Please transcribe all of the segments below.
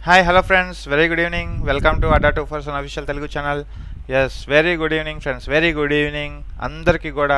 Hi hello friends very good evening welcome to Adda two person official Telugu channel yes very good evening friends very good evening అందరికీ కూడా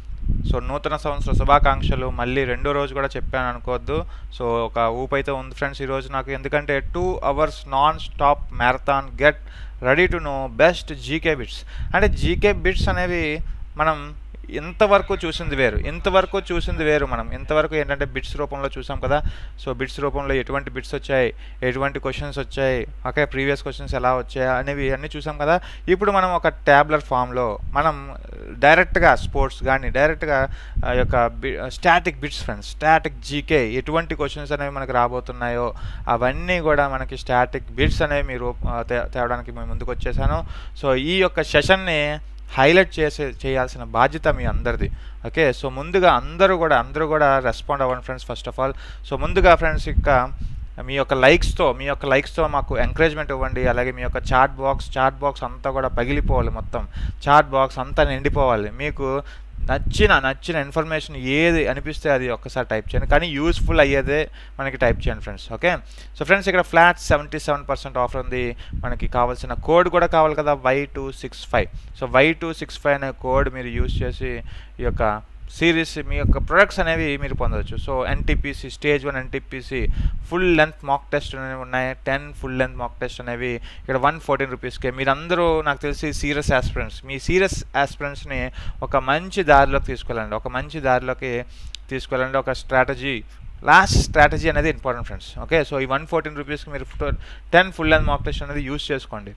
so నూతన సంవత్సర శుభాకాంక్షలు మళ్ళీ రెండో రోజు కూడా చెప్పాను అనుకోవద్దు సో ఒక ఊపు అయితే ఉంది ఫ్రెండ్స్ ఈరోజు నాకు ఎందుకంటే two hours non stop marathon get ready to know best GK bits అంటే జీకే బిట్స్ అనేవి మనం ఇంతవరకు చూసింది వేరు ఇంతవరకు చూసింది వేరు మనం ఇంతవరకు ఏంటంటే బిట్స్ రూపంలో చూసాం కదా సో బిట్స్ రూపంలో ఎటువంటి బిట్స్ వచ్చాయి ఎటువంటి క్వశ్చన్స్ వచ్చాయి ఓకే ప్రీవియస్ క్వశ్చన్స్ ఎలా వచ్చాయి అనేవి అన్నీ చూసాం కదా ఇప్పుడు మనం ఒక ట్యాబ్లర్ ఫామ్లో మనం డైరెక్ట్గా స్పోర్ట్స్ కానీ డైరెక్ట్గా ఆ యొక్క B static bits friends static GK ఎటువంటి క్వశ్చన్స్ అనేవి మనకి రాబోతున్నాయో అవన్నీ కూడా మనకి స్టాటిక్ బిట్స్ అనేవి మీరు ఆ, తే- తేవడానికి మేము ముందుకు వచ్చేసాను సో ఈ యొక్క సెషన్ని హైలైట్ చేసే చేయాల్సిన బాధ్యత మీ అందరిది ఓకే సో ముందుగా అందరూ కూడా అందరూ కూడా రెస్పాండ్ అవ్వండి friends first of all so ముందుగా ఫ్రెండ్స్ ఇక మీ యొక్క లైక్స్తో మీ యొక్క లైక్స్తో మాకు ఎంకరేజ్మెంట్ ఇవ్వండి అలాగే మీ యొక్క చాట్ బాక్స్ చాట్ బాక్స్ అంతా కూడా పగిలిపోవాలి మొత్తం చాట్ బాక్స్ అంతా నిండిపోవాలి మీకు నచ్చిన నచ్చిన ఇన్ఫర్మేషన్ ఏది అనిపిస్తే అది ఒక్కసారి టైప్ చేయండి కానీ యూస్ఫుల్ అయ్యేదే మనకి టైప్ చేయండి ఫ్రెండ్స్ ఓకే సో ఫ్రెండ్స్ ఇక్కడ flat seventy seven percent offer ఉంది మనకి కావాల్సిన కోడ్ కూడా కావాలి కదా Y two six five so Y two six five అనే కోడ్ మీరు యూస్ చేసి ఈ యొక్క సిరీస్ మీ యొక్క ప్రొడక్ట్స్ అనేవి మీరు పొందవచ్చు so NTPC stage one NTPC full length mock test అనేవి ఉన్నాయి ten full length mock test అనేవి ఇక్కడ వన్ ఫోర్టీన్ రూపీస్కే మీరందరూ నాకు తెలిసి సీరియస్ ఆస్పిరెంట్స్ మీ సీరియస్ ఆస్పిరెంట్స్ని ఒక మంచి దారిలోకి తీసుకెళ్ళండి ఒక మంచి దారిలోకి తీసుకెళ్ళండి ఒక స్ట్రాటజీ లాస్ట్ స్ట్రాటజీ అనేది ఇంపార్టెంట్ ఫ్రెండ్స్ ఓకే సో ఈ వన్ ఫోర్టీన్ రూపీస్కి మీరు ten full length mock test అనేది యూస్ చేసుకోండి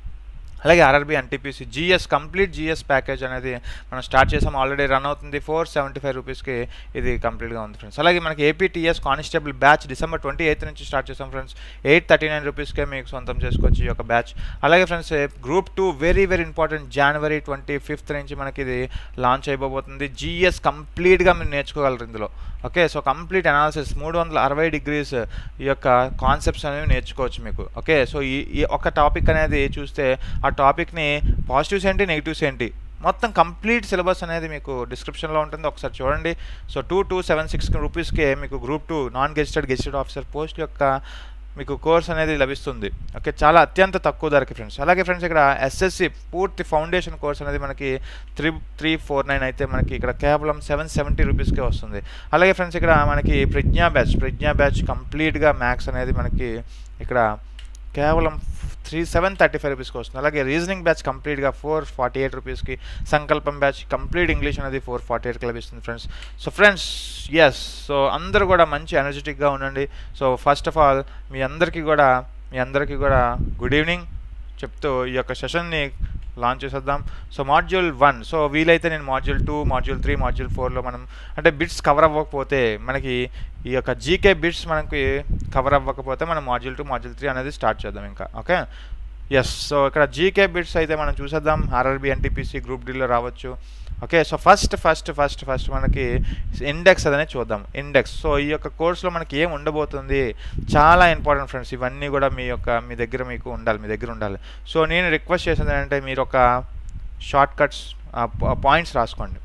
అలాగే RRB NTPC GS complete GS package అనేది మనం స్టార్ట్ చేసాం ఆల్రెడీ రన్ అవుతుంది ఫోర్ సెవెంటీ ఫైవ్ రూపీస్కి ఇది కంప్లీట్గా ఉంది ఫ్రెండ్స్ అలాగే మనకి APTS constable batch December twenty eighth నుంచి స్టార్ట్ చేసాం ఫ్రెండ్స్ ఎయిట్ థర్టీ నైన్ రూపీస్కే మీకు సొంతం చేసుకోవచ్చు ఈ యొక్క బ్యాచ్ అలాగే friends group two very very important జనవరి ట్వంటీ ఫిఫ్త్ నుంచి మనకి ఇది లాంచ్ అయిపోబోతుంది జిఎస్ కంప్లీట్గా మీరు నేర్చుకోగలరు ఇందులో ఓకే సో కంప్లీట్ అనాలిసిస్ మూడు వందల అరవై డిగ్రీస్ ఈ యొక్క కాన్సెప్ట్స్ అనేవి నేర్చుకోవచ్చు మీకు ఓకే సో ఈ ఈ ఒక టాపిక్ అనేది చూస్తే ఆ టాపిక్ని పాజిటివ్స్ ఏంటి నెగిటివ్స్ ఏంటి మొత్తం కంప్లీట్ సిలబస్ అనేది మీకు డిస్క్రిప్షన్లో ఉంటుంది ఒకసారి చూడండి so two two seven six రూపీస్కే మీకు group two non gazetted gazetted officer post యొక్క మీకు కోర్స్ అనేది లభిస్తుంది ఓకే చాలా అత్యంత తక్కువ ధరకి ఫ్రెండ్స్ అలాగే ఫ్రెండ్స్ ఇక్కడ ఎస్ఎస్సి పూర్తి ఫౌండేషన్ కోర్స్ అనేది మనకి త్రీ త్రీ ఫోర్ నైన్ అయితే మనకి ఇక్కడ కేవలం సెవెన్ సెవెంటీ రూపీస్కే వస్తుంది అలాగే ఫ్రెండ్స్ ఇక్కడ మనకి ప్రజ్ఞా బ్యాచ్ ప్రజ్ఞా బ్యాచ్ కంప్లీట్గా మ్యాథ్స్ అనేది మనకి ఇక్కడ కేవలం త్రీ సెవెన్ థర్టీ ఫైవ్ రూపీస్కి వస్తుంది అలాగే రీజనింగ్ బ్యాచ్ కంప్లీట్గా ఫోర్ ఫార్టీ ఎయిట్ రూపీస్కి సంకల్పం బ్యాచ్ కంప్లీట్ ఇంగ్లీష్ అనేది ఫోర్ ఫార్టీ ఎయిట్కి లభిస్తుంది friends so friends yes so అందరూ కూడా మంచి ఎనర్జెటిక్గా ఉండండి సో ఫస్ట్ ఆఫ్ ఆల్ మీ అందరికీ కూడా మీ అందరికీ కూడా గుడ్ ఈవినింగ్ చెప్తూ ఈ యొక్క సెషన్ని లాంచ్ చేసేద్దాం సో మాడ్యూల్ వన్ సో వీలైతే నేను module two module three module ఫోర్లో మనం అంటే బిట్స్ కవర్ అవ్వకపోతే మనకి ఈ యొక్క జీకే బిట్స్ మనకి కవర్ అవ్వకపోతే మనం మాడ్యూల్ టూ మాడ్యూల్ త్రీ అనేది స్టార్ట్ చేద్దాం ఇంకా ఓకే ఎస్ సో ఇక్కడ జీకే బిట్స్ అయితే మనం చూసేద్దాం ఆర్ఆర్బి ఎన్టీపీసీ గ్రూప్ డీలో రావచ్చు okay so first first first first మనకి ఇండెక్స్ అదనే చూద్దాం ఇండెక్స్ సో ఈ యొక్క కోర్సులో మనకి ఏం ఉండబోతుంది చాలా ఇంపార్టెంట్ ఫ్రెండ్స్ ఇవన్నీ కూడా మీ యొక్క మీ దగ్గర మీకు ఉండాలి మీ దగ్గర ఉండాలి సో నేను రిక్వెస్ట్ చేసేది ఏంటంటే మీరు ఒక షార్ట్ కట్స్ పాయింట్స్ రాసుకోండి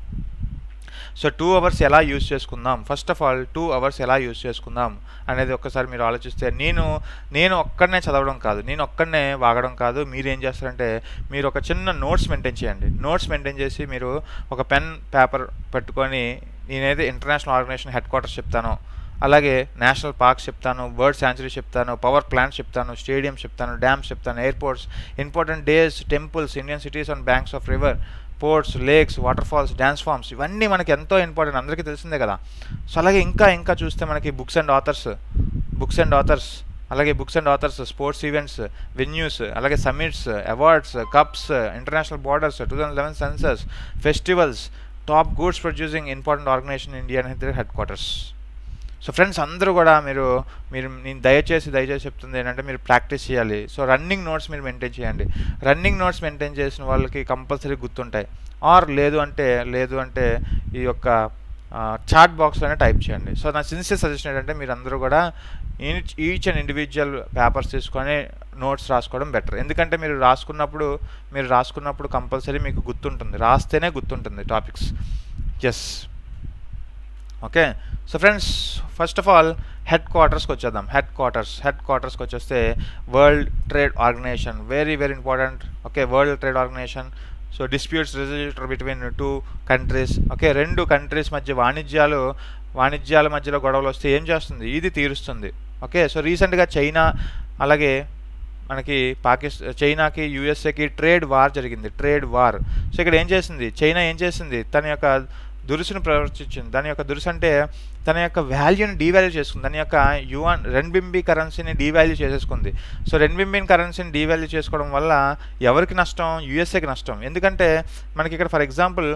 సో టూ అవర్స్ ఎలా యూజ్ చేసుకుందాం first of all two hours ఎలా యూజ్ చేసుకుందాం అనేది ఒక్కసారి మీరు ఆలోచిస్తే నేను నేను ఒక్కడనే చదవడం కాదు నేను ఒక్కడనే వాగడం కాదు మీరు ఏం చేస్తారంటే మీరు ఒక చిన్న నోట్స్ మెయింటైన్ చేయండి నోట్స్ మెయింటైన్ చేసి మీరు ఒక పెన్ పేపర్ పెట్టుకొని నేనైతే ఇంటర్నేషనల్ ఆర్గనైజేషన్ హెడ్ క్వార్టర్స్ చెప్తాను అలాగే నేషనల్ పార్క్స్ చెప్తాను బర్డ్ శాంచురీ చెప్తాను పవర్ ప్లాంట్స్ చెప్తాను స్టేడియం చెప్తాను డ్యామ్స్ చెప్తాను airports important days temples Indian cities on banks of river ports lakes waterfalls dance forms ఇవన్నీ మనకి ఎంతో ఇంపార్టెంట్ అందరికీ తెలిసిందే కదా సో అలాగే ఇంకా ఇంకా చూస్తే మనకి books and authors books and authors అలాగే books and authors sports events venues అలాగే summits awards cups international borders two thousand eleven census festivals top goods producing important organization India అనేది హెడ్ క్వార్టర్స్ సో ఫ్రెండ్స్ అందరూ కూడా మీరు మీరు నేను దయచేసి దయచేసి చెప్తుంది ఏంటంటే మీరు ప్రాక్టీస్ చేయాలి సో రన్నింగ్ నోట్స్ మీరు మెయింటైన్ చేయండి రన్నింగ్ నోట్స్ మెయింటైన్ చేసిన వాళ్ళకి కంపల్సరీ గుర్తుంటాయి ఆర్ లేదు అంటే లేదు అంటే ఈ యొక్క చాట్ బాక్స్లోనే టైప్ చేయండి సో నా సిన్సియర్ సజెషన్ ఏంటంటే మీరు అందరూ కూడా each each and individual papers తీసుకొని నోట్స్ రాసుకోవడం బెటర్ ఎందుకంటే మీరు రాసుకున్నప్పుడు మీరు రాసుకున్నప్పుడు కంపల్సరీ మీకు గుర్తుంటుంది రాస్తేనే గుర్తుంటుంది topics yes okay so friends first of all హెడ్ క్వార్టర్స్కి వచ్చేద్దాం హెడ్ క్వార్టర్స్ హెడ్ క్వార్టర్స్కి వచ్చేస్తే world trade organization very very important okay world trade organization so disputes resolutor between two countries okay రెండు కంట్రీస్ మధ్య వాణిజ్యాలు వాణిజ్యాల మధ్యలో గొడవలు వస్తే ఏం చేస్తుంది ఇది తీరుస్తుంది ఓకే సో రీసెంట్గా చైనా అలాగే మనకి పాకిస్తాన్ చైనాకి యూఎస్ఏకి ట్రేడ్ వార్ జరిగింది ట్రేడ్ వార్ సో ఇక్కడ ఏం చేసింది చైనా ఏం చేసింది తన యొక్క దురుసును ప్రవర్తించింది దాని యొక్క దురుసు అంటే తన యొక్క వాల్యూని డీవాల్యూ చేసుకుంది దాని యొక్క యువన్ రెన్బింబి కరెన్సీని డీవాల్యూ చేసేసుకుంది సో రెన్బింబిన్ కరెన్సీని డీవాల్యూ చేసుకోవడం వల్ల ఎవరికి నష్టం యూఎస్ఏకి నష్టం ఎందుకంటే మనకి ఇక్కడ ఫర్ ఎగ్జాంపుల్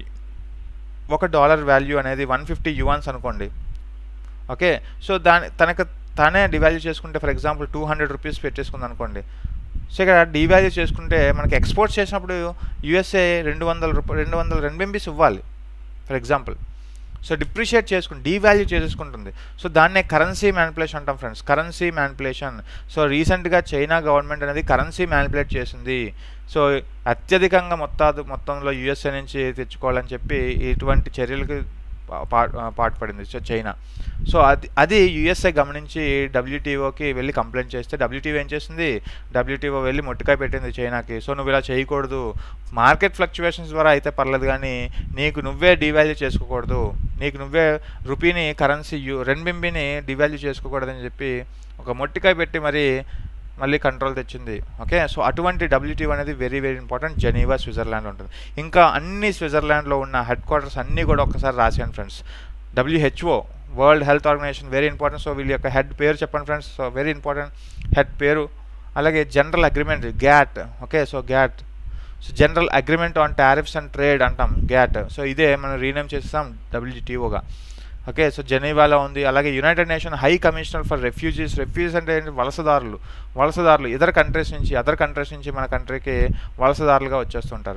ఒక డాలర్ వాల్యూ అనేది వన్ ఫిఫ్టీ యువాన్స్ అనుకోండి ఓకే సో దాని తనకు తానే డివాల్యూ చేసుకుంటే for example two hundred rupees పెట్టేసుకుంది అనుకోండి సో ఇక్కడ డివాల్యూ చేసుకుంటే మనకి ఎక్స్పోర్ట్ చేసినప్పుడు యూఎస్ఏ రెండు వందల రూపాయలు రెండు వందల రెంబెంబీస్ ఇవ్వాలి ఫర్ ఎగ్జాంపుల్ సో డిప్రిషియేట్ చేసుకుని డీవాల్యూ చేసుకుంటుంది సో దాన్నే కరెన్సీ మ్యానిపులేషన్ అంటాం ఫ్రెండ్స్ కరెన్సీ మ్యానిపులేషన్ సో రీసెంట్గా చైనా గవర్నమెంట్ అనేది కరెన్సీ మ్యానిపులేట్ చేసింది సో అత్యధికంగా మొత్తాదు మొత్తంలో యూఎస్ఏ నుంచి తెచ్చుకోవాలని చెప్పి ఇటువంటి చర్యలకు పాటుపడింది సో చైనా సో అది అది యుఎస్ఏ గమనించి డబ్ల్యూటీఓకి వెళ్ళి కంప్లైంట్ చేస్తే డబ్ల్యూటీఓ ఏం చేసింది డబ్ల్యూటీఓ వెళ్ళి మొట్టికాయ పెట్టింది చైనాకి సో నువ్వు ఇలా చేయకూడదు మార్కెట్ ఫ్లక్చువేషన్స్ ద్వారా అయితే పర్లేదు కానీ నీకు నువ్వే డివాల్యూ చేసుకోకూడదు నీకు నువ్వే రూపీని కరెన్సీ యూ రెన్బింబిని డివాల్యూ చేసుకోకూడదని చెప్పి ఒక మొట్టికాయ పెట్టి మరి మళ్ళీ కంట్రోల్ తెచ్చింది ఓకే సో అటువంటి డబ్ల్యూటీ అనేది very very important Geneva Switzerland ఉంటుంది ఇంకా అన్ని స్విట్జర్లాండ్లో ఉన్న హెడ్ క్వార్టర్స్ అన్నీ కూడా ఒకసారి రాసాను friends WHO world health organization very important so వీళ్ళ యొక్క హెడ్ పేరు చెప్పండి friends so very important head పేరు అలాగే general agreement GATT okay so GATT so general agreement on tariffs and trade అంటాం గ్యాట్ సో ఇదే మనం రీనేమ్ చేస్తాం డబ్ల్యూటీఓగా ఓకే సో జెనీవాలో ఉంది అలాగే United Nation high commissioner for refugees refugees అంటే ఏంటి వలసదారులు వలసదారులు ఇతర కంట్రీస్ నుంచి అదర్ కంట్రీస్ నుంచి మన కంట్రీకి వలసదారులుగా వచ్చేస్తుంటారు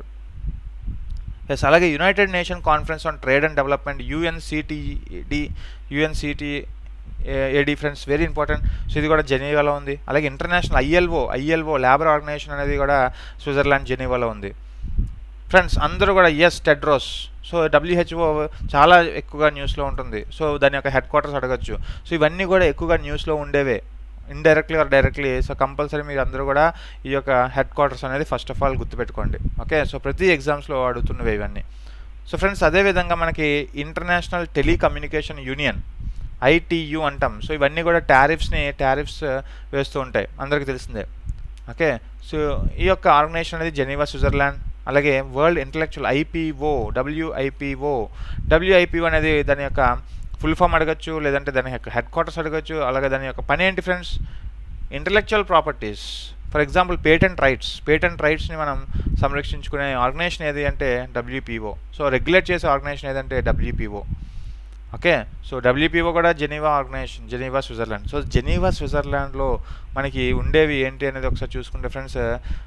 ఎస్ అలాగే United Nation conference on trade and development UNCTD UNCTAD friends very important so ఇది కూడా జెనీవాలో ఉంది అలాగే international ILO ILO labour organization అనేది కూడా స్విట్జర్లాండ్ జెనీవాలో ఉంది ఫ్రెండ్స్ అందరూ కూడా ఎస్ టెడ్రోస్ సో డబ్ల్యూహెచ్ఓ చాలా ఎక్కువగా న్యూస్లో ఉంటుంది సో దాని యొక్క హెడ్ క్వార్టర్స్ అడగచ్చు సో ఇవన్నీ కూడా ఎక్కువగా న్యూస్లో ఉండేవే indirectly or directly so compulsory మీరు అందరూ కూడా ఈ యొక్క హెడ్ క్వార్టర్స్ అనేది ఫస్ట్ ఆఫ్ ఆల్ గుర్తుపెట్టుకోండి ఓకే సో ప్రతి ఎగ్జామ్స్లో అడుగుతున్నవి ఇవన్నీ సో ఫ్రెండ్స్ అదేవిధంగా మనకి ఇంటర్నేషనల్ టెలికమ్యూనికేషన్ యూనియన్ ఐటీయు అంటాం సో ఇవన్నీ కూడా టారిఫ్స్ని టారిఫ్స్ వేస్తూ ఉంటాయి అందరికీ తెలిసిందే ఓకే సో ఈ యొక్క ఆర్గనైజేషన్ అనేది జెనీవా స్విట్జర్లాండ్ అలాగే world intellectual IPO WIPO WIPO అనేది దాని యొక్క ఫుల్ ఫామ్ అడగచ్చు లేదంటే దాని యొక్క హెడ్ క్వార్టర్స్ అడగచ్చు అలాగే దాని యొక్క పని ఏంటి friends intellectual properties for example patent rights patent రైట్స్ని మనం సంరక్షించుకునే ఆర్గనైజేషన్ ఏది అంటే డబ్ల్యూపీఓ సో రెగ్యులేట్ చేసే ఆర్గనైజేషన్ ఏదంటే డబ్ల్యూపీఓ ఓకే సో డబ్ల్యూపీఓ కూడా Geneva organisation Geneva Switzerland so Geneva స్విట్జర్లాండ్లో మనకి ఉండేవి ఏంటి అనేది ఒకసారి చూసుకుంటే friends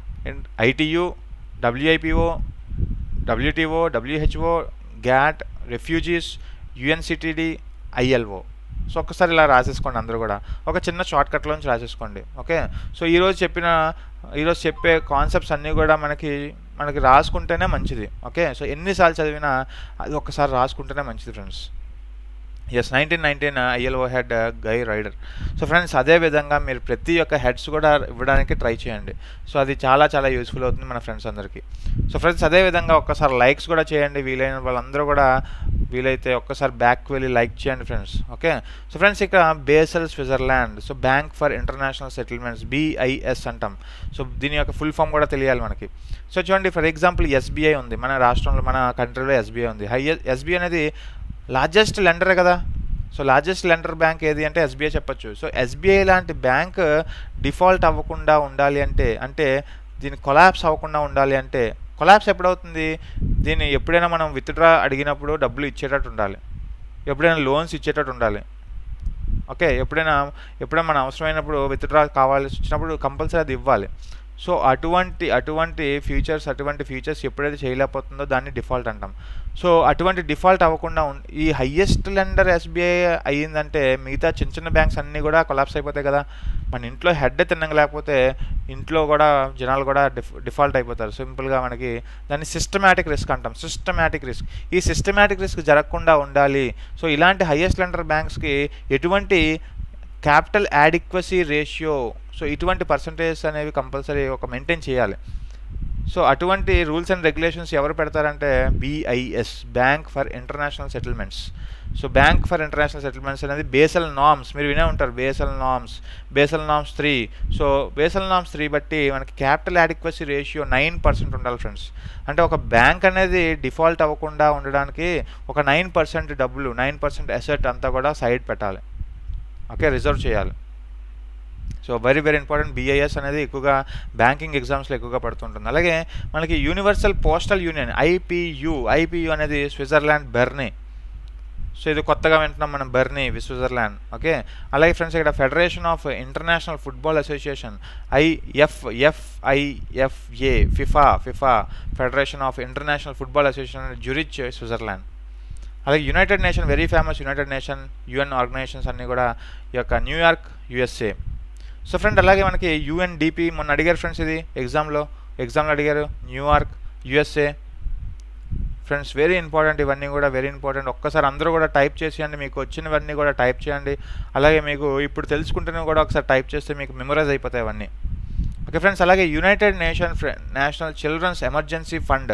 ITU WIPO WTO WHO GATT refugees UNCTAD ILO so ఒక్కసారి ఇలా రాసేసుకోండి అందరూ కూడా ఒక చిన్న షార్ట్ కట్లోంచి రాసేసుకోండి ఓకే సో ఈరోజు చెప్పిన ఈరోజు చెప్పే కాన్సెప్ట్స్ అన్నీ కూడా మనకి మనకి రాసుకుంటేనే మంచిది ఓకే సో ఎన్నిసార్లు చదివినా అది ఒక్కసారి రాసుకుంటేనే మంచిది friends yes nineteen nineteen ILO head Guy Ryder so friends అదే విధంగా మీరు ప్రతి ఒక్క హెడ్స్ కూడా ఇవ్వడానికి ట్రై చేయండి సో అది చాలా చాలా యూస్ఫుల్ అవుతుంది మన ఫ్రెండ్స్ అందరికీ సో ఫ్రెండ్స్ అదే విధంగా ఒక్కసారి లైక్స్ కూడా చేయండి వీలైన వాళ్ళందరూ కూడా వీలైతే ఒక్కసారి బ్యాక్ వెళ్ళి లైక్ చేయండి ఫ్రెండ్స్ ఓకే సో ఫ్రెండ్స్ ఇక్కడ Basel Switzerland so bank for international settlements BIS అంటాం సో దీని యొక్క ఫుల్ ఫామ్ కూడా తెలియాలి మనకి సో చూడండి ఫర్ ఎగ్జాంపుల్ ఎస్బీఐ ఉంది మన రాష్ట్రంలో మన కంట్రీలో ఎస్బీఐ ఉంది హై ఎస్బీఐ అనేది లార్జెస్ట్ లెండరే కదా సో లార్జెస్ట్ లెండర్ బ్యాంక్ ఏది అంటే ఎస్బీఐ చెప్పొచ్చు సో ఎస్బీఐ లాంటి బ్యాంక్ డిఫాల్ట్ అవ్వకుండా ఉండాలి అంటే అంటే దీని కొలాప్స్ అవ్వకుండా ఉండాలి అంటే కొలాప్స్ ఎప్పుడవుతుంది దీన్ని ఎప్పుడైనా మనం విత్డ్రా అడిగినప్పుడు డబ్బులు ఇచ్చేటట్టు ఉండాలి ఎప్పుడైనా లోన్స్ ఇచ్చేటట్టు ఉండాలి ఓకే ఎప్పుడైనా ఎప్పుడైనా మన అవసరమైనప్పుడు విత్డ్రా కావాల్సి వచ్చినప్పుడు కంపల్సరీ అది ఇవ్వాలి సో అటువంటి అటువంటి ఫీచర్స్ అటువంటి ఫీచర్స్ ఎప్పుడైతే చేయలేకపోతుందో దాన్ని డిఫాల్ట్ అంటాం సో అటువంటి డిఫాల్ట్ అవ్వకుండా ఉం- ఈ హయ్యెస్ట్ లెండర్ ఎస్బీఐ అయ్యిందంటే మిగతా చిన్న చిన్న బ్యాంక్స్ అన్నీ కూడా కొలాప్స్ అయిపోతాయి కదా మన ఇంట్లో హెడ్ తిన్నంగా లేకపోతే ఇంట్లో కూడా జనాలు కూడా డిఫ్ డిఫాల్ట్ అయిపోతారు సింపుల్గా మనకి దాన్ని సిస్టమేటిక్ రిస్క్ అంటాం సిస్టమేటిక్ రిస్క్ ఈ సిస్టమేటిక్ రిస్క్ జరగకుండా ఉండాలి సో ఇలాంటి హయ్యెస్ట్ లెండర్ బ్యాంక్స్కి ఎటువంటి క్యాపిటల్ యాడిక్వసీ రేషియో సో ఇటువంటి పర్సంటేజ్ అనేవి కంపల్సరీ ఒక మెయింటైన్ చేయాలి సో అటువంటి రూల్స్ అండ్ రెగ్యులేషన్స్ ఎవరు పెడతారంటే BIS bank for international settlements so bank for international settlements అనేది బేసల్ నామ్స్ మీరు వినే ఉంటారు Basel norms Basel norms three so Basel norms three బట్టి మనకి capital adequacy ratio nine percent ఉండాలి ఫ్రెండ్స్ అంటే ఒక బ్యాంక్ అనేది డిఫాల్ట్ అవ్వకుండా ఉండడానికి ఒక నైన్ పర్సెంట్ డబ్బులు నైన్ పర్సెంట్ అసెట్ అంతా కూడా సైడ్ పెట్టాలి ఓకే రిజర్వ్ చేయాలి so very very important BIS అనేది ఎక్కువగా బ్యాంకింగ్ ఎగ్జామ్స్లో ఎక్కువగా పడుతుంటుంది అలాగే మనకి universal postal union IPU IPU అనేది స్విట్జర్లాండ్ బెర్నీ సో ఇది కొత్తగా వింటున్నాం మనం బెర్నీ స్విట్జర్లాండ్ ఓకే అలాగే ఫ్రెండ్స్ ఇక్కడ federation of international football association IFFIFA FIFA FIFA federation of international football association Zurich Switzerland అలాగే United nation very famous united nation UN organisations అన్నీ కూడా ఈ యొక్క న్యూయార్క్ యుఎస్ఏ సో ఫ్రెండ్ అలాగే మనకి UNDP మొన్న అడిగారు ఫ్రెండ్స్ ఇది ఎగ్జామ్లో ఎగ్జామ్లో అడిగారు New York USA friends very important ఇవన్నీ కూడా వెరీ ఇంపార్టెంట్ ఒక్కసారి అందరూ కూడా టైప్ చేసేయండి మీకు వచ్చినవన్నీ కూడా టైప్ చేయండి అలాగే మీకు ఇప్పుడు తెలుసుకుంటేనే కూడా ఒకసారి టైప్ చేస్తే మీకు మెమరైజ్ అయిపోతాయి అవన్నీ ఓకే ఫ్రెండ్స్ అలాగే United nation national children's emergency fund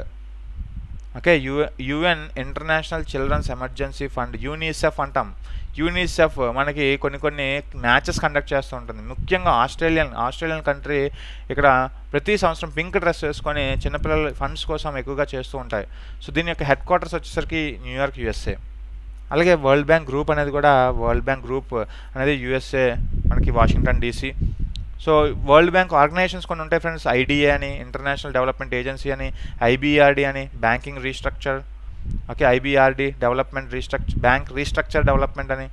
okay U UN international children's emergency fund UNICEF అంటాం యూనిసెఫ్ మనకి కొన్ని కొన్ని మ్యాచెస్ కండక్ట్ చేస్తూ ఉంటుంది ముఖ్యంగా ఆస్ట్రేలియన్ ఆస్ట్రేలియన్ కంట్రీ ఇక్కడ ప్రతి సంవత్సరం పింక్ డ్రెస్ వేసుకొని చిన్నపిల్లల ఫండ్స్ కోసం ఎక్కువగా చేస్తూ ఉంటాయి సో దీని యొక్క హెడ్ క్వార్టర్స్ వచ్చేసరికి న్యూయార్క్ యుఎస్ఏ అలాగే వరల్డ్ బ్యాంక్ గ్రూప్ అనేది కూడా వరల్డ్ బ్యాంక్ గ్రూప్ అనేది యుఎస్ఏ మనకి Washington DC so world bank organisations కొన్ని ఉంటాయి ఫ్రెండ్స్ ఐడిఏ అని ఇంటర్నేషనల్ డెవలప్మెంట్ ఏజెన్సీ అని ఐబీఆర్డి అని banking restructure okay IBRD development restructure bank restructure development అని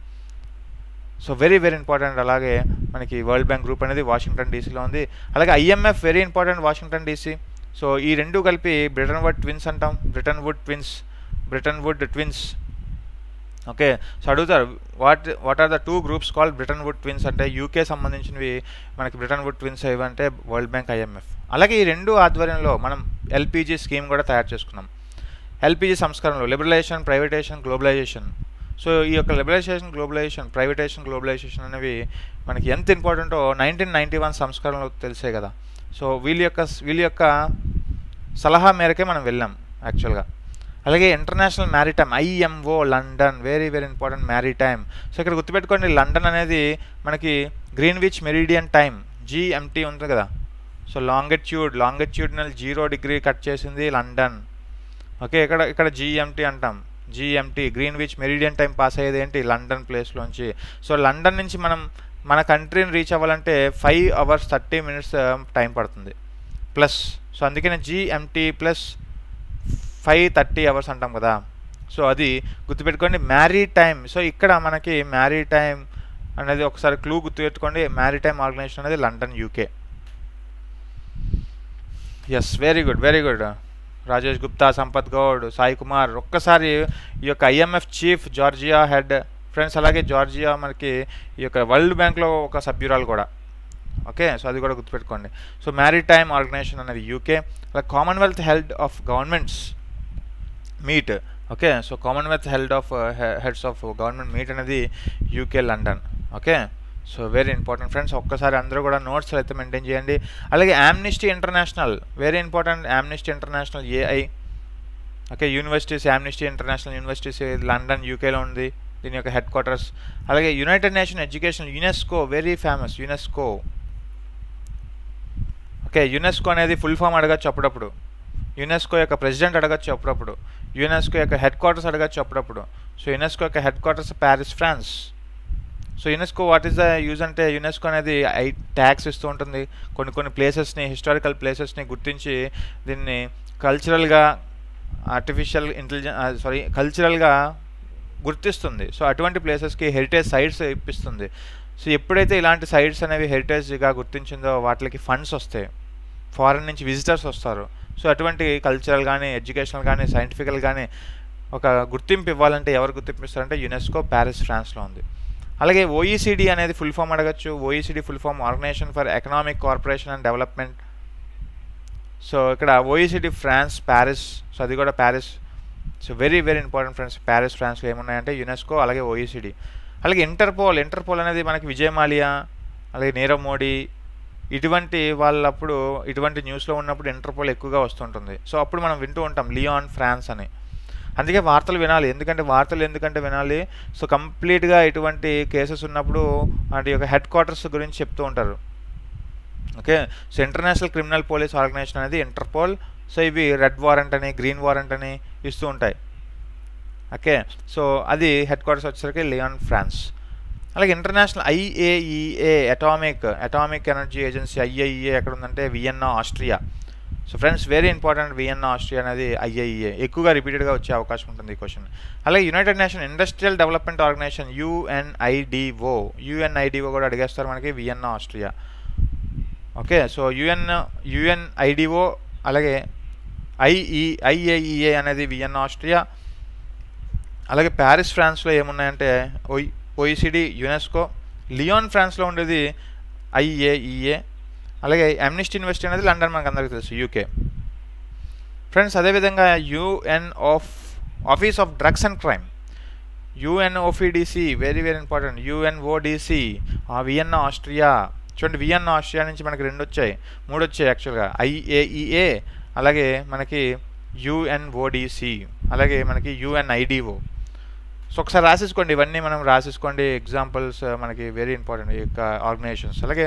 సో వెరీ వెరీ ఇంపార్టెంట్ అలాగే మనకి వరల్డ్ బ్యాంక్ గ్రూప్ అనేది వాషింగ్టన్ డీసీలో ఉంది అలాగే IMF very important Washington DC so ఈ రెండు కలిపి బ్రిటన్ వుడ్ ట్విన్స్ అంటాం Bretton wood twins Bretton wood twins okay so అడుగుతారు what what are the two groups call Bretton wood twins అంటే యూకే సంబంధించినవి మనకి బ్రిటన్ వుడ్ ట్విన్స్ ఏవంటే world bank IMF అలాగే ఈ రెండు ఆధ్వర్యంలో మనం ఎల్పిజి స్కీమ్ కూడా తయారు చేసుకున్నాం ఎల్పిజి సంస్కరణలో లిబరలైజేషన్ ప్రైవేటైజేషన్ గ్లోబలైజేషన్ సో ఈ యొక్క లిబరలైజేషన్ గ్లోబలైజేషన్ ప్రైవేటైజేషన్ గ్లోబలైజేషన్ అనేవి మనకి ఎంత ఇంపార్టెంటో నైన్టీన్ నైంటీ వన్ సంస్కరణలో తెలిసే కదా సో వీళ్ళ యొక్క వీళ్ళ యొక్క సలహా మేరకే మనం వెళ్ళాం యాక్చువల్గా అలాగే international maritime IMO London very very important maritime so ఇక్కడ గుర్తుపెట్టుకోండి లండన్ అనేది మనకి గ్రీన్విచ్ మెరిడియన్ టైం జిఎంటీ ఉంటుంది కదా so longitude longitudinal zero degree cut చేసింది లండన్ ఓకే ఇక్కడ ఇక్కడ జిఎంటీ అంటాం GMT Greenwich meridian time pass అయ్యేది ఏంటి లండన్ ప్లేస్లోంచి సో లండన్ నుంచి మనం మన కంట్రీని రీచ్ అవ్వాలంటే five hours thirty minutes time పడుతుంది ప్లస్ సో అందుకనే GMT plus five thirty hours అంటాం కదా సో అది గుర్తుపెట్టుకోండి మ్యారీ టైమ్ సో ఇక్కడ మనకి మ్యారీ టైమ్ అనేది ఒకసారి క్లూ గుర్తుపెట్టుకోండి మ్యారీ టైమ్ ఆర్గనైజేషన్ అనేది London UK yes very good very good Rajesh Gupta Sampath Goud Sai Kumar ఒక్కసారి ఈ యొక్క IMF chief Georgia head friends అలాగే జార్జియా మనకి ఈ యొక్క వరల్డ్ బ్యాంక్లో ఒక సభ్యురాలు కూడా ఓకే సో అది కూడా గుర్తుపెట్టుకోండి సో మ్యారిటైమ్ ఆర్గనైజేషన్ అనేది యూకే అలా Commonwealth held of governments meet okay so Commonwealth held of heads of government meet అనేది UK London okay so very important friends ఒక్కసారి అందరూ కూడా నోట్స్ అయితే మెయింటైన్ చేయండి అలాగే Amnesty International very important Amnesty International AI okay universities Amnesty International universities London యూకేలో ఉంది దీని యొక్క హెడ్ క్వార్టర్స్ అలాగే United nation education UNESCO very famous UNESCO okay UNESCO అనేది ఫుల్ ఫామ్ అడగచ్చు అప్పుడప్పుడు యునెస్కో యొక్క ప్రెసిడెంట్ అడగచ్చు అప్పుడప్పుడు యునెస్కో యొక్క హెడ్ క్వార్టర్స్ అడగచ్చు అప్పుడప్పుడు సో యునెస్కో యొక్క headquarters Paris France so UNESCO what is the use అంటే యునెస్కో అనేది ఐ ట్యాక్స్ ఇస్తూ ఉంటుంది కొన్ని కొన్ని ప్లేసెస్ని హిస్టారికల్ ప్లేసెస్ని గుర్తించి దీన్ని కల్చరల్గా ఆర్టిఫిషియల్ ఇంటెలిజెన్స్ సారీ కల్చరల్గా గుర్తిస్తుంది సో అటువంటి ప్లేసెస్కి హెరిటేజ్ సైట్స్ ఇప్పిస్తుంది సో ఎప్పుడైతే ఇలాంటి సైట్స్ అనేవి హెరిటేజ్గా గుర్తించిందో వాటికి ఫండ్స్ వస్తాయి ఫారెన్ నుంచి విజిటర్స్ వస్తారు సో అటువంటి కల్చరల్ కానీ ఎడ్యుకేషనల్ కానీ సైంటిఫికల్ కానీ ఒక గుర్తింపు ఇవ్వాలంటే ఎవరు గుర్తింపు ఇస్తారంటే యునెస్కో ప్యారిస్ ఫ్రాన్స్లో ఉంది అలాగే ఓఈసీడీ అనేది ఫుల్ ఫామ్ అడగచ్చు OECD full form organisation for economic corporation and development so ఇక్కడ ఓఈసీడీ ఫ్రాన్స్ ప్యారిస్ సో అది కూడా Paris so very very important friends Paris ఫ్రాన్స్లో ఏమున్నాయంటే యునెస్కో అలాగే ఓఈసీడీ అలాగే ఇంటర్పోల్ ఇంటర్పోల్ అనేది మనకి విజయ్ మాలియా అలాగే నీరవ్ మోడీ ఇటువంటి వాళ్ళప్పుడు ఇటువంటి న్యూస్లో ఉన్నప్పుడు ఇంటర్పోల్ ఎక్కువగా వస్తుంటుంది సో అప్పుడు మనం వింటూ ఉంటాం లియాన్ ఫ్రాన్స్ అని అందుకే వార్తలు వినాలి ఎందుకంటే వార్తలు ఎందుకంటే వినాలి సో కంప్లీట్గా ఇటువంటి కేసెస్ ఉన్నప్పుడు వాటి యొక్క హెడ్ క్వార్టర్స్ గురించి చెప్తూ ఉంటారు okay so international criminal police organisation అనేది ఇంటర్పోల్ సో ఇవి రెడ్ వారెంట్ అని గ్రీన్ వారెంట్ అని ఇస్తూ ఉంటాయి ఓకే సో అది హెడ్ క్వార్టర్స్ వచ్చేసరికి లియాన్ ఫ్రాన్స్ అలాగే international IAEA atomic atomic energy agency IAEA ఎక్కడ ఉందంటే Vienna Austria so friends very important Vienna Austria అనేది ఐఏఈఏ ఎక్కువగా రిపీటెడ్గా వచ్చే అవకాశం ఉంటుంది ఈ క్వశ్చన్ అలాగే United nation industrial development organisation UNIDO UNIDO కూడా అడిగేస్తారు మనకి Vienna Austria okay so UN UNIDO అలాగే ఐఈ ఐఏఈఏ అనేది వియన్నా ఆస్ట్రియా అలాగే ప్యారిస్ ఫ్రాన్స్లో ఏమున్నాయంటే ఓయి ఓఈసిడి యునెస్కో లియోన్ ఫ్రాన్స్లో ఉండేది ఐఏఈఏ అలాగే అమ్నిస్టీ యూనివర్సిటీ అనేది లండన్ మనకు అందరికీ తెలుసు యూకే ఫ్రెండ్స్ అదేవిధంగా UN of office of drugs and crime UNOFIDC very very important UNODC Vienna Austria చూడండి వియన్నా ఆస్ట్రియా నుంచి మనకి రెండు వచ్చాయి మూడు వచ్చాయి యాక్చువల్గా ఐఏఈఏ అలాగే మనకి యుఎన్ఓడిసి అలాగే మనకి యుఎన్ఐడిఓ సో ఒకసారి రాసేసుకోండి ఇవన్నీ మనం రాసేసుకోండి ఎగ్జాంపుల్స్ మనకి వెరీ ఇంపార్టెంట్ ఈ యొక్క ఆర్గనైజేషన్స్ అలాగే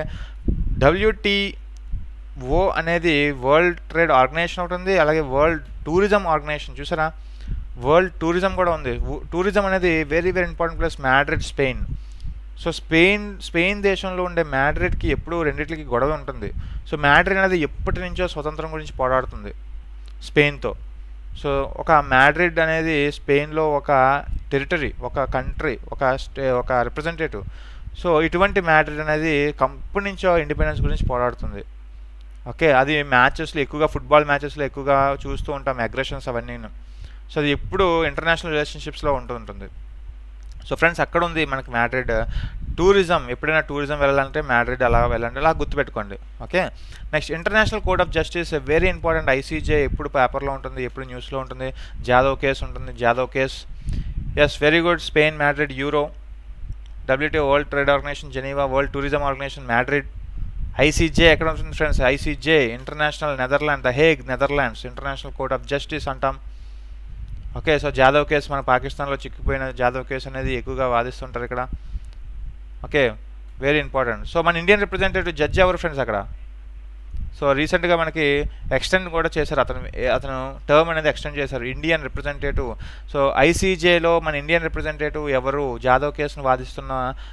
డబ్ల్యూటీఓ అనేది వరల్డ్ ట్రేడ్ ఆర్గనైజేషన్ ఒకటి ఉంది అలాగే వరల్డ్ టూరిజం ఆర్గనైజేషన్ చూసారా వరల్డ్ టూరిజం కూడా ఉంది టూరిజం అనేది very very important place Madrid Spain so Spain Spain దేశంలో ఉండే మ్యాడ్రిడ్కి ఎప్పుడు రెండింటికి గొడవ ఉంటుంది సో మ్యాడ్రిడ్ అనేది ఎప్పటి నుంచో స్వతంత్రం గురించి పోరాడుతుంది స్పెయిన్తో సో ఒక మ్యాడ్రిడ్ అనేది స్పెయిన్లో ఒక టెరిటరీ ఒక కంట్రీ ఒక స్టే ఒక రిప్రజెంటేటివ్ సో ఇటువంటి మ్యాడ్రిడ్ అనేది కంపెనీ నుంచో ఇండిపెండెన్స్ గురించి పోరాడుతుంది ఓకే అది మ్యాచెస్లో ఎక్కువగా ఫుట్బాల్ మ్యాచెస్లో ఎక్కువగా చూస్తూ ఉంటాం అగ్రెషన్స్ అవన్నీ సో అది ఎప్పుడు ఇంటర్నేషనల్ రిలేషన్షిప్స్లో ఉంటుంటుంది సో ఫ్రెండ్స్ అక్కడ ఉంది మనకి మ్యాడ్రిడ్ టూరిజం ఎప్పుడైనా టూరిజం వెళ్ళాలంటే మ్యాడ్రిడ్ అలా వెళ్ళండి అలా గుర్తుపెట్టుకోండి okay next international code of justice very important ICJ ఎప్పుడు పేపర్లో ఉంటుంది ఎప్పుడు న్యూస్లో ఉంటుంది జాదవ్ కేస్ ఉంటుంది Jadhav case yes very good Spain Madrid euro WTO world trade organisation Geneva world tourism organisation Madrid ICJ ఎక్కడ ఉంటుంది friends ICJ international Netherland the Hague Netherlands international court of justice అంటాం ఓకే సో జాదవ్ కేసు మన పాకిస్తాన్లో చిక్కిపోయిన Jadhav case అనేది ఎక్కువగా వాదిస్తుంటారు ఇక్కడ ఓకే వెరీ ఇంపార్టెంట్ సో మన ఇండియన్ రిప్రజెంటేటివ్ జడ్జి ఎవరు ఫ్రెండ్స్ అక్కడ సో రీసెంట్గా మనకి ఎక్స్టెండ్ కూడా చేశారు అతను అతను టర్మ్ అనేది ఎక్స్టెండ్ చేశారు ఇండియన్ రిప్రజెంటేటివ్ సో ఐసీజేలో మన ఇండియన్ రిప్రజెంటేటివ్ ఎవరు జాదవ్ కేసును వాదిస్తున్న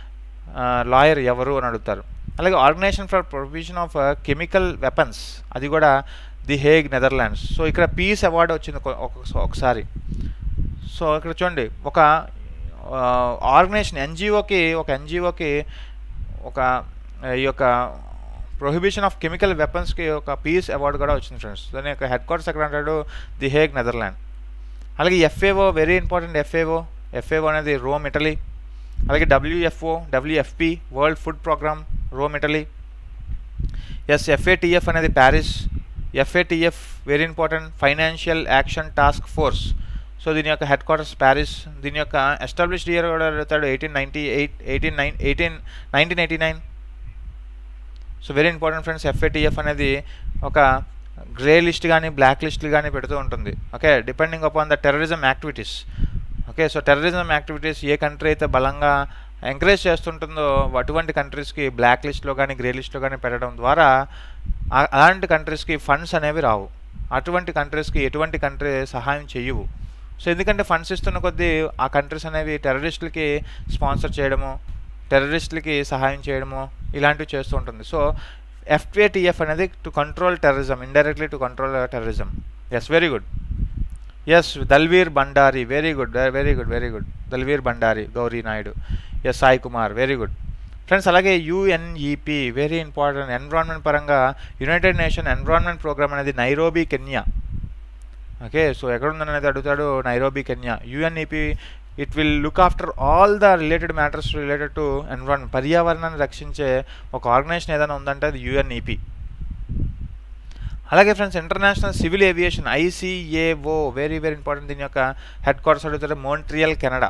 లాయర్ ఎవరు అని అడుగుతారు అలాగే organisation for provision of chemical weapons అది కూడా ది హేగ్ నెదర్లాండ్స్ సో ఇక్కడ పీస్ అవార్డు వచ్చింది ఒకసారి సో ఇక్కడ చూడండి ఒక ఆర్గనైజేషన్ ఎన్జిఓకి ఒక ఎన్జిఓకి ఒక ఈ యొక్క ప్రొహిబిషన్ ఆఫ్ కెమికల్ వెపన్స్కి ఒక పీస్ అవార్డు కూడా వచ్చింది ఫ్రెండ్స్ దాని యొక్క హెడ్ క్వార్టర్స్ ఎక్కడ అంటాడు ది హేగ్ నెదర్లాండ్ అలాగే FAO very important FAO FAO అనేది రోమ్ ఇటలీ అలాగే WFO WFP world food programme Rome Italy yes FATF అనేది Paris FATF very important financial action task force so దీని యొక్క హెడ్ క్వార్టర్స్ ప్యారిస్ దీని యొక్క established year కూడా అడుగుతాడు eighteen ninety eight eighteen nine eighteen nineteen eighty nine so very important friends FATF అనేది ఒక grey list కానీ బ్లాక్ లిస్ట్ కానీ పెడుతూ ఉంటుంది okay depending upon the terrorism activities okay so terrorism activities ఏ కంట్రీ అయితే బలంగా ఎంకరేజ్ చేస్తుంటుందో అటువంటి కంట్రీస్కి బ్లాక్ లిస్ట్లో కానీ గ్రే లిస్ట్లో కానీ పెట్టడం ద్వారా అలాంటి కంట్రీస్కి ఫండ్స్ అనేవి రావు అటువంటి కంట్రీస్కి ఎటువంటి కంట్రీ సహాయం చేయవు సో ఎందుకంటే ఫండ్స్ ఇస్తున్న కొద్దీ ఆ కంట్రీస్ అనేవి టెర్రరిస్టులకి స్పాన్సర్ చేయడము టెర్రరిస్టులకి సహాయం చేయడము ఇలాంటివి చేస్తూ ఉంటుంది సో ఎఫ్ఏటిఎఫ్ అనేది to control terrorism indirectly to control terrorism yes very good yes Dalveer Bhandari very good very good very good Dalveer Bhandari Gauri Naidu yes Sai Kumar very good friends అలాగే యుఎన్ఈపి వెరీ ఇంపార్టెంట్ ఎన్విరాన్మెంట్ పరంగా యునైటెడ్ నేషన్ ఎన్విరాన్మెంట్ ప్రోగ్రామ్ అనేది Nairobi Kenya okay so ఎక్కడ ఉందని అనేది అడుగుతాడు Nairobi Kenya UNEP it will look after all the related matters related to environment పర్యావరణాన్ని రక్షించే ఒక ఆర్గనైజేషన్ ఏదైనా ఉందంటే అది యుఎన్ఈపి అలాగే friends international civil aviation ICAO very very important దీని యొక్క హెడ్ క్వార్టర్స్ అడుగుతారు మోంట్రియల్ కెనడా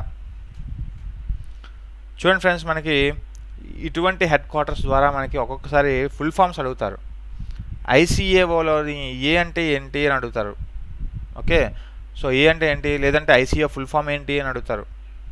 చూడండి ఫ్రెండ్స్ మనకి ఇటువంటి హెడ్ క్వార్టర్స్ ద్వారా మనకి ఒక్కొక్కసారి ఫుల్ ఫామ్స్ అడుగుతారు ఐసీఏఓలోని ఏ అంటే ఏంటి అని అడుగుతారు ఓకే సో ఏ అంటే ఏంటి లేదంటే ఐసీఏ ఫుల్ ఫామ్ ఏంటి అని అడుగుతారు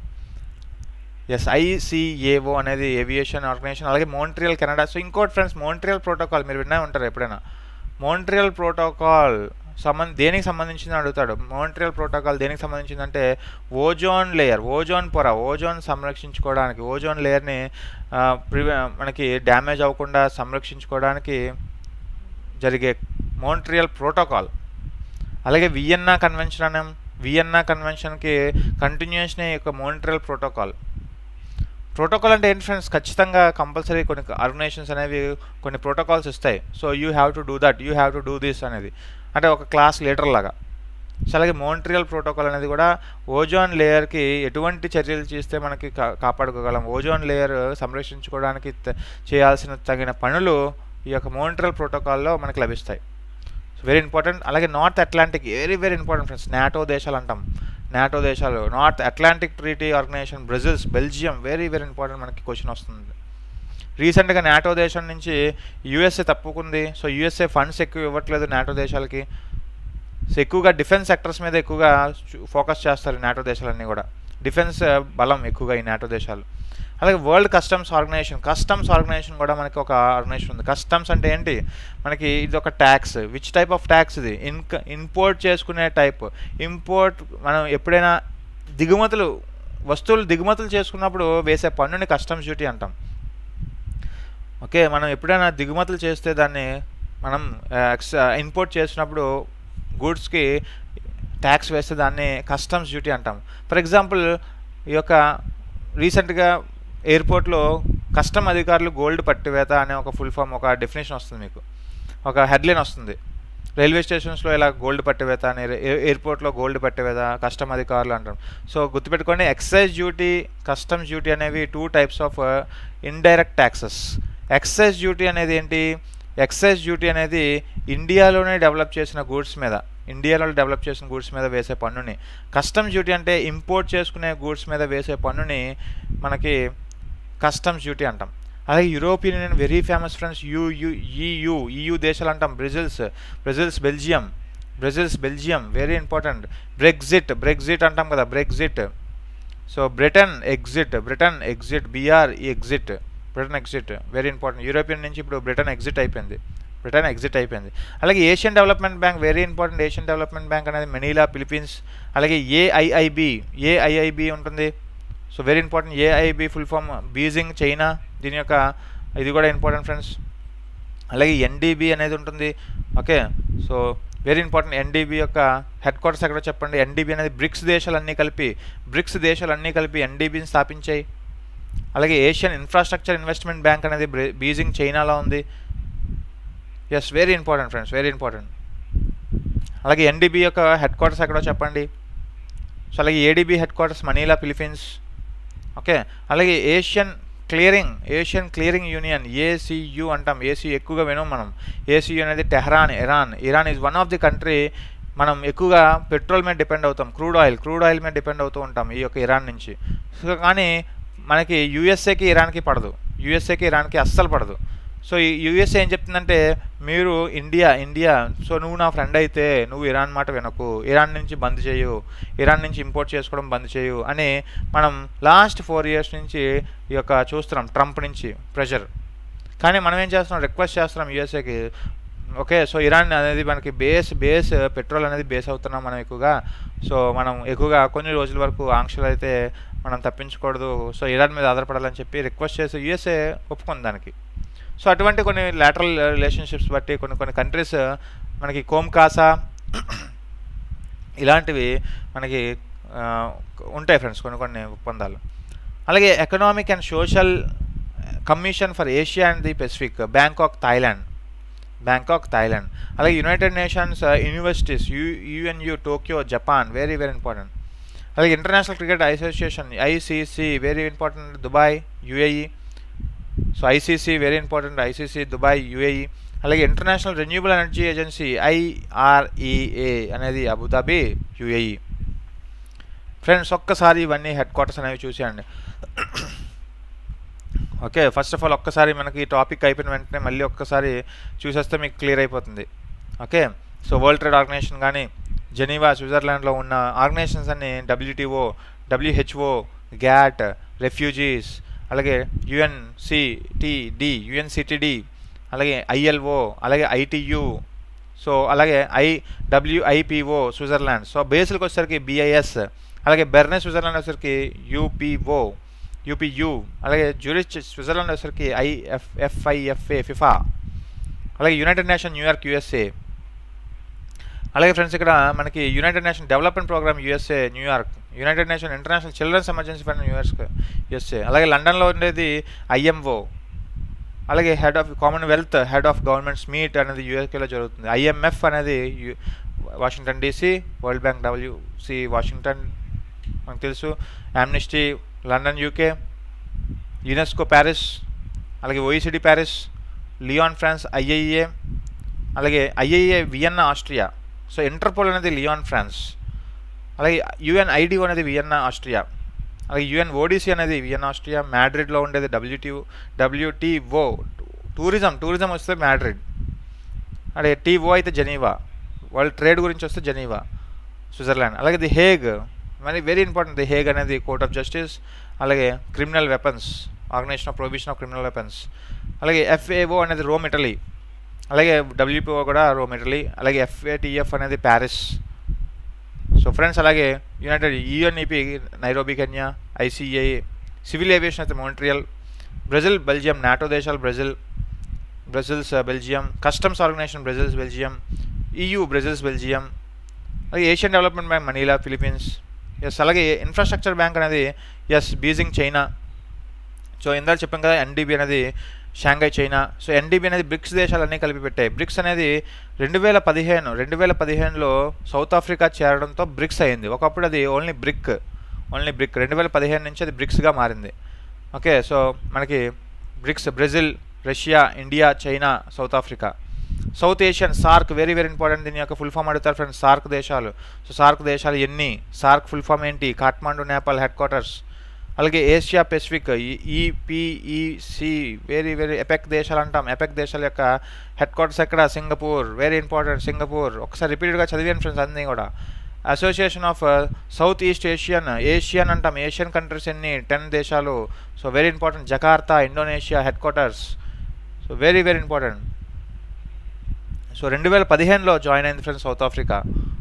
ఎస్ ఐసీఏఓ అనేది ఏవియేషన్ ఆర్గనైజేషన్ అలాగే మోంట్రియల్ కెనడా సో ఇంకోటి ఫ్రెండ్స్ మోంట్రియల్ ప్రోటోకాల్ మీరు విన్నా ఉంటారు ఎప్పుడైనా మోంట్రియల్ ప్రోటోకాల్ సంబంధ దేనికి సంబంధించింది అడుగుతాడు మోంట్రియల్ ప్రోటోకాల్ దేనికి సంబంధించిందంటే ఓజోన్ లేయర్ ఓజోన్ పొర ఓజోన్ సంరక్షించుకోవడానికి ఓజోన్ లేయర్ని ప్రివె మనకి డ్యామేజ్ అవ్వకుండా సంరక్షించుకోవడానికి జరిగే మోంట్రియల్ ప్రోటోకాల్ అలాగే వియన్నా కన్వెన్షన్ అనే వియన్నా కన్వెన్షన్కి కంటిన్యూషన్ యొక్క మోనిటరల్ ప్రోటోకాల్ ప్రోటోకాల్ అంటే ఏంటి ఫ్రెండ్స్ ఖచ్చితంగా కంపల్సరీ కొన్ని ఆర్గనైజేషన్స్ అనేవి కొన్ని ప్రోటోకాల్స్ ఇస్తాయి so you have to do that you have to do this అనేది అంటే ఒక క్లాస్ లీడర్ లాగా సో అలాగే మోంట్రియల్ ప్రోటోకాల్ అనేది కూడా ఓజోన్ లేయర్కి ఎటువంటి చర్యలు చేస్తే మనకి కా కాపాడుకోగలం ఓజోన్ లేయర్ సంరక్షించుకోవడానికి చేయాల్సిన తగిన పనులు ఈ యొక్క మోంట్రియల్ ప్రోటోకాల్లో మనకి లభిస్తాయి వెరీ ఇంపార్టెంట్ అలాగే North Atlantic very very important friends NATO దేశాలు అంటాం నాటో దేశాలు North Atlantic Treaty Organization Brussels Belgium very very important మనకి క్వశ్చన్ వస్తుంది రీసెంట్గా నాటో దేశం నుంచి యూఎస్ఏ తప్పుకుంది సో యూఎస్ఏ ఫండ్స్ ఎక్కువ ఇవ్వట్లేదు నాటో దేశాలకి సో ఎక్కువగా డిఫెన్స్ సెక్టర్స్ మీద ఎక్కువగా ఫోకస్ చేస్తారు నాటో దేశాలన్నీ కూడా డిఫెన్స్ బలం ఎక్కువగా ఈ నాటో దేశాలు అలాగే World Customs Organization Customs Organization కూడా మనకి ఒక ఆర్గనైజేషన్ ఉంది కస్టమ్స్ అంటే ఏంటి మనకి ఇది ఒక tax which type of tax ఇది ఇన్క ఇంపోర్ట్ చేసుకునే టైప్ ఇంపోర్ట్ మనం ఎప్పుడైనా దిగుమతులు వస్తువులు దిగుమతులు చేసుకున్నప్పుడు వేసే పన్నుని కస్టమ్స్ డ్యూటీ అంటాం ఓకే మనం ఎప్పుడైనా దిగుమతులు చేస్తే దాన్ని మనం ఎక్స్ ఇంపోర్ట్ చేసినప్పుడు గూడ్స్కి ట్యాక్స్ వేస్తే దాన్ని కస్టమ్స్ డ్యూటీ అంటాం ఫర్ ఎగ్జాంపుల్ ఈ యొక్క రీసెంట్గా ఎయిర్పోర్ట్లో కస్టమ్ అధికారులు గోల్డ్ పట్టివేత అనే ఒక ఫుల్ ఫామ్ ఒక డెఫినేషన్ వస్తుంది మీకు ఒక హెడ్లైన్ వస్తుంది రైల్వే స్టేషన్స్లో ఇలా గోల్డ్ పట్టివేత అని ఎయిర్పోర్ట్లో గోల్డ్ పట్టివేత కస్టమ్ అధికారులు అంటాం సో గుర్తుపెట్టుకోండి ఎక్సైజ్ డ్యూటీ కస్టమ్స్ డ్యూటీ అనేవి two types of indirect taxes excise duty అనేది ఏంటి ఎక్సైజ్ డ్యూటీ అనేది ఇండియాలోనే డెవలప్ చేసిన గూడ్స్ మీద ఇండియాలో డెవలప్ చేసిన గూడ్స్ మీద వేసే పన్నుని కస్టమ్స్ డ్యూటీ అంటే ఇంపోర్ట్ చేసుకునే గూడ్స్ మీద వేసే పన్నుని మనకి కస్టమ్స్ డ్యూటీ అంటాం అలాగే European Union very famous friends EU EU EU దేశాలు అంటాం Brussels Brussels Belgium Brussels Belgium very important Brexit Brexit అంటాం కదా Brexit so Britain exit Britain exit BR exit Britain exit very important European నుంచి ఇప్పుడు Britain exit అయిపోయింది Britain exit అయిపోయింది అలాగే Asian Development Bank very important Asian Development Bank అనేది మెనీలా Philippines అలాగే AIIB AIIB ఉంటుంది so very important AIB full form Beijing China దీని యొక్క ఇది కూడా ఇంపార్టెంట్ ఫ్రెండ్స్ అలాగే ఎన్డీబీ అనేది ఉంటుంది okay so very important NDB యొక్క హెడ్ క్వార్టర్స్ ఎక్కడో చెప్పండి ఎన్డీబీ అనేది బ్రిక్స్ దేశాలన్నీ కలిపి బ్రిక్స్ దేశాలన్నీ కలిపి ఎన్డీబీని స్థాపించాయి అలాగే ఏషియన్ ఇన్ఫ్రాస్ట్రక్చర్ ఇన్వెస్ట్మెంట్ బ్యాంక్ అనేది బీజింగ్ చైనాలో ఉంది yes very important friends very important అలాగే ఎన్డీబీ యొక్క హెడ్ క్వార్టర్స్ ఎక్కడో చెప్పండి సో అలాగే ADB headquarters Manila Philippines okay అలాగే Asian clearing Asian Clearing Union ACU అంటాం ఏసీ ఎక్కువగా వినం మనం ఏసీయు అనేది Tehran Iran Iran is one of the country మనం ఎక్కువగా పెట్రోల్ మీద డిపెండ్ అవుతాం క్రూడ్ ఆయిల్ క్రూడ్ ఆయిల్ మీద డిపెండ్ అవుతూ ఉంటాం ఈ యొక్క ఇరాన్ నుంచి సో కానీ మనకి యూఎస్ఏకి ఇరాన్కి పడదు యూఎస్ఏకి ఇరాన్కి అస్సలు పడదు సో ఈ యూఎస్ఏ ఏం చెప్తుందంటే మీరు ఇండియా ఇండియా సో నువ్వు నా ఫ్రెండ్ అయితే నువ్వు ఇరాన్ మాట వినకు ఇరాన్ నుంచి బంద్ చేయు ఇరాన్ నుంచి ఇంపోర్ట్ చేసుకోవడం బంద్ చేయు అని మనం లాస్ట్ ఫోర్ ఇయర్స్ నుంచి ఈ యొక్క చూస్తున్నాం ట్రంప్ నుంచి ప్రెషర్ కానీ మనం ఏం చేస్తున్నాం రిక్వెస్ట్ చేస్తున్నాం యూఎస్ఏకి ఓకే సో ఇరాన్ అనేది మనకి బేస్ బేస్ పెట్రోల్ అనేది బేస్ అవుతున్నాం మనం ఎక్కువగా సో మనం ఎక్కువగా కొన్ని రోజుల వరకు ఆంక్షలు అయితే మనం తప్పించకూడదు సో ఇరాన్ మీద ఆధారపడాలని చెప్పి రిక్వెస్ట్ చేసి యూఎస్ఏ ఒప్పుకుంది దానికి సో అటువంటి కొన్ని లాటరల్ రిలేషన్షిప్స్ బట్టి కొన్ని కొన్ని కంట్రీస్ మనకి కోమ్కాసా ఇలాంటివి మనకి ఉంటాయి ఫ్రెండ్స్ కొన్ని కొన్ని ఒప్పందాలు అలాగే Economic and Social Commission for Asia and the Pacific Bangkok Thailand Bangkok Thailand అలాగే United Nations Universities U UNU Tokyo Japan very very important అలాగే International Cricket Association ICC very important Dubai UAE so ICC very important ICC Dubai UAE అలాగే International Renewable Energy Agency IREA అనేది Abu Dhabi UAE friends ఒక్కసారి ఇవన్నీ head quarters అనేవి చూసేయండి okay first of all ఒక్కసారి మనకి topic అయిపోయిన వెంటనే మళ్ళీ ఒక్కసారి చూసేస్తే మీకు క్లియర్ అయిపోతుంది okay so World trade Organization కానీ జెనీవా స్విట్జర్లాండ్లో ఉన్న ఆర్గనైజేషన్స్ అన్ని డబ్ల్యూటీఓ డబ్ల్యూహెచ్ఓ గ్యాట్ రెఫ్యూజీస్ అలాగే యుఎన్సిటిడి యుఎన్సిటిడి అలాగే ఐఎల్ఓ అలాగే ఐటియు సో అలాగే ఐ డబ్ల్యూఐపిఓ స్విట్జర్లాండ్ సో బేస్లకు వచ్చేసరికి బిఐఎస్ అలాగే బెర్నే స్విట్జర్లాండ్ వచ్చేసరికి యూపీఓ యూపీయు అలాగే జ్యూరిచ్ స్విట్జర్లాండ్ వచ్చేసరికి ఐఎఫ్ఎఫ్ఐఎఫ్ఏ ఫిఫా అలాగే యునైటెడ్ నేషన్ న్యూయార్క్ యుఎస్ఏ అలాగే ఫ్రెండ్స్ ఇక్కడ మనకి United nation development programme USA New York United nation international children's emergency fund New York USA అలాగే లండన్లో ఉండేది ఐఎంఓ అలాగే head of Commonwealth head of governments meet అనేది యూఎస్కేలో జరుగుతుంది ఐఎంఎఫ్ అనేది Washington DC world bank WC Washington మనకు తెలుసు Amnesty London UK UNESCO Paris అలాగే ఓఈసిడి ప్యారిస్ లియాన్ ఫ్రాన్స్ ఐఐఏ అలాగే ఐఐఏ వియన్నా ఆస్ట్రియా సో ఇంటర్పోల్ అనేది లియాన్ ఫ్రాన్స్ అలాగే యుఎన్ఐడిఓ అనేది వియన్నా ఆస్ట్రియా అలాగే యుఎన్ ఓడిసి అనేది వియన్నా ఆస్ట్రియా మ్యాడ్రిడ్లో ఉండేది డబ్ల్యూటీ డబ్ల్యూటీఓ టూరిజం టూరిజం వస్తే మ్యాడ్రిడ్ అలాగే టీఓ అయితే జెనీవా వరల్డ్ ట్రేడ్ గురించి వస్తే జెనీవా స్విట్జర్లాండ్ అలాగే ది హేగ్ మరి వెరీ ఇంపార్టెంట్ ది హేగ్ అనేది కోర్ట్ ఆఫ్ జస్టిస్ అలాగే criminal weapons organization of prohibition of criminal weapons అలాగే ఎఫ్ఏఓ అనేది రోమ్ ఇటలీ అలాగే డబ్ల్యూపీఓ కూడా రోమ్ ఇటలీ అలాగే ఎఫ్ఏటిఎఫ్ అనేది ప్యారిస్ సో ఫ్రెండ్స్ అలాగే United UNEP Nairobi Kenya ICA civil aviation అయితే మోంట్రియల్ బ్రెజిల్ బెల్జియం నాటో దేశాలు Brussels Brussels Belgium Customs Organization Brussels Belgium EU Brussels Belgium అలాగే Asian Development Bank Manila Philippines yes అలాగే Infrastructure Bank అనేది yes Beijing China so ఇందాక చెప్పాం కదా NDB అనేది Shanghai China so NDB అనేది BRICS దేశాలన్నీ కలిపి పెట్టాయి బ్రిక్స్ అనేది రెండు వేల పదిహేను రెండు వేల పదిహేనులో సౌత్ ఆఫ్రికా చేరడంతో బ్రిక్స్ అయింది ఒకప్పుడు అది ఓన్లీ బ్రిక్ ఓన్లీ బ్రిక్ రెండు వేల పదిహేను నుంచి అది బ్రిక్స్గా మారింది ఓకే సో మనకి BRICS Brazil Russia India China South Africa South Asian SAARC very very important దీని యొక్క ఫుల్ ఫామ్ అడుగుతారు ఫ్రెండ్స్ సార్క్ దేశాలు సో సార్క్ దేశాలు ఎన్ని సార్క్ ఫుల్ ఫామ్ ఏంటి కాఠ్మాండు నేపాల్ హెడ్ క్వార్టర్స్ అలాగే Asia Pacific EPEC very very APEC దేశాలు అంటాం ఎపెక్ దేశాల యొక్క హెడ్ క్వార్టర్స్ ఎక్కడ సింగపూర్ వెరీ ఇంపార్టెంట్ సింగపూర్ ఒకసారి రిపీటెడ్గా చదివాను ఫ్రెండ్స్ అన్నీ కూడా Association of South East Asian Asian అంటాం ఏషియన్ కంట్రీస్ ఎన్ని టెన్ దేశాలు so very important Jakarta Indonesia headquarters so very very important so రెండు వేల పదిహేనులో జాయిన్ అయింది ఫ్రెండ్స్ సౌత్ ఆఫ్రికా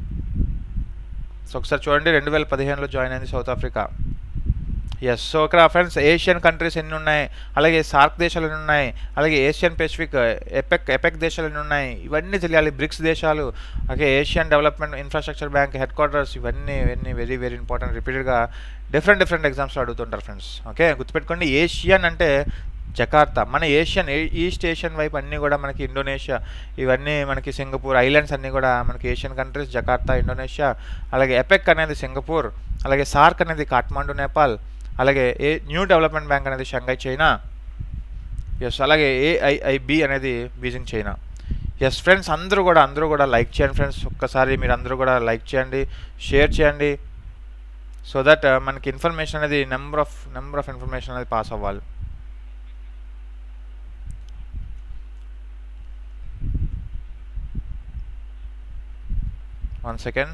సో ఒకసారి చూడండి రెండు వేల పదిహేనులో జాయిన్ అయింది సౌత్ ఆఫ్రికా ఎస్ సో ఇక్కడ ఫ్రెండ్స్ ఏషియన్ కంట్రీస్ ఎన్ని ఉన్నాయి అలాగే సార్క్ దేశాలు ఎన్ని ఉన్నాయి అలాగే ఏషియన్ పెసిఫిక్ ఎపెక్ ఎపెక్ దేశాలు ఎన్ని ఉన్నాయి ఇవన్నీ తెలియాలి బ్రిక్స్ దేశాలు అలాగే Asian Development Infrastructure Bank headquarters ఇవన్నీ ఇవన్నీ వెరీ వెరీ ఇంపార్టెంట్ రిపీటెడ్గా డిఫరెంట్ డిఫరెంట్ ఎగ్జామ్స్లో అడుగుతుంటారు ఫ్రెండ్స్ ఓకే గుర్తుపెట్టుకోండి ఏషియన్ అంటే జకార్తా మన ఏషియన్ ఈస్ట్ ఏషియన్ వైపు అన్నీ కూడా మనకి ఇండోనేషియా ఇవన్నీ మనకి సింగపూర్ ఐలాండ్స్ అన్నీ కూడా మనకి ఏషియన్ కంట్రీస్ జకార్తా ఇండోనేషియా అలాగే ఎపెక్ అనేది సింగపూర్ అలాగే సార్క్ అనేది కాఠ్మాండు నేపాల్ అలాగే ఏ న్యూ డెవలప్మెంట్ బ్యాంక్ అనేది షంఘై చైనా ఎస్ అలాగే ఏఐఐబి అనేది బీజింగ్ చైనా ఎస్ ఫ్రెండ్స్ అందరూ కూడా అందరూ కూడా లైక్ చేయండి ఫ్రెండ్స్ ఒక్కసారి మీరు అందరూ కూడా లైక్ చేయండి షేర్ చేయండి సో దట్ మనకి ఇన్ఫర్మేషన్ అనేది number of number of information అనేది పాస్ అవ్వాలి one second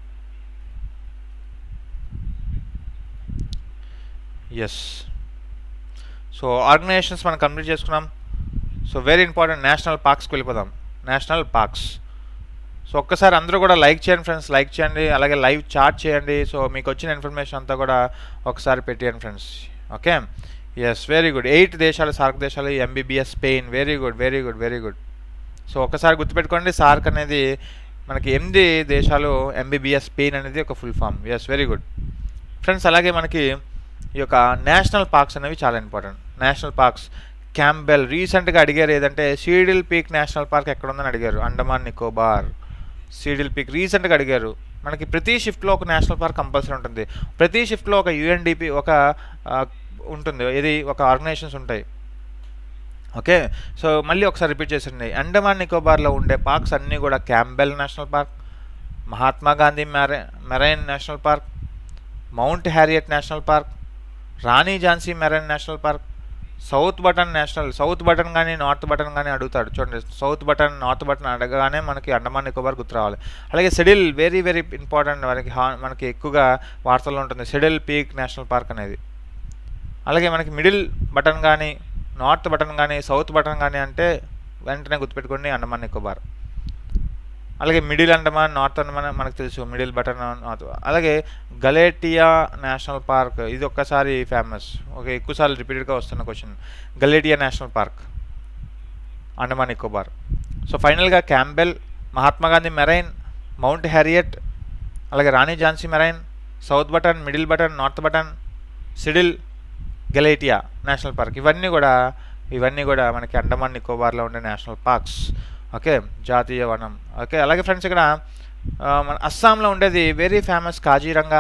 yes so organizations మనం కంప్లీట్ చేసుకున్నాం సో వెరీ ఇంపార్టెంట్ నేషనల్ పార్క్స్కి వెళ్ళిపోదాం నేషనల్ పార్క్స్ సో ఒక్కసారి అందరూ కూడా లైక్ చేయండి ఫ్రెండ్స్ లైక్ చేయండి అలాగే లైవ్ చాట్ చేయండి సో మీకు వచ్చిన ఇన్ఫర్మేషన్ అంతా కూడా ఒకసారి పెట్టేయండి friends okay yes very good eight దేశాలు సార్క్ దేశాలు MBBS Spain very good very good very good so ఒకసారి గుర్తుపెట్టుకోండి సార్క్ అనేది మనకి ఎనిమిది దేశాలు ఎంబీబీఎస్ స్పెయిన్ అనేది ఒక full form yes very good friends అలాగే మనకి ఈ యొక్క నేషనల్ పార్క్స్ అనేవి చాలా ఇంపార్టెంట్ నేషనల్ పార్క్స్ క్యాంబెల్ రీసెంట్గా అడిగారు ఏదంటే సీడిల్ పీక్ నేషనల్ పార్క్ ఎక్కడ ఉందని అడిగారు అండమాన్ నికోబార్ సీడిల్ పీక్ రీసెంట్గా అడిగారు మనకి ప్రతి షిఫ్ట్లో ఒక నేషనల్ పార్క్ కంపల్సరీ ఉంటుంది ప్రతి షిఫ్ట్లో ఒక యుఎన్డిపి ఒక ఆ, ఉంటుంది ఇది ఒక ఆర్గనైజేషన్స్ ఉంటాయి ఓకే సో మళ్ళీ ఒకసారి రిపీట్ చేసింది అండమాన్ నికోబార్లో ఉండే పార్క్స్ అన్నీ కూడా Campbell National Park Mahatma Gandhi మెరై Marine national Park Mount Harriet National Park Rani Jhansi Marine national Park South Button National South Button కానీ నార్త్ బటన్ కానీ అడుగుతాడు చూడండి సౌత్ బటన్ నార్త్ బటన్ అడగగానే మనకి అండమాన్ నికోబార్ గుర్తు రావాలి అలాగే సెడిల్ వెరీ వెరీ ఇంపార్టెంట్ మనకి హా- మనకి ఎక్కువగా వార్తల్లో ఉంటుంది సెడిల్ పీక్ నేషనల్ పార్క్ అనేది అలాగే మనకి మిడిల్ బటన్ కానీ నార్త్ బటన్ కానీ సౌత్ బటన్ కానీ అంటే వెంటనే గుర్తుపెట్టుకోండి అండమాన్ నికోబార్ అలాగే మిడిల్ అండమాన్ నార్త్ అండమాన్ మనకు తెలుసు మిడిల్ బటన్ నార్త్ అలాగే గలేటియా నేషనల్ పార్క్ ఇది ఒక్కసారి ఫేమస్ ఓకే ఎక్కువసార్లు రిపీటెడ్గా వస్తున్న question Galathea National Park Andaman Nicobar so ఫైనల్గా Campbell Mahatma Gandhi Marine Mount Harriet అలాగే Rani Jhansi Marine South Button middle Button north Button సిడిల్ గలేటియా నేషనల్ పార్క్ ఇవన్నీ కూడా ఇవన్నీ కూడా మనకి అండమాన్ నికోబార్లో ఉండే నేషనల్ పార్క్స్ ఓకే జాతీయ వనం ఓకే అలాగే ఫ్రెండ్స్ ఇక్కడ ఆ, మన అస్సాంలో ఉండేది very famous Kaziranga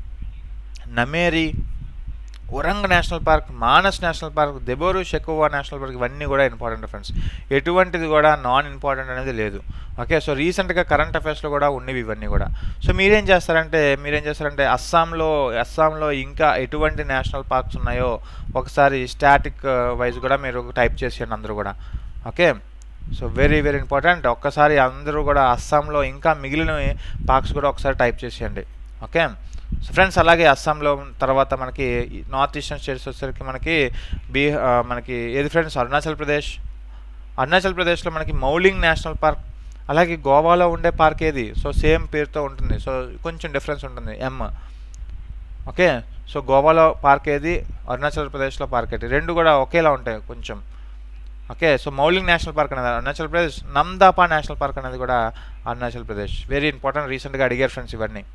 Nameri Orang National Park Manas National Park Dibru Saikhowa National Park ఇవన్నీ కూడా ఇంపార్టెంట్ ఫ్రెండ్స్ ఎటువంటిది కూడా నాన్ ఇంపార్టెంట్ అనేది లేదు ఓకే సో రీసెంట్గా కరెంట్ అఫైర్స్లో కూడా ఉన్నవి ఇవన్నీ కూడా సో మీరేం చేస్తారంటే మీరేం చేస్తారంటే అస్సాంలో అస్సాంలో ఇంకా ఎటువంటి నేషనల్ పార్క్స్ ఉన్నాయో ఒకసారి స్టాటిక్ వైజ్ కూడా మీరు టైప్ చేసేయండి అందరూ కూడా okay so very very important ఒక్కసారి అందరూ కూడా అస్సాంలో ఇంకా మిగిలిన పార్క్స్ కూడా ఒకసారి టైప్ చేసేయండి ఓకే సో ఫ్రెండ్స్ అలాగే అస్సాంలో తర్వాత మనకి నార్త్ ఈస్టర్న్ స్టేట్స్ వచ్చేసరికి మనకి బీ ఆ, మనకి ఏది ఫ్రెండ్స్ అరుణాచల్ ప్రదేశ్ అరుణాచల్ ప్రదేశ్లో మనకి మౌలింగ్ నేషనల్ పార్క్ అలాగే గోవాలో ఉండే పార్క్ ఏది సో సేమ్ పేరుతో ఉంటుంది సో కొంచెం డిఫరెన్స్ ఉంటుంది ఎమ్ ఓకే సో గోవాలో పార్క్ ఏది అరుణాచల్ ప్రదేశ్లో పార్క్ ఏది రెండు కూడా ఒకేలా ఉంటాయి కొంచెం okay so Mouling National park అనేది అరుణాచల్ ప్రదేశ్ నమ్దాపా నేషనల్ పార్క్ అనేది కూడా అరుణాచల్ ప్రదేశ్ వెరీ ఇంపార్టెంట్ రీసెంట్గా అడిగారు ఫ్రెండ్స్ ఇవన్నీ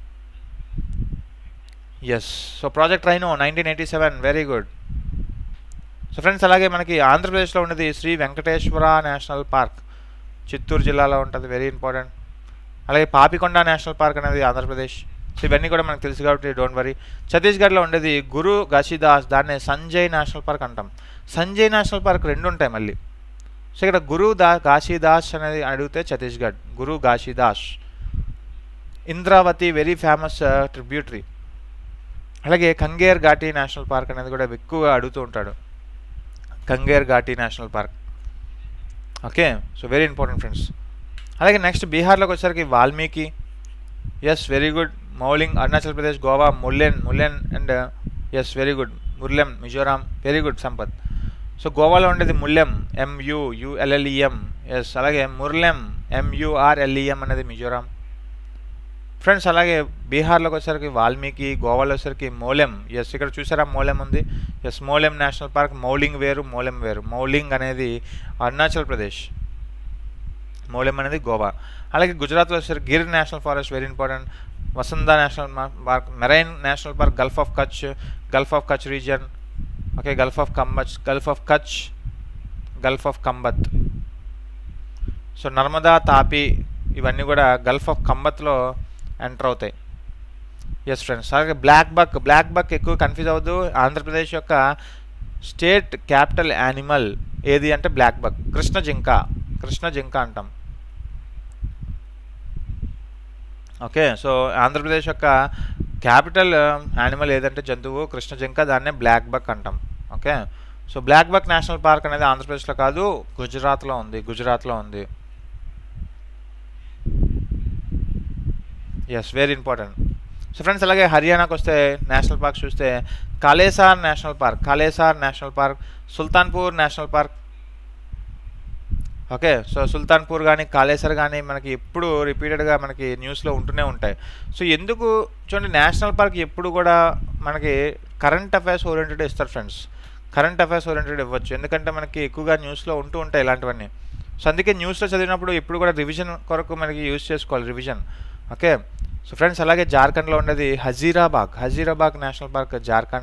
yes so project rhino nineteen eighty seven very good so friends అలాగే మనకి ఆంధ్రప్రదేశ్లో ఉన్నది శ్రీ వెంకటేశ్వర నేషనల్ పార్క్ చిత్తూరు జిల్లాలో ఉంటుంది వెరీ ఇంపార్టెంట్ అలాగే పాపికొండ నేషనల్ పార్క్ అనేది ఆంధ్రప్రదేశ్ సో ఇవన్నీ కూడా మనకు తెలుసు కాబట్టి డోంట్ వరీ ఛత్తీస్గఢ్లో ఉండేది గురు ఘాషిదాస్ దాన్ని సంజయ్ నేషనల్ పార్క్ అంటాం సంజయ్ నేషనల్ పార్క్ రెండు ఉంటాయి మళ్ళీ సో ఇక్కడ గురు దా ఘాషిదాస్ అనేది అడిగితే Chhattisgarh Guru Ghasidas Indravati very famous tributary అలాగే కంగేర్ ఘాటీ నేషనల్ పార్క్ అనేది కూడా ఎక్కువగా అడుగుతూ ఉంటాడు Kanger Ghati National park okay so very important friends అలాగే నెక్స్ట్ బీహార్లోకి వచ్చేసరికి Valmiki yes very good Mouling Arunachal Pradesh Goa Murlen Murlen and yes very good Murlen Mizoram very good Sampath so గోవాలో ఉండేది ముల్లెం ఎంయు యుఎల్ఎల్ఈఎం ఎస్ అలాగే ముర్లెం ఎంయుఆర్ఎల్ఈఎం అనేది మిజోరాం ఫ్రెండ్స్ అలాగే బీహార్లోకి వచ్చేసరికి వాల్మీకి గోవాలో వచ్చేసరికి మోలెం ఎస్ ఇక్కడ చూసారా మోలెం ఉంది yes Mollem National Park Mouling వేరు మోలెం వేరు మౌలింగ్ అనేది అరుణాచల్ ప్రదేశ్ మౌలెం అనేది గోవా అలాగే గుజరాత్లో వచ్చేసరికి Gir National Forest very important వసంత National Park Marine national park Gulf of Kutch Gulf of Kutch region okay Gulf of Khambhat Gulf of Kutch Gulf of Khambhat so Narmada Tapi ఇవన్నీ కూడా గల్ఫ్ ఆఫ్ కంబత్లో ఎంటర్ అవుతాయి ఎస్ ఫ్రెండ్స్ అలాగే బ్లాక్ బక్ బ్లాక్ బక్ ఎక్కువ confuse అవ్వద్దు ఆంధ్రప్రదేశ్ యొక్క state capital animal ఏది అంటే బ్లాక్ బక్ కృష్ణ జింక కృష్ణ జింక అంటాం ఓకే సో ఆంధ్రప్రదేశ్ యొక్క క్యాపిటల్ యానిమల్ ఏదంటే జంతువు కృష్ణ జింక దాన్నే బ్లాక్ బక్ అంటాం okay so black buck national park అనేది ఆంధ్రప్రదేశ్లో కాదు గుజరాత్లో ఉంది గుజరాత్లో ఉంది yes very important so friends అలాగే హర్యానాకు వస్తే నేషనల్ పార్క్ చూస్తే Kalesar national park Kalesar national park Sultanpur national park okay so Sultanpur కానీ కాళేశ్వర్ కానీ మనకి ఎప్పుడు రిపీటెడ్గా మనకి న్యూస్లో ఉంటూనే ఉంటాయి సో ఎందుకు చూడండి నేషనల్ పార్క్ ఎప్పుడు కూడా మనకి కరెంట్ అఫైర్స్ ఓరియంటెడ్ ఇస్తారు ఫ్రెండ్స్ కరెంట్ అఫైర్స్ ఓరియంటెడ్ ఇవ్వచ్చు ఎందుకంటే మనకి ఎక్కువగా న్యూస్లో ఉంటూ ఉంటాయి ఇలాంటివన్నీ సో అందుకే న్యూస్లో చదివినప్పుడు ఎప్పుడు కూడా రివిజన్ కొరకు మనకి యూజ్ చేసుకోవాలి రివిజన్ ఓకే సో ఫ్రెండ్స్ అలాగే జార్ఖండ్లో ఉండేది Hazaribagh Hazaribagh national park Jharkhand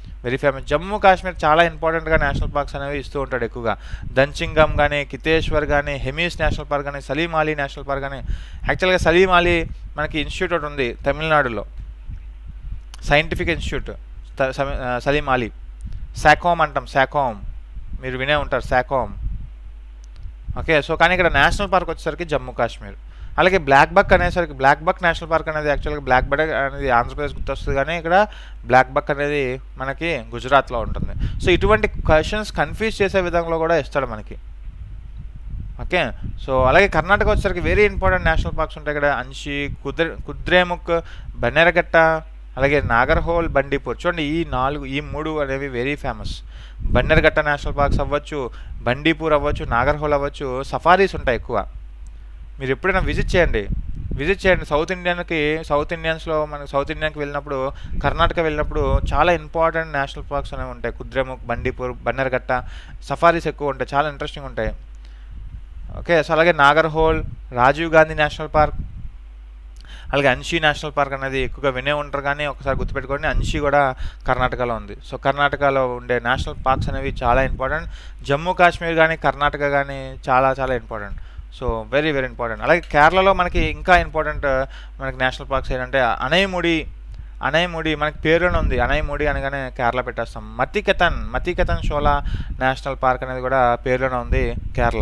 very famous Jammu Kashmir చాలా ఇంపార్టెంట్గా నేషనల్ పార్క్స్ అనేవి ఇస్తూ ఉంటాడు ఎక్కువగా దంచింగమ్ కానీ కితేశ్వర్ కానీ హెమీస్ నేషనల్ పార్క్ కానీ సలీం అలీ నేషనల్ పార్క్ కానీ యాక్చువల్గా సలీం అలీ మనకి ఇన్స్టిట్యూట్ ఒకటి ఉంది తమిళనాడులో సైంటిఫిక్ ఇన్స్టిట్యూట్ త- సమ- ఆ, సలీం అలీ శాకోమ్ అంటాం శాకోమ్ మీరు వినే ఉంటారు శాకోమ్ ఓకే సో కానీ ఇక్కడ నేషనల్ పార్క్ వచ్చేసరికి జమ్మూ కాశ్మీర్ అలాగే బ్లాక్ బక్ అనేసరికి బ్లాక్ బక్ నేషనల్ పార్క్ అనేది యాక్చువల్గా బ్లాక్ బక్ అనేది ఆంధ్రప్రదేశ్ గుర్తొస్తుంది కానీ ఇక్కడ బ్లాక్ బక్ అనేది మనకి గుజరాత్లో ఉంటుంది సో ఇటువంటి క్వశ్చన్స్ కన్ఫ్యూజ్ చేసే విధంలో కూడా ఇస్తాడు మనకి ఓకే సో అలాగే కర్ణాటక వచ్చేసరికి వెరీ ఇంపార్టెంట్ నేషనల్ పార్క్స్ ఉంటాయి ఇక్కడ అన్షి కుద్రే కుద్రేముక్ బన్నేరగట్ట అలాగే నాగర్హోల్ బండీపూర్ చూడండి ఈ నాలుగు ఈ మూడు అనేవి very famous Bannerghatta national parks అవ్వచ్చు బండీపూర్ అవ్వచ్చు నాగర్హోల్ అవ్వచ్చు సఫారీస్ ఉంటాయి ఎక్కువ మీరు ఎప్పుడైనా విజిట్ చేయండి విజిట్ చేయండి సౌత్ ఇండియన్కి సౌత్ ఇండియన్స్లో మనకి సౌత్ ఇండియన్కి వెళ్ళినప్పుడు కర్ణాటక వెళ్ళినప్పుడు చాలా ఇంపార్టెంట్ నేషనల్ పార్క్స్ అనేవి ఉంటాయి కుద్రేముఖ్ బండీపూర్ బన్నెరగట్ట సఫారీస్ ఎక్కువ ఉంటాయి చాలా ఇంట్రెస్టింగ్ ఉంటాయి ఓకే సో అలాగే నాగర్హోల్ రాజీవ్ గాంధీ నేషనల్ పార్క్ అలాగే అన్షి నేషనల్ పార్క్ అనేది ఎక్కువగా వినే ఉంటారు కానీ ఒకసారి గుర్తుపెట్టుకోండి అన్షి కూడా కర్ణాటకలో ఉంది సో కర్ణాటకలో ఉండే నేషనల్ పార్క్స్ అనేవి చాలా ఇంపార్టెంట్ జమ్మూ కాశ్మీర్ కానీ కర్ణాటక కానీ చాలా చాలా important so very very important అలాగే కేరళలో మనకి ఇంకా ఇంపార్టెంట్ మనకి నేషనల్ పార్క్స్ ఏంటంటే అనయముడి అనయముడి మనకి పేరులోనే ఉంది అనయముడి అనగానే కేరళ పెట్టేస్తాం మతికెతన్ మతికెతన్ షోలా నేషనల్ పార్క్ అనేది కూడా పేరులోనే ఉంది కేరళ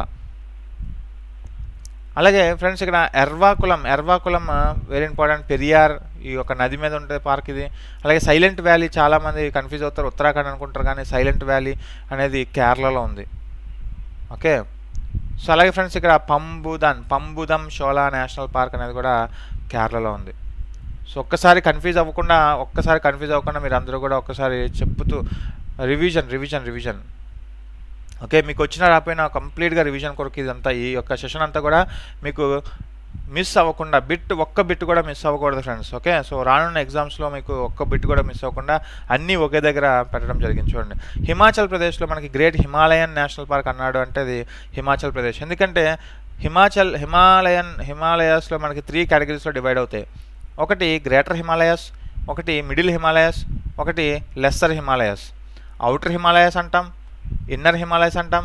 అలాగే ఫ్రెండ్స్ ఇక్కడ ఎర్వాకులం ఎర్వాకులం వెరీ ఇంపార్టెంట్ పెరియార్ ఈ యొక్క నది మీద ఉండే పార్క్ ఇది అలాగే సైలెంట్ వ్యాలీ చాలామంది కన్ఫ్యూజ్ అవుతారు ఉత్తరాఖండ్ అనుకుంటారు కానీ సైలెంట్ వ్యాలీ అనేది కేరళలో ఉంది ఓకే సో అలాగే ఫ్రెండ్స్ ఇక్కడ పంబుదన్ పంబుదం షోలా నేషనల్ పార్క్ అనేది కూడా కేరళలో ఉంది సో ఒక్కసారి కన్ఫ్యూజ్ అవ్వకుండా ఒక్కసారి కన్ఫ్యూజ్ అవ్వకుండా మీరు అందరూ కూడా ఒక్కసారి చెప్పుతూ రివిజన్ రివిజన్ రివిజన్ ఓకే మీకు వచ్చిన రాపోయినా కంప్లీట్గా రివిజన్ కొరకు ఇదంతా ఈ యొక్క సెషన్ అంతా కూడా మీకు మిస్ అవ్వకుండా బిట్ ఒక్క బిట్ కూడా మిస్ అవ్వకూడదు ఫ్రెండ్స్ ఓకే సో రానున్న ఎగ్జామ్స్లో మీకు ఒక్క బిట్ కూడా మిస్ అవ్వకుండా అన్నీ ఒకే దగ్గర పెట్టడం జరిగింది చూడండి హిమాచల్ ప్రదేశ్లో మనకి గ్రేట్ హిమాలయన్ నేషనల్ పార్క్ అన్నాడు అంటే అది హిమాచల్ ప్రదేశ్ ఎందుకంటే హిమాచల్ హిమాలయన్ హిమాలయాస్లో మనకి త్రీ కేటగిరీస్లో డివైడ్ అవుతాయి ఒకటి గ్రేటర్ హిమాలయస్ ఒకటి మిడిల్ హిమాలయస్ ఒకటి లెస్సర్ హిమాలయస్ అవుటర్ హిమాలయస్ అంటాం ఇన్నర్ హిమాలయస్ అంటాం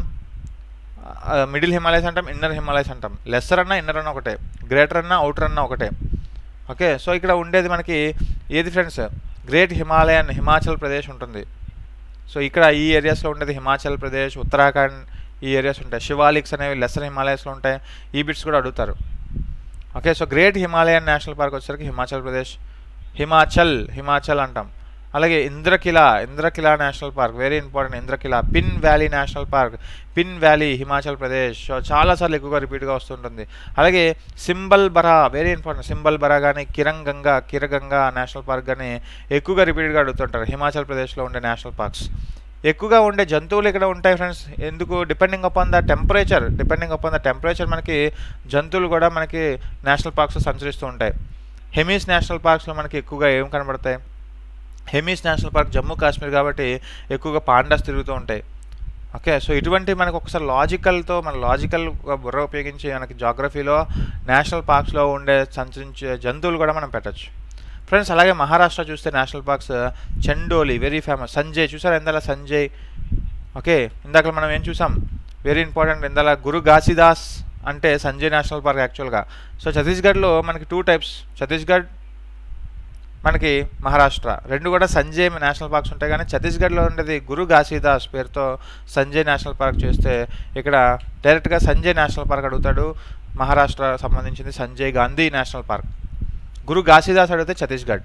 మిడిల్ హిమాలయస్ అంటాం ఇన్నర్ హిమాలయస్ అంటాం లెస్సర్ అన్న ఇన్నర్ అన్న ఒకటే గ్రేటర్ అన్న అవుటర్ అన్న ఒకటే ఓకే సో ఇక్కడ ఉండేది మనకి ఏది friends great Himalayan Himachal Pradesh ఉంటుంది సో ఇక్కడ ఈ ఏరియాస్లో ఉండేది హిమాచల్ ప్రదేశ్ ఉత్తరాఖండ్ ఈ ఏరియాస్ ఉంటాయి శివాలిక్స్ అనేవి లెస్సర్ హిమాలయస్లో ఉంటాయి ఈ బిట్స్ కూడా అడుగుతారు okay so great Himalayan national park వచ్చేసరికి హిమాచల్ ప్రదేశ్ హిమాచల్ హిమాచల్ అంటాం అలాగే Indrakila Indrakila national park very important Indrakila pin valley national park pin valley Himachal Pradesh so చాలాసార్లు ఎక్కువగా రిపీట్గా వస్తుంటుంది అలాగే Simbalbara very important Simbalbara కానీ కిరంగంగా కిరగంగా నేషనల్ పార్క్ కానీ ఎక్కువగా రిపీట్గా అడుగుతుంటారు హిమాచల్ ప్రదేశ్లో ఉండే నేషనల్ పార్క్స్ ఎక్కువగా ఉండే జంతువులు ఇక్కడ ఉంటాయి ఫ్రెండ్స్ ఎందుకు depending upon the temperature depending upon the temperature మనకి జంతువులు కూడా మనకి నేషనల్ పార్క్స్ సంచరిస్తూ ఉంటాయి హెమీస్ నేషనల్ పార్క్స్లో మనకి ఎక్కువగా ఏం కనబడతాయి హెమీస్ నేషనల్ పార్క్ జమ్మూ కాశ్మీర్ కాబట్టి ఎక్కువగా పాండాస్ తిరుగుతూ ఉంటాయి ఓకే సో ఇటువంటి మనకు ఒకసారి లాజికల్తో మన లాజికల్ బుర్ర ఉపయోగించి మనకి జాగ్రఫీలో నేషనల్ పార్క్స్లో ఉండే సంచరించే జంతువులు కూడా మనం పెట్టచ్చు ఫ్రెండ్స్ అలాగే మహారాష్ట్ర చూస్తే national parks Chandoli very famous Sanjay చూసారా ఇందాల సంజయ్ ఓకే ఇందాక మనం ఏం చూసాం వెరీ ఇంపార్టెంట్ ఇందాల గురు ఘాసిదాస్ అంటే సంజయ్ నేషనల్ పార్క్ యాక్చువల్గా సో ఛత్తీస్గఢ్లో మనకి టూ టైప్స్ ఛత్తీస్గఢ్ మనకి మహారాష్ట్ర రెండు కూడా సంజయ్ నేషనల్ పార్క్స్ ఉంటాయి కానీ ఛత్తీస్గఢ్లో ఉండేది గురు ఘాసీదాస్ పేరుతో సంజయ్ నేషనల్ పార్క్ చేస్తే ఇక్కడ డైరెక్ట్గా సంజయ్ నేషనల్ పార్క్ అడుగుతాడు మహారాష్ట్ర సంబంధించింది సంజయ్ గాంధీ నేషనల్ పార్క్ గురు ఘాసీదాస్ అడిగితే Chhattisgarh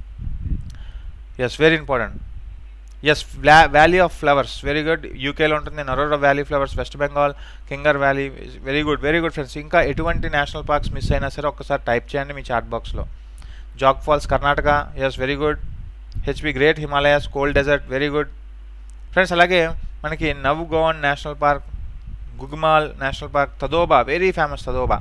yes very important yes వ్లా valley of flowers very good యూకేలో ఉంటుంది Narora valley flowers west Bengal కింగర్ valley very good very good friends ఇంకా ఎటువంటి నేషనల్ పార్క్స్ మిస్ అయినా సరే ఒక్కసారి టైప్ చేయండి మీ చాట్ బాక్స్లో Jog falls Karnataka yes very good HP great Himalayas cold desert very good friends అలాగే మనకి నవ్ గోవన్ national park Gugamal national park Tadoba very famous Tadoba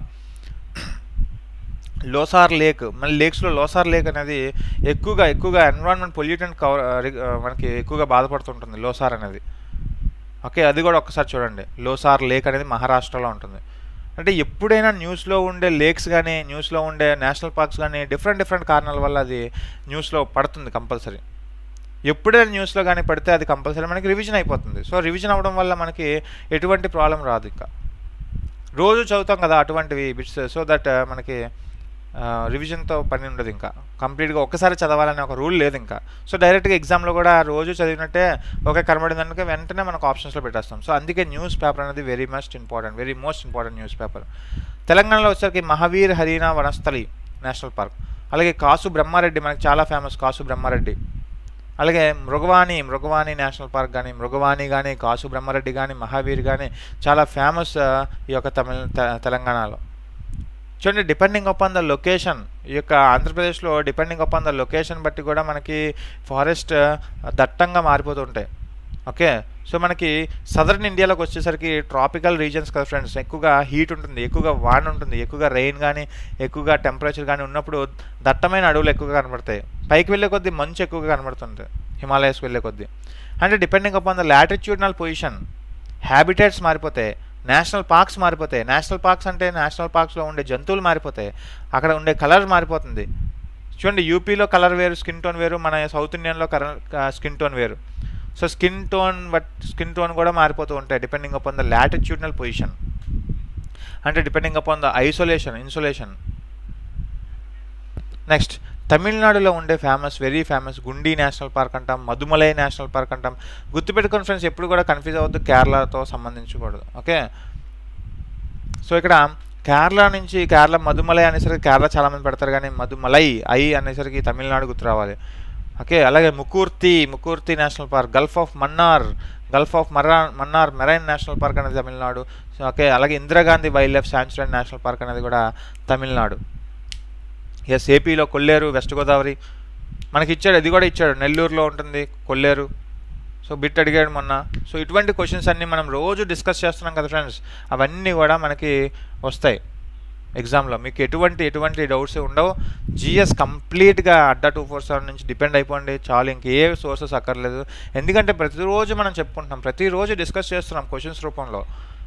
Losar lake మళ్ళీ లేక్స్లో లోసార్ లేక్ అనేది ఎక్కువగా ఎక్కువగా ఎన్విరాన్మెంట్ పొల్యూటెంట్ కవర్ మనకి ఎక్కువగా బాధపడుతుంటుంది లోసార్ అనేది ఓకే అది కూడా ఒక్కసారి చూడండి లోసార్ లేక్ అనేది మహారాష్ట్రలో ఉంటుంది అంటే ఎప్పుడైనా న్యూస్లో ఉండే లేక్స్ కానీ న్యూస్లో ఉండే నేషనల్ పార్క్స్ కానీ డిఫరెంట్ డిఫరెంట్ కారణాల వల్ల అది న్యూస్లో పడుతుంది కంపల్సరీ ఎప్పుడైనా న్యూస్లో కానీ పడితే అది కంపల్సరీ మనకి రివిజన్ అయిపోతుంది సో రివిజన్ అవ్వడం వల్ల మనకి ఎటువంటి ప్రాబ్లం రాదు ఇంకా రోజు చదువుతాం కదా అటువంటివి బిట్స్ సో దట్ మనకి రివిజన్తో పని ఉండదు ఇంకా కంప్లీట్గా ఒక్కసారి చదవాలనే ఒక రూల్ లేదు ఇంకా సో డైరెక్ట్గా ఎగ్జామ్లో కూడా రోజు చదివినట్టే ఒకే కనబడిందనుక వెంటనే మనకు ఆప్షన్స్లో పెట్టేస్తాం సో అందుకే న్యూస్ పేపర్ అనేది very must important very most important news paper తెలంగాణలో వచ్చేసరికి మహావీర్ హరీనా వనస్థలి నేషనల్ పార్క్ అలాగే కాసు బ్రహ్మారెడ్డి మనకి చాలా ఫేమస్ కాసు బ్రహ్మారెడ్డి అలాగే మృగవాణి మృగవాణి నేషనల్ పార్క్ కానీ మృగవాణి కానీ కాసు బ్రహ్మారెడ్డి కానీ మహావీర్ కానీ చాలా ఫేమస్ ఈ యొక్క తమిళ తె- తెలంగాణలో చూడండి డిపెండింగ్ అపాన్ ద లొకేషన్ ఈ యొక్క ఆంధ్రప్రదేశ్లో డిపెండింగ్ అపాన్ ద లొకేషన్ బట్టి కూడా మనకి ఫారెస్ట్ దట్టంగా మారిపోతుంటాయి ఓకే సో మనకి సదర్న్ ఇండియాలోకి వచ్చేసరికి ట్రాపికల్ రీజన్స్ కదా ఫ్రెండ్స్ ఎక్కువగా హీట్ ఉంటుంది ఎక్కువగా వాన ఉంటుంది ఎక్కువగా రెయిన్ కానీ ఎక్కువగా టెంపరేచర్ కానీ ఉన్నప్పుడు దట్టమైన అడవులు ఎక్కువగా కనబడతాయి పైకి వెళ్ళే కొద్దీ మంచు ఎక్కువగా కనబడుతుంది హిమాలయస్కి వెళ్ళే కొద్దీ అంటే depending upon the latitudinal position habitats మారిపోతాయి నేషనల్ పార్క్స్ మారిపోతాయి నేషనల్ పార్క్స్ అంటే నేషనల్ పార్క్స్లో ఉండే జంతువులు మారిపోతాయి అక్కడ ఉండే కలర్ మారిపోతుంది చూడండి యూపీలో కలర్ వేరు స్కిన్ టోన్ వేరు మన సౌత్ ఇండియన్లో కలర్ స్కిన్ టోన్ వేరు so skin tone but skin tone కూడా మారిపోతూ ఉంటాయి depending upon the latitudinal position అంటే depending upon the isolation insolation next తమిళనాడులో ఉండే famous very famous Guindy National park అంటాం మధుమలై నేషనల్ పార్క్ అంటాం గుర్తుపెట్టుకుని ఫ్రెండ్స్ ఎప్పుడు కూడా కన్ఫ్యూజ్ అవ్వద్దు కేరళతో సంబంధించకూడదు ఓకే సో ఇక్కడ కేరళ నుంచి కేరళ మధుమలై అనేసరికి కేరళ చాలామంది పెడతారు కానీ మధుమలై ఐ అనేసరికి తమిళనాడు గుర్తు రావాలి ఓకే అలాగే ముకూర్తి ముకూర్తి national park Gulf of Mannar Gulf of మర్రా Mannar marine national park అనేది తమిళనాడు సో ఓకే అలాగే Indira Gandhi wild life sanctuary national park అనేది కూడా తమిళనాడు ఎస్ ఏపీలో కొల్లేరు వెస్ట్ గోదావరి మనకి ఇచ్చాడు ఇది కూడా ఇచ్చాడు నెల్లూరులో ఉంటుంది కొల్లేరు సో బిట్ అడిగాడు మొన్న సో ఇటువంటి క్వశ్చన్స్ అన్నీ మనం రోజు డిస్కస్ చేస్తున్నాం కదా ఫ్రెండ్స్ అవన్నీ కూడా మనకి వస్తాయి ఎగ్జామ్లో మీకు ఎటువంటి ఎటువంటి డౌట్స్ ఉండవు జిఎస్ కంప్లీట్గా అడ్డా టూ ఫోర్ సెవెన్ నుంచి డిపెండ్ అయిపోండి చాలు ఇంకే సోర్సెస్ అక్కర్లేదు ఎందుకంటే ప్రతిరోజు మనం చెప్పుకుంటున్నాం ప్రతిరోజు డిస్కస్ చేస్తున్నాం క్వశ్చన్స్ రూపంలో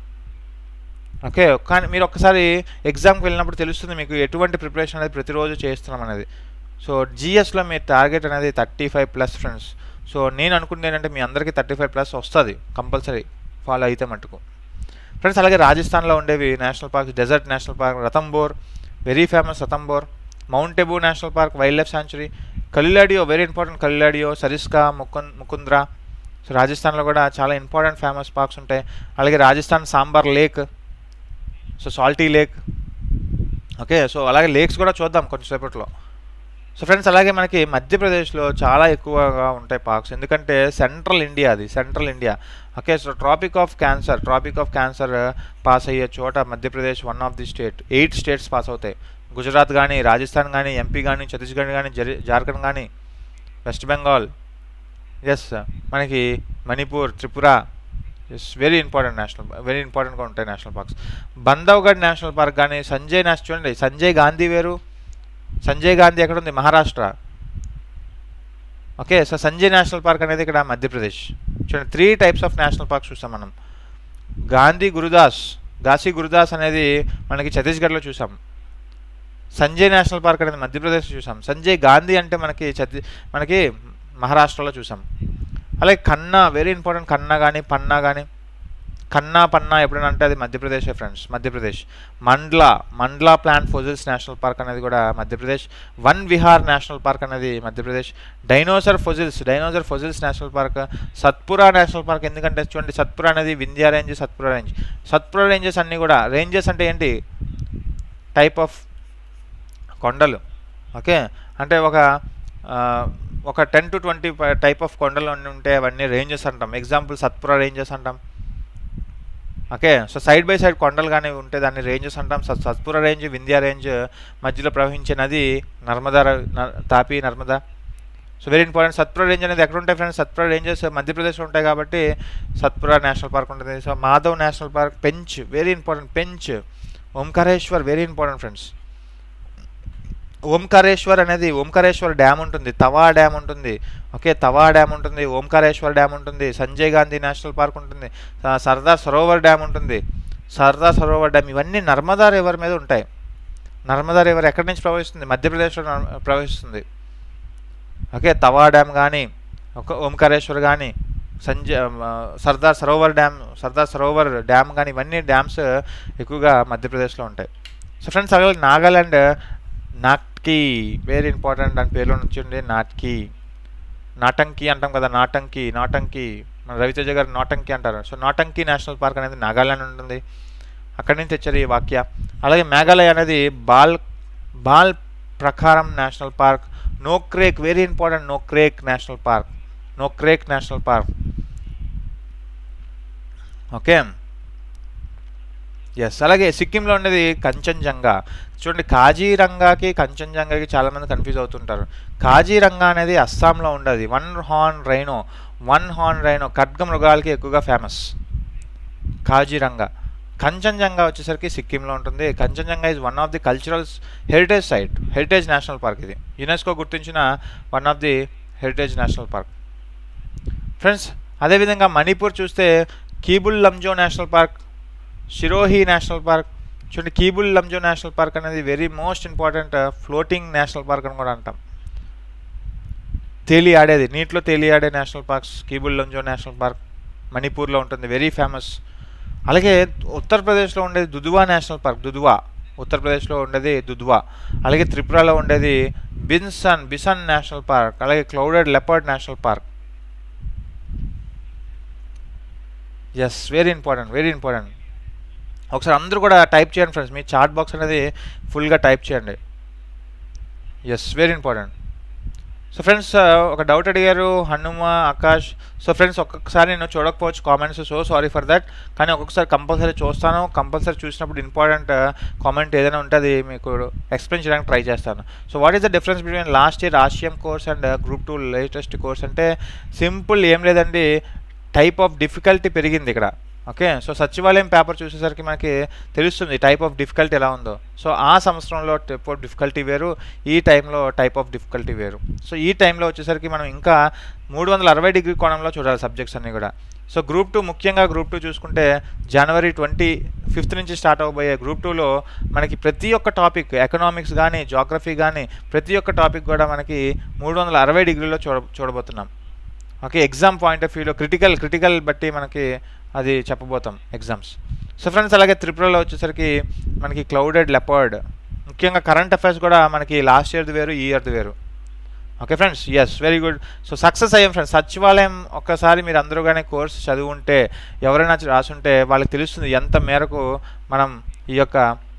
ఓకే కానీ మీరు ఒక్కసారి ఎగ్జామ్కి వెళ్ళినప్పుడు తెలుస్తుంది మీకు ఎటువంటి ప్రిపరేషన్ అనేది ప్రతిరోజు చేస్తున్నాం అనేది సో జిఎస్లో మీ టార్గెట్ అనేది thirty five plus friends so నేను అనుకుంది ఏంటంటే మీ అందరికీ థర్టీ ఫైవ్ ప్లస్ వస్తుంది కంపల్సరీ ఫాలో అయితే మటుకు ఫ్రెండ్స్ అలాగే రాజస్థాన్లో ఉండేవి national park desert national park Ranthambore very famous Ranthambore mount Abu national park wild life sanctuary Keoladeo very important Keoladeo Sariska ముకున్ ముకుంద్రా సో రాజస్థాన్లో కూడా చాలా ఇంపార్టెంట్ ఫేమస్ పార్క్స్ ఉంటాయి అలాగే Rajasthan Sambhar lake so salty lake okay so అలాగే లేక్స్ కూడా చూద్దాం కొంచెంసేపట్లో సో ఫ్రెండ్స్ అలాగే మనకి మధ్యప్రదేశ్లో చాలా ఎక్కువగా ఉంటాయి పార్క్స్ ఎందుకంటే సెంట్రల్ ఇండియా అది Central India okay so Tropic of Cancer Tropic of Cancer pass అయ్యే చోట Madhya Pradesh one of the state eight states pass అవుతాయి గుజరాత్ కానీ రాజస్థాన్ కానీ ఎంపీ కానీ ఛత్తీస్గఢ్ కానీ జరి జార్ఖండ్ కానీ వెస్ట్ బెంగాల్ ఎస్ మనకి Manipur Tripura yes very important national very ఇంపార్టెంట్గా ఉంటాయి national parks Bandhavgarh national park కానీ సంజయ్ నేషనల్ చూడండి సంజయ్ గాంధీ వేరు సంజయ్ గాంధీ ఎక్కడ ఉంది Maharashtra okay so Sanjay national park అనేది ఇక్కడ మధ్యప్రదేశ్ చూడండి three types of national parks చూసాం మనం గాంధీ గురుదాస్ గాసి గురుదాస్ అనేది మనకి ఛత్తీస్గఢ్లో చూసాం సంజయ్ నేషనల్ పార్క్ అనేది మధ్యప్రదేశ్లో చూసాం సంజయ్ గాంధీ అంటే మనకి ఛత్తీ మనకి మహారాష్ట్రలో చూసాం అలాగే కన్నా వెరీ ఇంపార్టెంట్ కన్నా కానీ పన్నా కానీ కన్నా పన్నా ఎప్పుడైనా అంటే అది మధ్యప్రదేశే friends Madhya Pradesh Mandla Mandla plant fossils National park అనేది కూడా మధ్యప్రదేశ్ వన్ విహార్ నేషనల్ పార్క్ అనేది Madhya Pradesh dinosaur fossils dinosaur fossils National Park Satpura national Park ఎందుకంటే చూడండి సత్పురా అనేది Vindhya range Satpura range Satpura ranges అన్నీ కూడా రేంజెస్ అంటే ఏంటి టైప్ ఆఫ్ కొండలు ఓకే అంటే ఒక ఆ, ఒక ten to twenty type of కొండలు అన్నీ ఉంటే అవన్నీ రేంజెస్ అంటాం ఎగ్జాంపుల్ సత్పురా రేంజెస్ అంటాం okay so side by side కొండలు కానీ ఉంటే దాన్ని రేంజెస్ అంటాం సత్ సత్పురా రేంజ్ వింధ్యా రేంజ్ మధ్యలో ప్రవహించే నది నర్మదా ర- న- Tapi Narmada so very important Satpura range అనేది ఎక్కడ ఉంటాయి ఫ్రెండ్స్ సత్పురా రేంజెస్ మధ్యప్రదేశ్లో ఉంటాయి కాబట్టి సత్పురా నేషనల్ పార్క్ ఉంటుంది so Madhav national park Pench very important Pench Omkareshwar very important friends Omkareshwar అనేది ఓంకారేశ్వర్ డ్యామ్ ఉంటుంది తవా డ్యామ్ ఉంటుంది ఓకే తవా డ్యామ్ ఉంటుంది ఓంకారేశ్వర్ డ్యామ్ ఉంటుంది సంజయ్ గాంధీ నేషనల్ పార్క్ ఉంటుంది స- సర్దార్ సరోవర్ డ్యామ్ ఉంటుంది సర్దార్ సరోవర్ డ్యామ్ ఇవన్నీ నర్మదా రివర్ మీద ఉంటాయి నర్మదా రివర్ ఎక్కడి నుంచి ప్రవహిస్తుంది మధ్యప్రదేశ్లో నర్- ప్రవహిస్తుంది ఓకే తవా డ్యామ్ కానీ ఒక ఓంకారేశ్వర్ కానీ సంజయ్ సర్దార్ సరోవర్ డ్యామ్ సర్దార్ సరోవర్ డ్యామ్ కానీ ఇవన్నీ డ్యామ్స్ ఎక్కువగా మధ్యప్రదేశ్లో ఉంటాయి సో ఫ్రెండ్స్ అలాగే నాగాలాండ్ నాట్కి వెరీ ఇంపార్టెంట్ దాని పేరులో నుంచి ఉండే నాట్కి నాటంకి అంటాం కదా నాటంకి నాటంకి మన రవితేజ గారు నాటంకి అంటారు సో నాటంకి నేషనల్ పార్క్ అనేది నాగాలాండ్ ఉంటుంది అక్కడి నుంచి తెచ్చారు ఈ వాక్య అలాగే మేఘాలయ అనేది బాల్ బాల్ ప్రకారం national park Nokrek very important Nokrek national park Nokrek national park okay yes అలాగే సిక్కింలో ఉండేది కంచన్జంగా చూడండి కాజీరంగాకి కంచన్జంగాకి చాలామంది కన్ఫ్యూజ్ అవుతుంటారు కాజీరంగా అనేది అస్సాంలో ఉండదు one horn rhino one horn rhino ఖడ్గ మృగాలకి ఎక్కువగా ఫేమస్ కాజీరంగా కంచన్జంగా వచ్చేసరికి సిక్కింలో ఉంటుంది Kanchenjunga is one of the cultural heritage site heritage national park ఇది యునెస్కో గుర్తించిన one of the heritage national park friends అదేవిధంగా మణిపూర్ చూస్తే Keibul Lamjao national park Sirohi national park చూడండి కీబుల్ లంజో నేషనల్ పార్క్ అనేది very most important floating national park అని కూడా అంటాం తేలి ఆడేది నీటిలో తేలి ఆడే national parks Keibul Lamjao national park మణిపూర్లో ఉంటుంది వెరీ ఫేమస్ అలాగే ఉత్తరప్రదేశ్లో ఉండేది దుదువా నేషనల్ పార్క్ దుదువా ఉత్తరప్రదేశ్లో ఉండేది దుద్వా అలాగే త్రిపురలో ఉండేది బిన్సన్ బిసన్ నేషనల్ పార్క్ అలాగే clouded leopard national park yes very important very important ఒకసారి అందరూ కూడా టైప్ చేయండి ఫ్రెండ్స్ మీ చాట్ బాక్స్ అనేది ఫుల్గా టైప్ చేయండి yes very important so friends ఒక డౌట్ అడిగారు హనుమ ఆకాష్ సో ఫ్రెండ్స్ ఒక్కొక్కసారి నేను చూడకపోవచ్చు comments so sorry for that కానీ ఒక్కొక్కసారి కంపల్సరీ చూస్తాను కంపల్సరీ చూసినప్పుడు ఇంపార్టెంట్ కామెంట్ ఏదైనా ఉంటే అది మీకు ఎక్స్ప్లెయిన్ చేయడానికి ట్రై చేస్తాను so what is the difference between last year ఆసియం course and group two latest course అంటే సింపుల్ ఏం లేదండి టైప్ ఆఫ్ డిఫికల్టీ పెరిగింది ఇక్కడ ఓకే సో సచివాలయం పేపర్ చూసేసరికి మనకి తెలుస్తుంది టైప్ ఆఫ్ డిఫికల్టీ ఎలా ఉందో సో ఆ సంవత్సరంలో టైప్ ఆఫ్ డిఫికల్టీ వేరు ఈ టైంలో టైప్ ఆఫ్ డిఫికల్టీ వేరు సో ఈ టైంలో వచ్చేసరికి మనం ఇంకా మూడు వందల అరవై డిగ్రీ కోణంలో చూడాలి సబ్జెక్ట్స్ అన్నీ కూడా సో గ్రూప్ టూ ముఖ్యంగా గ్రూప్ టూ చూసుకుంటే జనవరి ట్వంటీ ఫిఫ్త్ నుంచి స్టార్ట్ అవబోయే గ్రూప్ టూలో మనకి ప్రతి ఒక్క టాపిక్ ఎకనామిక్స్ కానీ జాగ్రఫీ కానీ ప్రతి ఒక్క టాపిక్ కూడా మనకి మూడు వందల అరవై డిగ్రీలో చూడ చూడబోతున్నాం ఓకే ఎగ్జామ్ పాయింట్ ఆఫ్ వ్యూలో క్రిటికల్ క్రిటికల్ బట్టి మనకి అది చెప్పబోతాం ఎగ్జామ్స్ సో ఫ్రెండ్స్ అలాగే త్రిపురలో వచ్చేసరికి మనకి క్లౌడెడ్ లెపర్డ్ ముఖ్యంగా కరెంట్ అఫైర్స్ కూడా మనకి లాస్ట్ ఇయర్ది వేరు ఈ ఇయర్ది వేరు okay friends yes very good so success అయ్యాం ఫ్రెండ్స్ సచివాలయం ఒక్కసారి మీరు అందరూ కానీ కోర్స్ చదువుంటే ఎవరైనా రాసుంటే వాళ్ళకి తెలుస్తుంది ఎంత మేరకు మనం ఈ యొక్క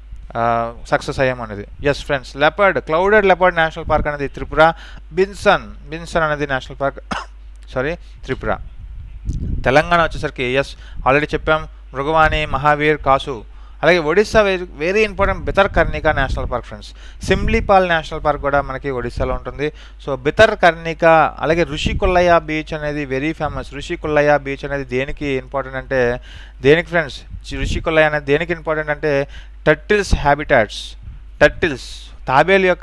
సక్సెస్ అయ్యాం అనేది yes friends leopard clouded leopard national park అనేది త్రిపుర బిన్సన్ బిన్సన్ అనేది national park sorry Tripura Telangana వచ్చేసరికి ఎస్ ఆల్రెడీ చెప్పాం మృగవాణి మహావీర్ కాసు అలాగే Odisha very very important Bhitarkanika national park friends Simlipal national park కూడా మనకి ఒడిస్సాలో ఉంటుంది సో బితర్ కర్ణిక అలాగే ఋషికొల్లయ్య బీచ్ అనేది వెరీ ఫేమస్ ఋషికొల్లయ్య బీచ్ అనేది దేనికి ఇంపార్టెంట్ అంటే దేనికి ఫ్రెండ్స్ ఋషికొల్లయ్య అనేది దేనికి ఇంపార్టెంట్ అంటే టర్టిల్స్ హ్యాబిటాట్స్ టర్టిల్స్ తాబేలు యొక్క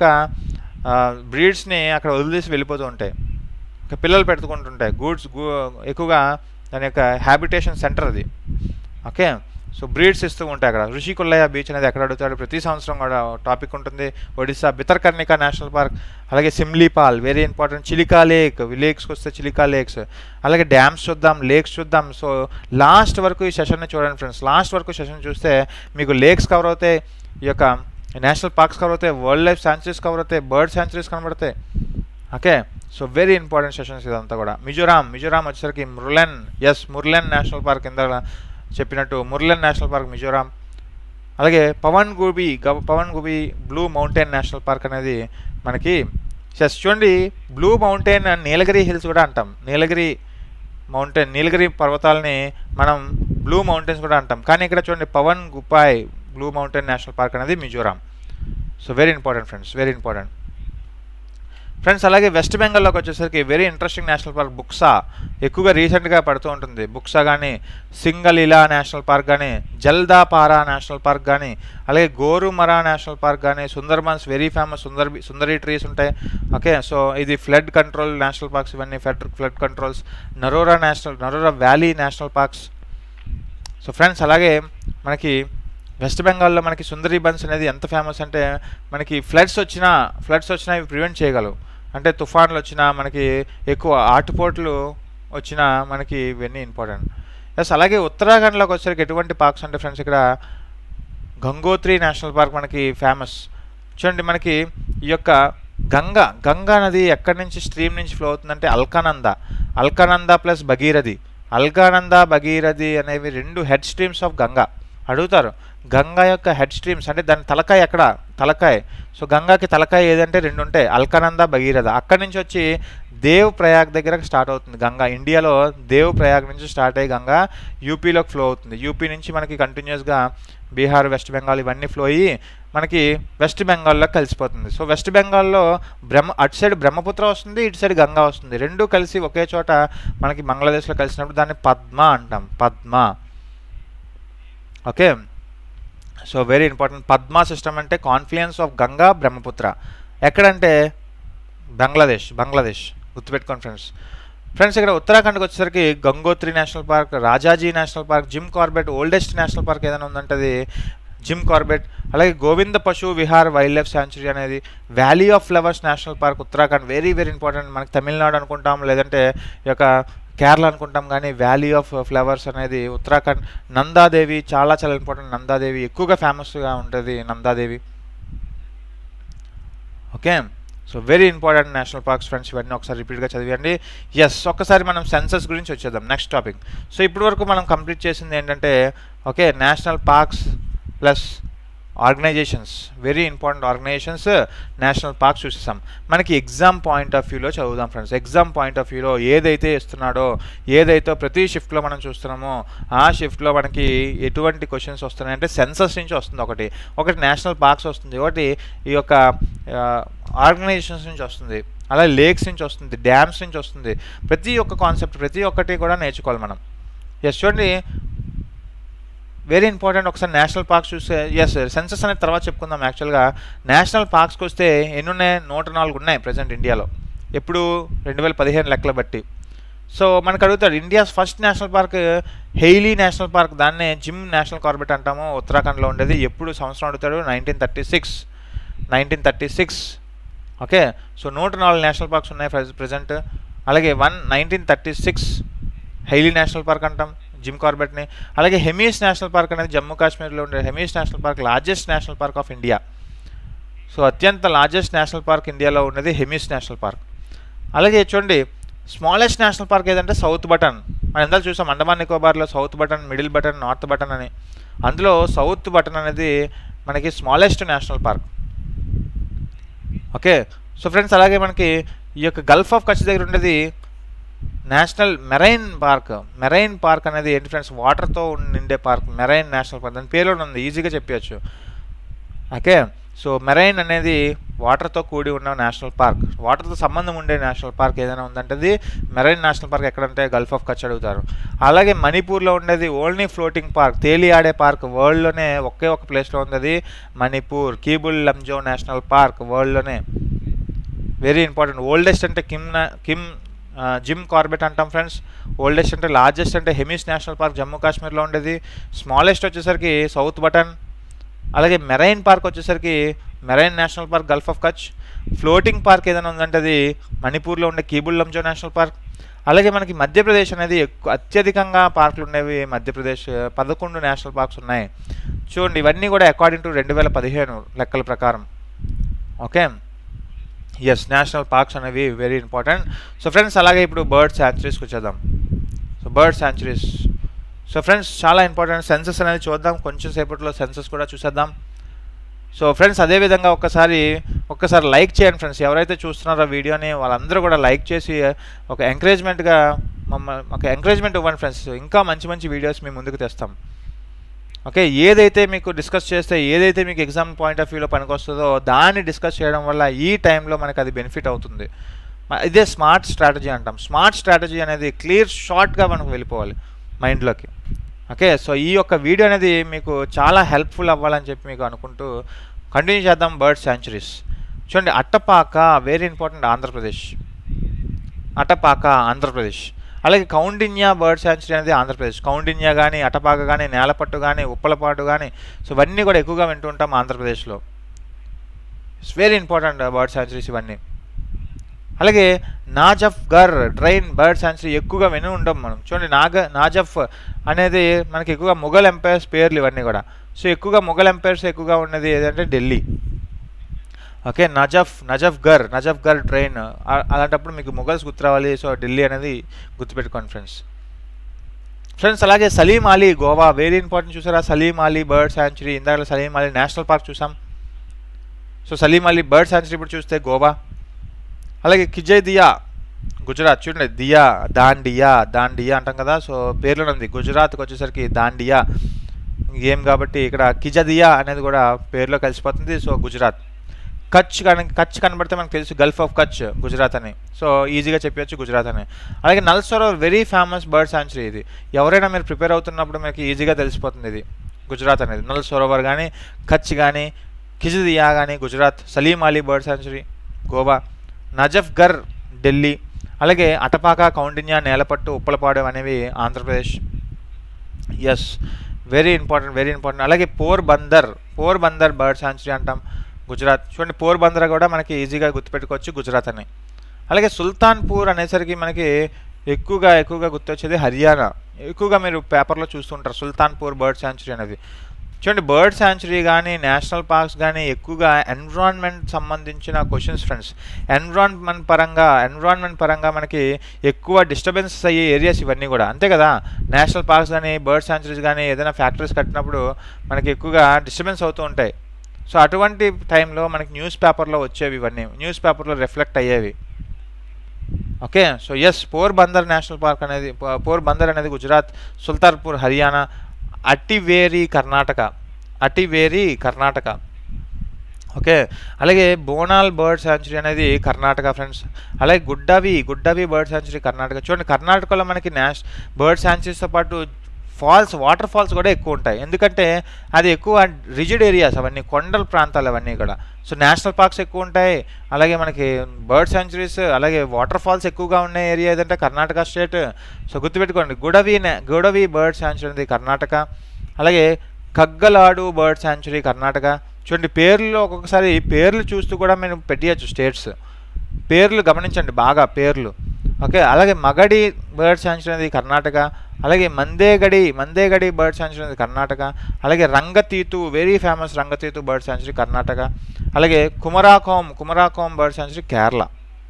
బ్రీడ్స్ని అక్కడ వదిలేసి వెళ్ళిపోతూ ఉంటాయి పిల్లలు పెట్టుకుంటుంటాయి గూడ్స్ ఎక్కువగా దాని యొక్క హ్యాబిటేషన్ సెంటర్ అది ఓకే సో బ్రీడ్స్ ఇస్తూ ఉంటాయి అక్కడ ఋషికొల్లయ్య బీచ్ అనేది ఎక్కడ అడుగుతాడు ప్రతి సంవత్సరం కూడా టాపిక్ ఉంటుంది ఒడిస్సా బితర్కర్ణిక నేషనల్ పార్క్ అలాగే Simlipal very important Chilika lake లేక్స్కి వస్తే చిలికా లేక్స్ అలాగే డ్యామ్స్ చూద్దాం లేక్స్ చూద్దాం సో లాస్ట్ వరకు ఈ సెషన్ని చూడండి ఫ్రెండ్స్ లాస్ట్ వరకు సెషన్ చూస్తే మీకు లేక్స్ కవర్ అవుతాయి ఈ యొక్క నేషనల్ పార్క్స్ కవర్ అవుతాయి వరల్డ్ లైఫ్ శాంచురీస్ కవర్ అవుతాయి బర్డ్ శాంచురీస్ కనబడతాయి okay so very important sessions ఇదంతా కూడా మిజోరాం మిజోరాం వచ్చేసరికి Murlen yes Murlen national park కింద చెప్పినట్టు ముర్లెన్ నేషనల్ పార్క్ మిజోరాం అలాగే Phawngpui Phawngpui blue mountain national park అనేది మనకి ఎస్ చూడండి బ్లూ మౌంటైన్ నీలగిరి హిల్స్ కూడా అంటాం నీలగిరి మౌంటైన్ నీలగిరి పర్వతాలని మనం బ్లూ మౌంటైన్స్ కూడా అంటాం కానీ ఇక్కడ చూడండి Phawngpui blue mountain national park అనేది Mizoram so very important friends very important friends అలాగే వెస్ట్ బెంగాల్లోకి వచ్చేసరికి very interesting national park Buxa ఎక్కువగా రీసెంట్గా పడుతూ ఉంటుంది బుక్సా కానీ సింగలీలా నేషనల్ పార్క్ కానీ జల్దాపారా నేషనల్ పార్క్ కానీ అలాగే గోరుమరా నేషనల్ పార్క్ కానీ సుందర్బన్స్ వెరీ ఫేమస్ సుందర్ సుందరి ట్రీస్ ఉంటాయి ఓకే సో ఇది ఫ్లడ్ కంట్రోల్ నేషనల్ పార్క్స్ ఇవన్నీ flood flood controls Narora national Narora valley national parks so friends అలాగే మనకి వెస్ట్ బెంగాల్లో మనకి సుందరి బన్స్ అనేది ఎంత ఫేమస్ అంటే మనకి ఫ్లడ్స్ వచ్చినా ఫ్లడ్స్ వచ్చినా ఇవి ప్రివెంట్ చేయగలవు అంటే తుఫాన్లు వచ్చినా మనకి ఎక్కువ ఆటుపోట్లు వచ్చినా మనకి ఇవన్నీ ఇంపార్టెంట్ ఎస్ అలాగే ఉత్తరాఖండ్లోకి వచ్చేసరికి ఎటువంటి పార్క్స్ అంటే ఫ్రెండ్స్ ఇక్కడ గంగోత్రి నేషనల్ పార్క్ మనకి ఫేమస్ చూడండి మనకి ఈ యొక్క గంగా గంగా నది ఎక్కడి నుంచి స్ట్రీమ్ నుంచి ఫ్లో అవుతుందంటే అల్కానంద అల్కానంద ప్లస్ భగీరథి అల్కానంద భగీరథి అనేవి రెండు హెడ్ స్ట్రీమ్స్ ఆఫ్ గంగా అడుగుతారు గంగా యొక్క హెడ్ స్ట్రీమ్స్ అంటే దాని తలకాయ ఎక్కడ తలకాయ సో గంగాకి తలకాయ ఏదంటే రెండు ఉంటాయి అల్కానంద భగీరథ అక్కడి నుంచి వచ్చి దేవ్ ప్రయాగ్ దగ్గర స్టార్ట్ అవుతుంది గంగా ఇండియాలో దేవ్ ప్రయాగ్ నుంచి స్టార్ట్ అయ్యి గంగా యూపీలోకి ఫ్లో అవుతుంది యూపీ నుంచి మనకి కంటిన్యూస్గా బీహార్ వెస్ట్ బెంగాల్ ఇవన్నీ ఫ్లో అయ్యి మనకి వెస్ట్ బెంగాల్లో కలిసిపోతుంది సో వెస్ట్ బెంగాల్లో బ్రహ్మ అటు సైడ్ బ్రహ్మపుత్ర వస్తుంది ఇటు సైడ్ గంగా వస్తుంది రెండు కలిసి ఒకే చోట మనకి బంగ్లాదేశ్లో కలిసినప్పుడు దాన్ని పద్మ అంటాం Padma okay so very important Padma system అంటే కాన్ఫ్లుయెన్స్ ఆఫ్ గంగా బ్రహ్మపుత్ర ఎక్కడంటే బంగ్లాదేశ్ బంగ్లాదేశ్ గుర్తుపెట్టుకోండి ఫ్రెండ్స్ ఫ్రెండ్స్ ఇక్కడ ఉత్తరాఖండ్కి వచ్చేసరికి Gangotri national park Rajaji national park Jim Corbett oldest national park ఏదైనా ఉందంటే అది జిమ్ కార్బెట్ అలాగే Govind Pashu Vihar wild life sanctuary అనేది valley of flowers national park Uttarakhand very very important మనకి తమిళనాడు అనుకుంటాం లేదంటే ఈ యొక్క కేరళ అనుకుంటాం కానీ వ్యాలీ ఆఫ్ ఫ్లవర్స్ అనేది ఉత్తరాఖండ్ నందాదేవి చాలా చాలా ఇంపార్టెంట్ నందాదేవి ఎక్కువగా ఫేమస్గా ఉంటుంది Nanda Devi okay so very important national parks friends ఇవన్నీ ఒకసారి రిపీట్గా చదివండి ఎస్ ఒక్కసారి మనం సెన్సస్ గురించి వచ్చేద్దాం నెక్స్ట్ టాపిక్ సో ఇప్పటి వరకు మనం కంప్లీట్ చేసింది ఏంటంటే okay national parks plus organisations very important organisations national parks చూసేసాం మనకి ఎగ్జామ్ పాయింట్ ఆఫ్ వ్యూలో చదువుదాం ఫ్రెండ్స్ ఎగ్జామ్ పాయింట్ ఆఫ్ వ్యూలో ఏదైతే ఇస్తున్నాడో ఏదైతే ప్రతి షిఫ్ట్లో మనం చూస్తున్నామో ఆ షిఫ్ట్లో మనకి ఎటువంటి క్వశ్చన్స్ వస్తున్నాయంటే సెన్సస్ నుంచి వస్తుంది ఒకటి ఒకటి నేషనల్ పార్క్స్ వస్తుంది ఒకటి ఈ యొక్క ఆర్గనైజేషన్స్ నుంచి వస్తుంది అలా లేక్స్ నుంచి వస్తుంది డ్యామ్స్ నుంచి వస్తుంది ప్రతి ఒక్క కాన్సెప్ట్ ప్రతి ఒక్కటి కూడా నేర్చుకోవాలి మనం ఎస్ చూడండి వెరీ ఇంపార్టెంట్ ఒకసారి నేషనల్ పార్క్స్ చూస్తే ఎస్ సెన్సస్ అనేది తర్వాత చెప్పుకుందాం యాక్చువల్గా నేషనల్ పార్క్స్కి వస్తే ఎన్ని ఉన్నాయి నూట నాలుగు ఉన్నాయి ప్రజెంట్ ఇండియాలో ఎప్పుడు రెండు వేల పదిహేను లెక్కలు బట్టి సో మనకు అడుగుతాడు India's first national park Hailey national park దాన్నే జిమ్ నేషనల్ కార్బెట్ అంటాము ఉత్తరాఖండ్లో ఉండేది ఎప్పుడు సంవత్సరం అడుగుతాడు nineteen thirty six nineteen thirty six okay so నూట నాలుగు నేషనల్ పార్క్స్ ఉన్నాయి ప్రజెంట్ అలాగే one nineteen thirty six Hailey national park అంటాం జిమ్ కార్బెట్ని అలాగే హెమీస్ నేషనల్ పార్క్ అనేది జమ్మూ కాశ్మీర్లో ఉండే Hemis national park largest national park of India so అత్యంత లార్జెస్ట్ నేషనల్ పార్క్ ఇండియాలో ఉన్నది హెమీస్ నేషనల్ పార్క్ అలాగే చూడండి స్మాలెస్ట్ నేషనల్ పార్క్ ఏదంటే సౌత్ బటన్ మనం ఎంత చూసాం అండమాన్ నికోబార్లో south Button middle Button north Button అని అందులో సౌత్ బటన్ అనేది మనకి smallest national park okay so friends అలాగే మనకి ఈ యొక్క గల్ఫ్ ఆఫ్ కచ్ దగ్గర ఉండేది national marine park marine park అనేది ఏంటి ఫ్రెండ్స్ వాటర్తో నిండే పార్క్ మెరైన్ నేషనల్ పార్క్ దాని పేరు ఉంది ఈజీగా చెప్పచ్చు ఓకే సో మెరైన్ అనేది వాటర్తో కూడి ఉన్న నేషనల్ పార్క్ వాటర్తో సంబంధం ఉండే నేషనల్ పార్క్ ఏదైనా ఉందంటే అది మెరైన్ నేషనల్ పార్క్ ఎక్కడంటే గల్ఫ్ ఆఫ్ కచ్ అడుగుతారు అలాగే మణిపూర్లో ఉండేది ఓన్లీ ఫ్లోటింగ్ పార్క్ తేలి ఆడే పార్క్ వరల్డ్లోనే ఒకే ఒక ప్లేస్లో ఉంది అది మణిపూర్ కీబుల్ లంజో నేషనల్ పార్క్ వరల్డ్లోనే వెరీ ఇంపార్టెంట్ ఓల్డెస్ట్ అంటే కిమ్ కిమ్ జిమ్ కార్బెట్ అంటాం ఫ్రెండ్స్ ఓల్డెస్ట్ అంటే లార్జెస్ట్ అంటే హెమిస్ నేషనల్ పార్క్ జమ్మూ కాశ్మీర్లో ఉండేది స్మాలెస్ట్ వచ్చేసరికి సౌత్ బటన్ అలాగే మెరైన్ పార్క్ వచ్చేసరికి marine national park Gulf of Kutch floating park ఏదైనా ఉందంటే అది మణిపూర్లో ఉండే కీబుల్ లంజో నేషనల్ పార్క్ అలాగే మనకి మధ్యప్రదేశ్ అనేది ఎక్కువ అత్యధికంగా పార్కులు ఉండేవి మధ్యప్రదేశ్ పదకొండు నేషనల్ పార్క్స్ ఉన్నాయి చూడండి ఇవన్నీ కూడా అకార్డింగ్ టు రెండు వేల పదిహేను లెక్కల ప్రకారం ఓకే ఎస్ నేషనల్ పార్క్స్ అనేవి వెరీ ఇంపార్టెంట్ సో ఫ్రెండ్స్ అలాగే ఇప్పుడు బర్డ్ శాంచురీస్కి వచ్చేద్దాం so bird sanctuaries so friends చాలా ఇంపార్టెంట్ సెన్సస్ అనేది చూద్దాం కొంచెం సేపట్లో సెన్సస్ కూడా చూసేద్దాం సో ఫ్రెండ్స్ అదేవిధంగా ఒక్కసారి ఒక్కసారి లైక్ చేయండి ఫ్రెండ్స్ ఎవరైతే చూస్తున్నారో వీడియోని వాళ్ళందరూ కూడా లైక్ చేసి ఒక ఎంకరేజ్మెంట్గా మమ్మల్ని ఒక ఎంకరేజ్మెంట్ ఇవ్వండి ఫ్రెండ్స్ ఇంకా మంచి మంచి వీడియోస్ మేము ముందుకు తెస్తాం ఓకే ఏదైతే మీకు డిస్కస్ చేస్తే ఏదైతే మీకు ఎగ్జామ్ పాయింట్ ఆఫ్ వ్యూలో పనికొస్తుందో దాన్ని డిస్కస్ చేయడం వల్ల ఈ టైంలో మనకు అది బెనిఫిట్ అవుతుంది ఇదే స్మార్ట్ స్ట్రాటజీ అంటాం స్మార్ట్ స్ట్రాటజీ అనేది క్లియర్ షార్ట్గా మనకు వెళ్ళిపోవాలి మైండ్లోకి ఓకే సో ఈ యొక్క వీడియో అనేది మీకు చాలా హెల్ప్ఫుల్ అవ్వాలని చెప్పి మీకు అనుకుంటూ కంటిన్యూ చేద్దాం బర్డ్ శాంచురీస్ చూడండి అట్టపాక వెరీ ఇంపార్టెంట్ ఆంధ్రప్రదేశ్ అట్టపాక ఆంధ్రప్రదేశ్ అలాగే కౌండిన్యా బర్డ్ శాంచురీ అనేది ఆంధ్రప్రదేశ్ కౌండిన్యా కానీ అటపాక కానీ నేలపట్టు కానీ ఉప్పలపాటు కానీ సో ఇవన్నీ కూడా ఎక్కువగా వింటుంటాం ఆంధ్రప్రదేశ్లో it's very important bird sanctuaries ఇవన్నీ అలాగే నాజఫ్ గర్ ట్రైన్ బర్డ్ శాంచురీ ఎక్కువగా విని ఉంటాం మనం చూడండి నాగ నాజఫ్ అనేది మనకి ఎక్కువగా మొఘల్ ఎంపైర్స్ పేర్లు ఇవన్నీ కూడా సో ఎక్కువగా మొఘల్ ఎంపైర్స్ ఎక్కువగా ఉన్నది ఏదంటే ఢిల్లీ ఓకే నజఫ్ నజఫ్ గర్ నజఫ్ గర్ ట్రైన్ ఆ- అలాంటప్పుడు మీకు మొఘల్స్ గుర్తు రావాలి సో ఢిల్లీ అనేది గుర్తుపెట్టుకోండి ఫ్రెండ్స్ ఫ్రెండ్స్ అలాగే సలీం అలీ గోవా వెరీ ఇంపార్టెంట్ చూసారా సలీం అలీ బర్డ్ శాంచురీ ఇందాక సలీం అలీ నేషనల్ పార్క్ చూసాం so Salim Ali bird sanctuary ఇప్పుడు చూస్తే గోవా అలాగే కిజయ్ దియా గుజరాత్ చూడండి దియా దాండియా దాండియా అంటాం కదా సో పేర్లో ఉంది గుజరాత్కి వచ్చేసరికి దాండియా గేమ్ కాబట్టి ఇక్కడ కిజదియా అనేది కూడా పేరులో కలిసిపోతుంది సో గుజరాత్ కచ్ కన కచ్ కనబడితే మనకు తెలుసు గల్ఫ్ ఆఫ్ కచ్ గుజరాత్ అని సో ఈజీగా చెప్పొచ్చు గుజరాత్ అని అలాగే Nal Sarovar very famous bird sanctuary ఇది ఎవరైనా మీరు ప్రిపేర్ అవుతున్నప్పుడు మీకు ఈజీగా తెలిసిపోతుంది ఇది గుజరాత్ అనేది నల్ సరోవర్ కానీ కచ్ కానీ కిజిదియా కానీ Gujarat Salim Ali bird sanctuary Goa Najafgarh Delhi అలాగే అటపాక కౌండిన్యా నేలపట్టు ఉప్పలపాడు అనేవి Andhra Pradesh yes very important very important అలాగే Porbandar Porbandar bird sanctuary అంటాం గుజరాత్ చూడండి పోర్ బందర్ కూడా మనకి ఈజీగా గుర్తుపెట్టుకోవచ్చు గుజరాత్ అని అలాగే సుల్తాన్పూర్ అనేసరికి మనకి ఎక్కువగా ఎక్కువగా గుర్తొచ్చేది హర్యానా ఎక్కువగా మీరు పేపర్లో చూస్తుంటారు సుల్తాన్పూర్ బర్డ్ సాంచురీ అనేది చూడండి బర్డ్ సాంచురీ కానీ నేషనల్ పార్క్స్ కానీ ఎక్కువగా ఎన్విరాన్మెంట్ సంబంధించిన క్వశ్చన్స్ ఫ్రెండ్స్ ఎన్విరాన్మెంట్ పరంగా ఎన్విరాన్మెంట్ పరంగా మనకి ఎక్కువ డిస్టర్బెన్సెస్ అయ్యే ఏరియాస్ ఇవన్నీ కూడా అంతే కదా నేషనల్ పార్క్స్ కానీ బర్డ్ సాంచురీస్ కానీ ఏదైనా ఫ్యాక్టరీస్ కట్టినప్పుడు మనకి ఎక్కువగా డిస్టర్బెన్స్ అవుతూ ఉంటాయి సో అటువంటి టైంలో మనకి న్యూస్ పేపర్లో వచ్చేవి ఇవన్నీ న్యూస్ పేపర్లో రిఫ్లెక్ట్ అయ్యేవి okay so yes Porbandar national park అనేది పో- పోర్ బందర్ అనేది గుజరాత్ సుల్తాన్పూర్ హర్యానా అటివేరి కర్ణాటక అటివేరి కర్ణాటక ఓకే అలాగే బోనాల్ బర్డ్ సాంచురీ అనేది కర్ణాటక ఫ్రెండ్స్ అలాగే గుడ్డవి గుడ్డవి బర్డ్ సాంచురీ కర్ణాటక చూడండి కర్ణాటకలో మనకి నేష్ బర్డ్ సాంచురీస్తో పాటు ఫాల్స్ వాటర్ ఫాల్స్ కూడా ఎక్కువ ఉంటాయి ఎందుకంటే అది ఎక్కువ రిజిడ్ ఏరియాస్ అవన్నీ కొండల ప్రాంతాలు అవన్నీ కూడా సో నేషనల్ పార్క్స్ ఎక్కువ ఉంటాయి అలాగే మనకి బర్డ్ సాంచురీస్ అలాగే వాటర్ ఫాల్స్ ఎక్కువగా ఉన్న ఏరియా ఏదంటే కర్ణాటక స్టేట్ సో గుర్తుపెట్టుకోండి గుడవి నే- గుడవి బర్డ్ సాంచురీ అనేది కర్ణాటక అలాగే కగ్గలాడు బర్డ్ సాంచురీ కర్ణాటక చూడండి పేర్లు ఒక్కొక్కసారి పేర్లు చూస్తూ కూడా మేము పెట్టియచ్చు స్టేట్స్ పేర్లు గమనించండి బాగా పేర్లు ఓకే అలాగే మగడి బర్డ్ సాంచురీ అనేది కర్ణాటక అలాగే మందేగడి మందేగడి బర్డ్ సాంచురీ అనేది కర్ణాటక అలాగే Ranganathittu very famous Ranganathittu bird sanctuary Karnataka అలాగే Kumarakom Kumarakom bird sanctuary Kerala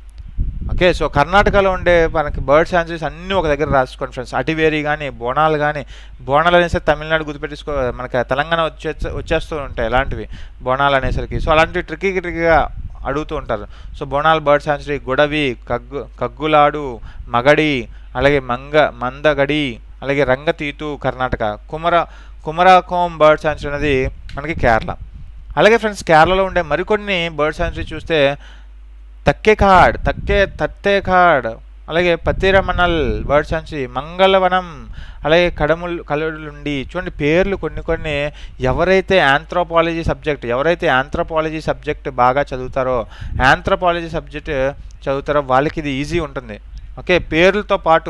okay so కర్ణాటకలో ఉండే మనకి బర్డ్ సాంచురీస్ అన్నీ ఒక దగ్గర రాసుకోండి ఫ్రెండ్స్ అటివేరి కానీ బోనాలు కానీ బోనాలు అనేసరికి తమిళనాడు గుర్తుపెట్టుకో మనకి తెలంగాణ వచ్చే వచ్చేస్తూ ఉంటాయి ఇలాంటివి బోనాలు అనేసరికి సో అలాంటివి ట్రిక్కీ ట్రిక్కీగా అడుగుతూ ఉంటారు so Bonal bird sanctuary Gudavi కగ్గు కగ్గులాడు మగడి అలాగే మంగ మందగడి అలాగే రంగతీతు కర్ణాటక కుమర కుమరాకోం బర్డ్ సాంచురీ అనేది మనకి కేరళ అలాగే ఫ్రెండ్స్ కేరళలో ఉండే మరికొన్ని బర్డ్ సాంచురీ చూస్తే తక్కేకాడ్ తక్కే తత్తేకాడ్ అలాగే పత్తిరమనల్ బర్డ్ సాంచురీ మంగళవనం అలాగే కడముల్ కలడుండి చూడండి పేర్లు కొన్ని కొన్ని ఎవరైతే ఆంథ్రోపాలజీ సబ్జెక్ట్ ఎవరైతే ఆంథ్రోపాలజీ సబ్జెక్ట్ బాగా చదువుతారో ఆంథ్రోపాలజీ సబ్జెక్ట్ చదువుతారో వాళ్ళకి ఇది ఈజీ ఉంటుంది ఓకే పేర్లతో పాటు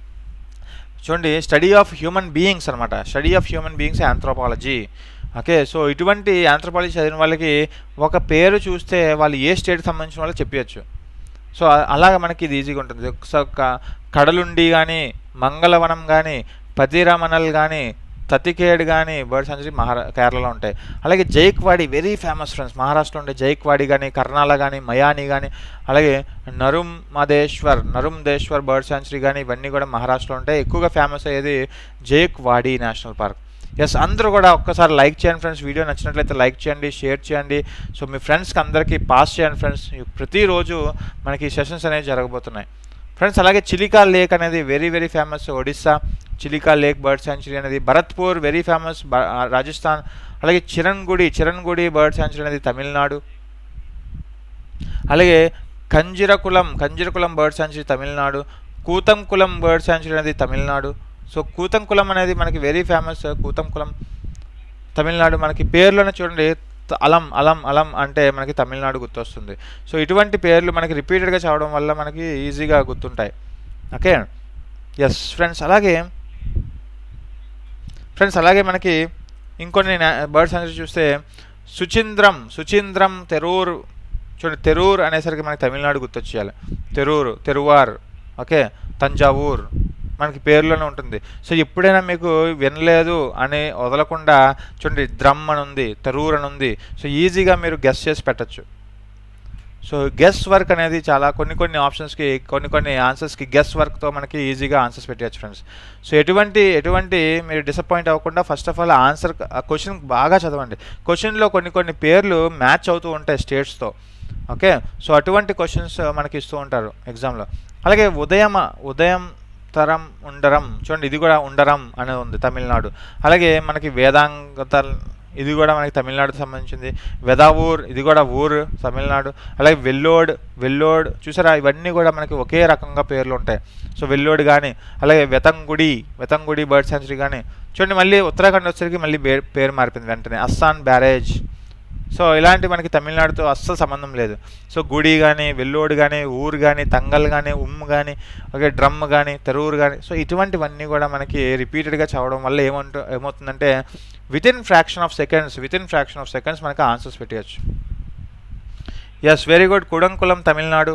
చూడండి స్టడీ ఆఫ్ హ్యూమన్ బీయింగ్స్ అనమాట study of human beings anthropology okay so ఇటువంటి ఆంథ్రోపాలజీ చదివిన వాళ్ళకి ఒక పేరు చూస్తే వాళ్ళు ఏ స్టేట్కి సంబంధించిన వాళ్ళు చెప్పవచ్చు సో అ- అలాగ మనకి ఇది ఈజీగా ఉంటుంది సో క- కడలుండి కానీ మంగళవనం కానీ పతిరామనల్ కానీ తతికేడ్ కానీ బర్డ్ సాంచురీ మహారా కేరళలో ఉంటాయి అలాగే జైక్వాడి వెరీ ఫేమస్ ఫ్రెండ్స్ మహారాష్ట్రలో ఉండే జైక్వాడి కానీ కర్నాల కానీ మయాని కానీ అలాగే నరుమదేశ్వర్ నరుమదేశ్వర్ బర్డ్ సాంచురీ కానీ ఇవన్నీ కూడా మహారాష్ట్రలో ఉంటాయి ఎక్కువగా ఫేమస్ అయ్యేది జైక్వాడి నేషనల్ పార్క్ ఎస్ అందరూ కూడా ఒక్కసారి లైక్ చేయండి ఫ్రెండ్స్ వీడియో నచ్చినట్లయితే లైక్ చేయండి షేర్ చేయండి సో మీ ఫ్రెండ్స్కి అందరికీ పాస్ చేయండి ఫ్రెండ్స్ ప్రతిరోజు మనకి సెషన్స్ అనేవి జరగబోతున్నాయి ఫ్రెండ్స్ అలాగే చిలికా లేక్ అనేది very very famous Odisha Chilika lake bird sanctuary అనేది భరత్పూర్ వెరీ ఫేమస్ రాజస్థాన్ అలాగే చిరణ్గుడి చిరణ్గుడి బర్డ్ సాంచురీ అనేది తమిళనాడు అలాగే Kanjirankulam Kanjirankulam bird sanctuary Tamil Nadu Koonthankulam bird sanctuary అనేది తమిళనాడు సో కూతంకులం అనేది మనకి వెరీ ఫేమస్ కూతంకులం తమిళనాడు మనకి పేర్లోనే చూడండి త- అలం అలం అలం అంటే మనకి తమిళనాడు గుర్తొస్తుంది సో ఇటువంటి పేర్లు మనకి రిపీటెడ్గా చదవడం వల్ల మనకి ఈజీగా గుర్తుంటాయి ఓకే ఎస్ ఫ్రెండ్స్ అలాగే ఫ్రెండ్స్ అలాగే మనకి ఇంకొన్ని బర్డ్ సాంచురీ చూస్తే సుచింద్రం సుచింద్రం తెరూర్ చూడండి తెరూర్ అనేసరికి మనకి తమిళనాడు గుర్తొచ్చేయాలి తెరూరు తెరువార్ ఓకే తంజావూర్ మనకి పేర్లోనే ఉంటుంది సో ఎప్పుడైనా మీకు వినలేదు అని వదలకుండా చూడండి ద్రమ్ అని ఉంది తెరూర్ అని ఉంది సో ఈజీగా మీరు గెస్ చేసి పెట్టచ్చు సో గెస్ వర్క్ అనేది చాలా కొన్ని కొన్ని ఆప్షన్స్కి కొన్ని కొన్ని ఆన్సర్స్కి గెస్ వర్క్తో మనకి ఈజీగా ఆన్సర్స్ పెట్టవచ్చు ఫ్రెండ్స్ సో ఎటువంటి ఎటువంటి మీరు డిసప్పాయింట్ అవ్వకుండా first of all answer question బాగా చదవండి క్వశ్చన్లో కొన్ని కొన్ని పేర్లు మ్యాచ్ అవుతూ ఉంటాయి స్టేట్స్తో ఓకే సో అటువంటి క్వశ్చన్స్ మనకి ఇస్తూ ఉంటారు ఎగ్జామ్లో అలాగే ఉదయం ఉదయం తరం ఉండరం చూడండి ఇది కూడా ఉండరం అనేది ఉంది తమిళనాడు అలాగే మనకి వేదాంగత ఇది కూడా మనకి తమిళనాడుకి సంబంధించింది వెదావూర్ ఇది కూడా ఊరు తమిళనాడు అలాగే వెల్లోడ్ వెల్లోడ్ చూసారా ఇవన్నీ కూడా మనకి ఒకే రకంగా పేర్లు ఉంటాయి సో వెల్లోడ్ కానీ అలాగే వెతంగుడి వెతంగుడి బర్డ్ సెంచరీ కానీ చూడండి మళ్ళీ ఉత్తరాఖండ్ వచ్చేసరికి మళ్ళీ పేరు పేరు మారిపోయింది వెంటనే అస్సాన్ బ్యారేజ్ సో ఇలాంటి మనకి తమిళనాడుతో అస్సలు సంబంధం లేదు సో గుడి కానీ వెల్లోడు కానీ ఊరు కానీ తంగల్ కానీ ఉమ్ము కానీ ఓకే డ్రమ్ కానీ తెరూరు కానీ సో ఇటువంటివన్నీ కూడా మనకి రిపీటెడ్గా చదవడం వల్ల ఏమంటు ఏమవుతుందంటే within fraction of seconds within fraction of seconds మనకి ఆన్సర్స్ పెట్టవచ్చు yes very good Kudankulam Tamil Nadu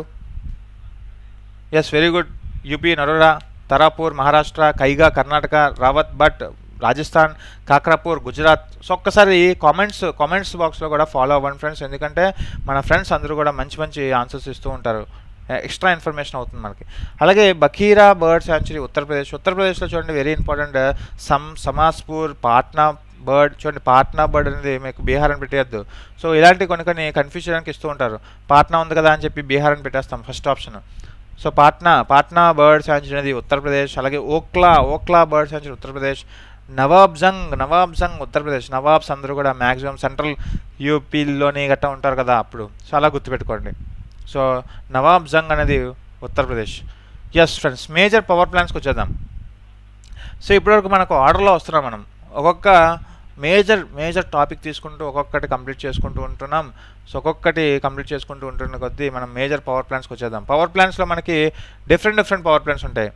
yes very good UP Narora Tarapur Maharashtra Kaiga Karnataka Rawatbhata Rajasthan Kakrapar Gujarat so ఒక్కసారి కామెంట్స్ కామెంట్స్ బాక్స్లో కూడా ఫాలో అవ్వండి ఫ్రెండ్స్ ఎందుకంటే మన ఫ్రెండ్స్ అందరూ కూడా మంచి మంచి ఆన్సర్స్ ఇస్తూ ఉంటారు ఎక్స్ట్రా ఇన్ఫర్మేషన్ అవుతుంది మనకి అలాగే బకీరా బర్డ్ శాంచురీ ఉత్తరప్రదేశ్ ఉత్తరప్రదేశ్లో చూడండి వెరీ ఇంపార్టెంట్ సమ్ సమాస్పూర్ పాట్నా బర్డ్ చూడండి పాట్నా బర్డ్ అనేది మీకు బీహార్ అని పెట్టేయద్దు సో ఇలాంటి కొన్ని కొన్ని కన్ఫ్యూజ్ చేయడానికి ఇస్తూ ఉంటారు పాట్నా ఉంది కదా అని చెప్పి బీహార్ అని పెట్టేస్తాం first option so Patna Patna bird sanctuary అనేది ఉత్తరప్రదేశ్ అలాగే ఓక్లా ఓక్లా బర్డ్ శాంచురీ ఉత్తరప్రదేశ్ నవాబ్జంగ్ నవాబ్జంగ్ ఉత్తరప్రదేశ్ నవాబ్స్ అందరూ కూడా మ్యాక్సిమం సెంట్రల్ యూపీలోని గట్టా ఉంటారు కదా అప్పుడు సో అలా గుర్తుపెట్టుకోండి సో నవాబ్జంగ్ అనేది Uttar Pradesh yes friends major power ప్లాంట్స్కి వచ్చేద్దాం సో ఇప్పటివరకు మనకు ఆర్డర్లో వస్తున్నాం మనం ఒక్కొక్క మేజర్ మేజర్ టాపిక్ తీసుకుంటూ ఒక్కొక్కటి కంప్లీట్ చేసుకుంటూ ఉంటున్నాం సో ఒక్కొక్కటి కంప్లీట్ చేసుకుంటూ ఉంటున్న కొద్దీ మనం మేజర్ పవర్ ప్లాంట్స్కి వచ్చేద్దాం పవర్ ప్లాంట్స్లో మనకి డిఫరెంట్ డిఫరెంట్ పవర్ ప్లాంట్స్ ఉంటాయి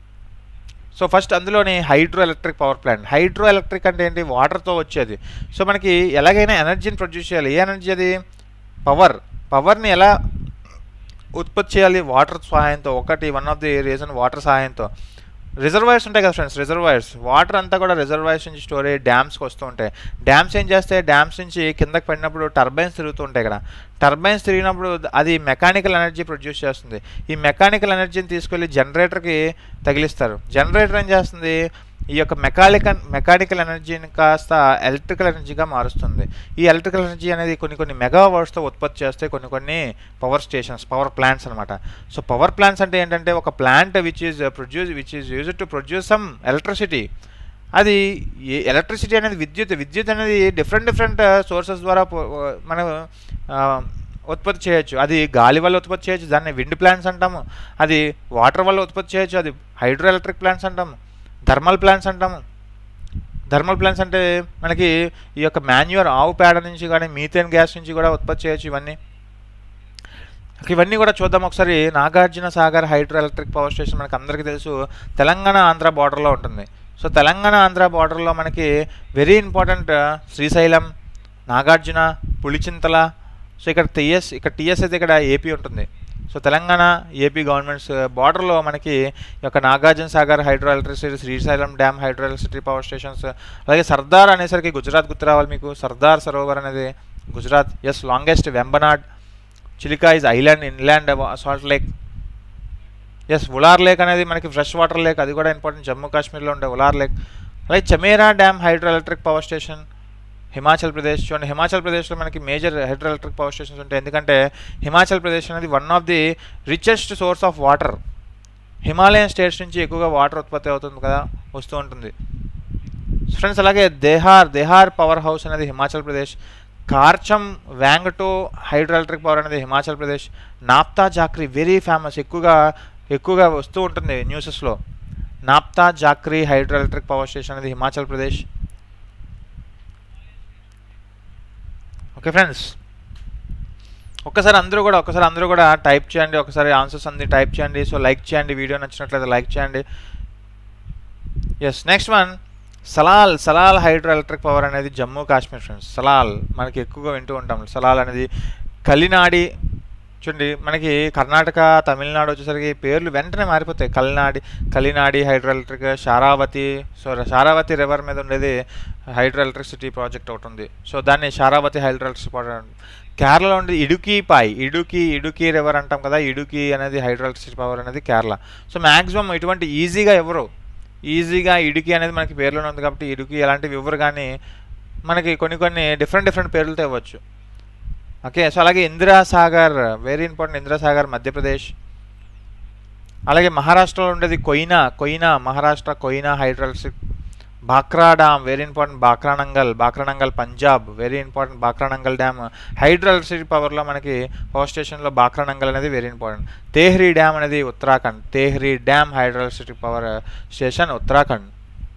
సో ఫస్ట్ అందులోని hydro electric power plant hydro electric అంటే ఏంటి వాటర్తో వచ్చేది సో మనకి ఎలాగైనా ఎనర్జీని ప్రొడ్యూస్ చేయాలి ఏ ఎనర్జీ అది పవర్ పవర్ని ఎలా ఉత్పత్తి చేయాలి వాటర్ సహాయంతో ఒకటి one of the reason water సహాయంతో రిజర్వాయర్స్ ఉంటాయి కదా ఫ్రెండ్స్ రిజర్వాయర్స్ వాటర్ అంతా కూడా రిజర్వాయర్స్ నుంచి స్టోరేజ్ డ్యామ్స్కి వస్తూ ఉంటాయి డ్యామ్స్ ఏం చేస్తే డ్యామ్స్ నుంచి కిందకి పడినప్పుడు టర్బైన్స్ తిరుగుతూ ఉంటాయి ఇక్కడ టర్బైన్స్ తిరిగినప్పుడు అది మెకానికల్ ఎనర్జీ ప్రొడ్యూస్ చేస్తుంది ఈ మెకానికల్ ఎనర్జీని తీసుకెళ్ళి జనరేటర్కి తగిలిస్తారు జనరేటర్ ఏం చేస్తుంది ఈ యొక్క మెకానికల్ మెకానికల్ ఎనర్జీని కాస్త ఎలక్ట్రికల్ ఎనర్జీగా మారుస్తుంది ఈ ఎలక్ట్రికల్ ఎనర్జీ అనేది కొన్ని కొన్ని మెగా వర్డ్స్తో ఉత్పత్తి చేస్తే కొన్ని కొన్ని పవర్ స్టేషన్స్ పవర్ ప్లాంట్స్ అనమాట సో పవర్ ప్లాంట్స్ అంటే ఏంటంటే ఒక plant which is produce which is use to produce some electricity అది ఎలక్ట్రిసిటీ అనేది విద్యుత్ విద్యుత్ అనేది డిఫరెంట్ డిఫరెంట్ సోర్సెస్ ద్వారా మనం ఉత్పత్తి చేయొచ్చు అది గాలి వల్ల ఉత్పత్తి చేయొచ్చు దాన్ని విండ్ ప్లాంట్స్ అంటాము అది వాటర్ వల్ల ఉత్పత్తి చేయొచ్చు అది హైడ్రో ఎలక్ట్రిక్ ప్లాంట్స్ అంటాము థర్మల్ ప్లాంట్స్ అంటాము థర్మల్ ప్లాంట్స్ అంటే మనకి ఈ యొక్క మాన్యువర్ ఆవు పేడ నుంచి కానీ మీథేన్ గ్యాస్ నుంచి కూడా ఉత్పత్తి చేయొచ్చు ఇవన్నీ ఇవన్నీ కూడా చూద్దాం ఒకసారి Nagarjuna Sagar hydro electric power station మనకి అందరికీ తెలుసు తెలంగాణ ఆంధ్ర బార్డర్లో ఉంటుంది సో తెలంగాణ ఆంధ్ర బార్డర్లో మనకి very important Srisailam Nagarjuna Pulichintala so ఇక్కడ టీఎస్ ఇక్కడ టీఎస్ అయితే ఇక్కడ ఏపీ ఉంటుంది సో తెలంగాణ ఏపీ గవర్నమెంట్స్ బార్డర్లో మనకి ఈ యొక్క Nagarjuna Sagar hydro electricity Srisailam dam hydro electricity power stations అలాగే సర్దార్ అనేసరికి గుజరాత్ గుర్తు రావాలి మీకు సర్దార్ సరోవర్ అనేది Gujarat yes longest Vembanad Chilika is island inland salt lake yes Wular lake అనేది మనకి ఫ్రెష్ వాటర్ లేక్ అది కూడా ఇంపార్టెంట్ జమ్మూ కాశ్మీర్లో ఉండే ఉలార్ లేక్ అలాగే Chamera dam hydro electric power station Himachal Pradesh చూడండి హిమాచల్ ప్రదేశ్లో మనకి major hydro electric power stations ఉంటాయి ఎందుకంటే హిమాచల్ ప్రదేశ్ అనేది one of the richest source of water Himalayan states నుంచి ఎక్కువగా వాటర్ ఉత్పత్తి అవుతుంది కదా వస్తూ ఉంటుంది ఫ్రెండ్స్ అలాగే దేహార్ దేహార్ పవర్ హౌస్ అనేది Himachal Pradesh Karcham Wangtoo hydro electric power అనేది హిమాచల్ ప్రదేశ్ నాప్తా జాక్రీ వెరీ ఫేమస్ ఎక్కువగా ఎక్కువగా వస్తూ ఉంటుంది న్యూసెస్లో నాప్తా Jhakri hydro electric power station అనేది హిమాచల్ ప్రదేశ్ ఓకే ఫ్రెండ్స్ ఒక్కసారి అందరూ కూడా ఒకసారి అందరూ కూడా టైప్ చేయండి ఒకసారి ఆన్సర్స్ అన్ని టైప్ చేయండి సో లైక్ చేయండి వీడియో నచ్చినట్లయితే లైక్ చేయండి yes next one Salal Salal hydro electric power అనేది జమ్మూ కాశ్మీర్ ఫ్రెండ్స్ సలాల్ మనకి ఎక్కువగా వింటూ ఉంటాం సలాల్ అనేది కలినాడి చూడండి మనకి కర్ణాటక తమిళనాడు వచ్చేసరికి పేర్లు వెంటనే మారిపోతాయి Kalinadi Kalinadi hydro electric Sharavathi so Sharavathi river మీద ఉండేది హైడ్రో ఎలక్ట్రిసిటీ ప్రాజెక్ట్ ఒకటి ఉంది సో దాన్ని శారావతి హైడ్రో ఎలక్ట్రిసిటీ ప్రాజెక్ట్ కేరళలో ఉండేది ఇడుకీ పాయ్ ఇడుకి ఇడుకి రివర్ అంటాం కదా ఇడుకి అనేది హైడ్రో ఎలక్ట్రిసిటీ పవర్ అనేది కేరళ సో మ్యాక్సిమం ఇటువంటి ఈజీగా ఎవరు ఈజీగా ఇడుకి అనేది మనకి పేర్లోనే ఉంది కాబట్టి ఇడుకి ఎలాంటివి ఇవ్వరు కానీ మనకి కొన్ని కొన్ని డిఫరెంట్ డిఫరెంట్ పేర్లతో ఇవ్వచ్చు ఓకే సో అలాగే ఇందిరా సాగర్ వెరీ ఇంపార్టెంట్ ఇందిరా సాగర్ మధ్యప్రదేశ్ అలాగే మహారాష్ట్రలో ఉండేది Koyna Koyna Maharashtra Koyna hydroelectric Bhakra dam very important Bhakra Nangal Bhakra Nangal Punjab very important Bhakra Nangal dam hydroelectricity పవర్లో మనకి పవర్ స్టేషన్లో బాక్రానంగల్ అనేది వెరీ ఇంపార్టెంట్ తేహ్రీ డ్యామ్ అనేది Uttarakhand Tehri dam hydroelectricity power station Uttarakhand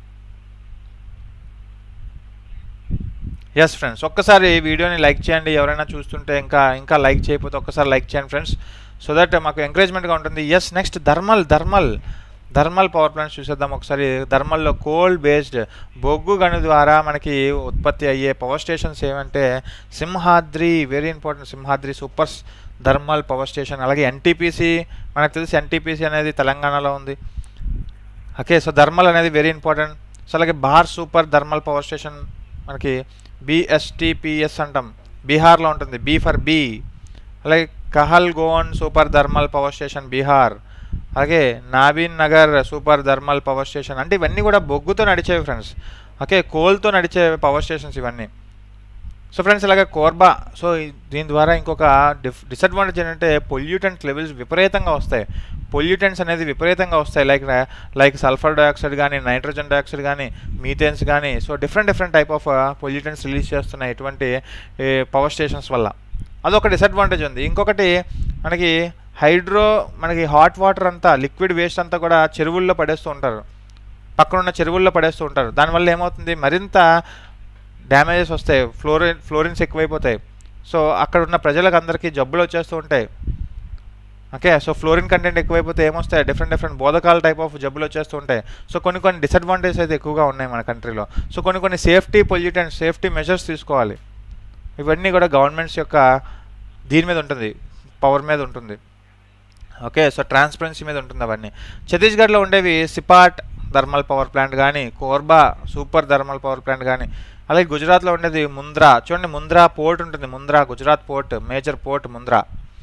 yes friends ఒక్కసారి వీడియోని లైక్ చేయండి ఎవరైనా చూస్తుంటే ఇంకా ఇంకా లైక్ చేయకపోతే ఒక్కసారి లైక్ చేయండి ఫ్రెండ్స్ సో దట్ మాకు ఎంకరేజ్మెంట్గా ఉంటుంది yes next thermal thermal thermal power plants చూసేద్దాం ఒకసారి థర్మల్లో కోల్ బేస్డ్ బొగ్గు గని ద్వారా మనకి ఉత్పత్తి అయ్యే పవర్ స్టేషన్స్ ఏమంటే Simhadri very important Simhadri supers thermal power station అలాగే ఎన్టీపీసీ మనకు తెలిసి ఎన్టీపీసీ అనేది తెలంగాణలో ఉంది ఓకే సో థర్మల్ అనేది వెరీ ఇంపార్టెంట్ సో అలాగే Barh super thermal power station మనకి బిఎస్టిపిఎస్ అంటాం బీహార్లో ఉంటుంది బీ ఫర్ బీ అలాగే Kahalgaon super thermal power station Bihar అలాగే Nabinagar super thermal power station అంటే ఇవన్నీ కూడా బొగ్గుతో నడిచేవి ఫ్రెండ్స్ ఓకే కోల్తో నడిచే పవర్ స్టేషన్స్ ఇవన్నీ సో ఫ్రెండ్స్ ఇలాగ కోర్బా సో దీని ద్వారా ఇంకొక డిఫ్ డిసడ్వాంటేజ్ ఏంటంటే పొల్యూటెంట్ లెవెల్స్ విపరీతంగా వస్తాయి పొల్యూటెంట్స్ అనేది విపరీతంగా వస్తాయి లైక్ లైక్ సల్ఫర్ డైఆక్సైడ్ కానీ నైట్రోజన్ డైఆక్సైడ్ కానీ మీథేన్స్ కానీ so different different type of pollutants release చేస్తున్నాయి ఇటువంటి పవర్ స్టేషన్స్ వల్ల అదొక డిసడ్వాంటేజ్ ఉంది ఇంకొకటి మనకి హైడ్రో మనకి హాట్ వాటర్ అంతా లిక్విడ్ వేస్ట్ అంతా కూడా చెరువుల్లో పడేస్తూ ఉంటారు పక్కనున్న చెరువుల్లో పడేస్తూ ఉంటారు దానివల్ల ఏమవుతుంది మరింత డ్యామేజెస్ వస్తాయి ఫ్లోరిన్ ఫ్లోరిన్స్ ఎక్కువైపోతాయి సో అక్కడ ఉన్న ప్రజలకు అందరికీ జబ్బులు వచ్చేస్తూ ఉంటాయి ఓకే సో ఫ్లోరిన్ కంటెంట్ ఎక్కువైపోతే ఏమొస్తాయి డిఫరెంట్ డిఫరెంట్ బోధకాల టైప్ ఆఫ్ జబ్బులు వచ్చేస్తూ ఉంటాయి సో కొన్ని కొన్ని డిసడ్వాంటేజెస్ అయితే ఎక్కువగా ఉన్నాయి మన కంట్రీలో సో కొన్ని కొన్ని సేఫ్టీ పొల్యూటెంట్ సేఫ్టీ మెజర్స్ తీసుకోవాలి ఇవన్నీ కూడా గవర్నమెంట్స్ యొక్క దీని మీద ఉంటుంది పవర్ మీద ఉంటుంది ఓకే సో ట్రాన్స్పరెన్సీ మీద ఉంటుంది అవన్నీ ఛత్తీస్గఢ్లో ఉండేవి సిపాట్ థర్మల్ పవర్ ప్లాంట్ కానీ Korba super thermal power plant కానీ అలాగే గుజరాత్లో ఉండేది ముంద్రా చూడండి ముంద్రా పోర్ట్ ఉంటుంది Mundra Gujarat port major port Mundra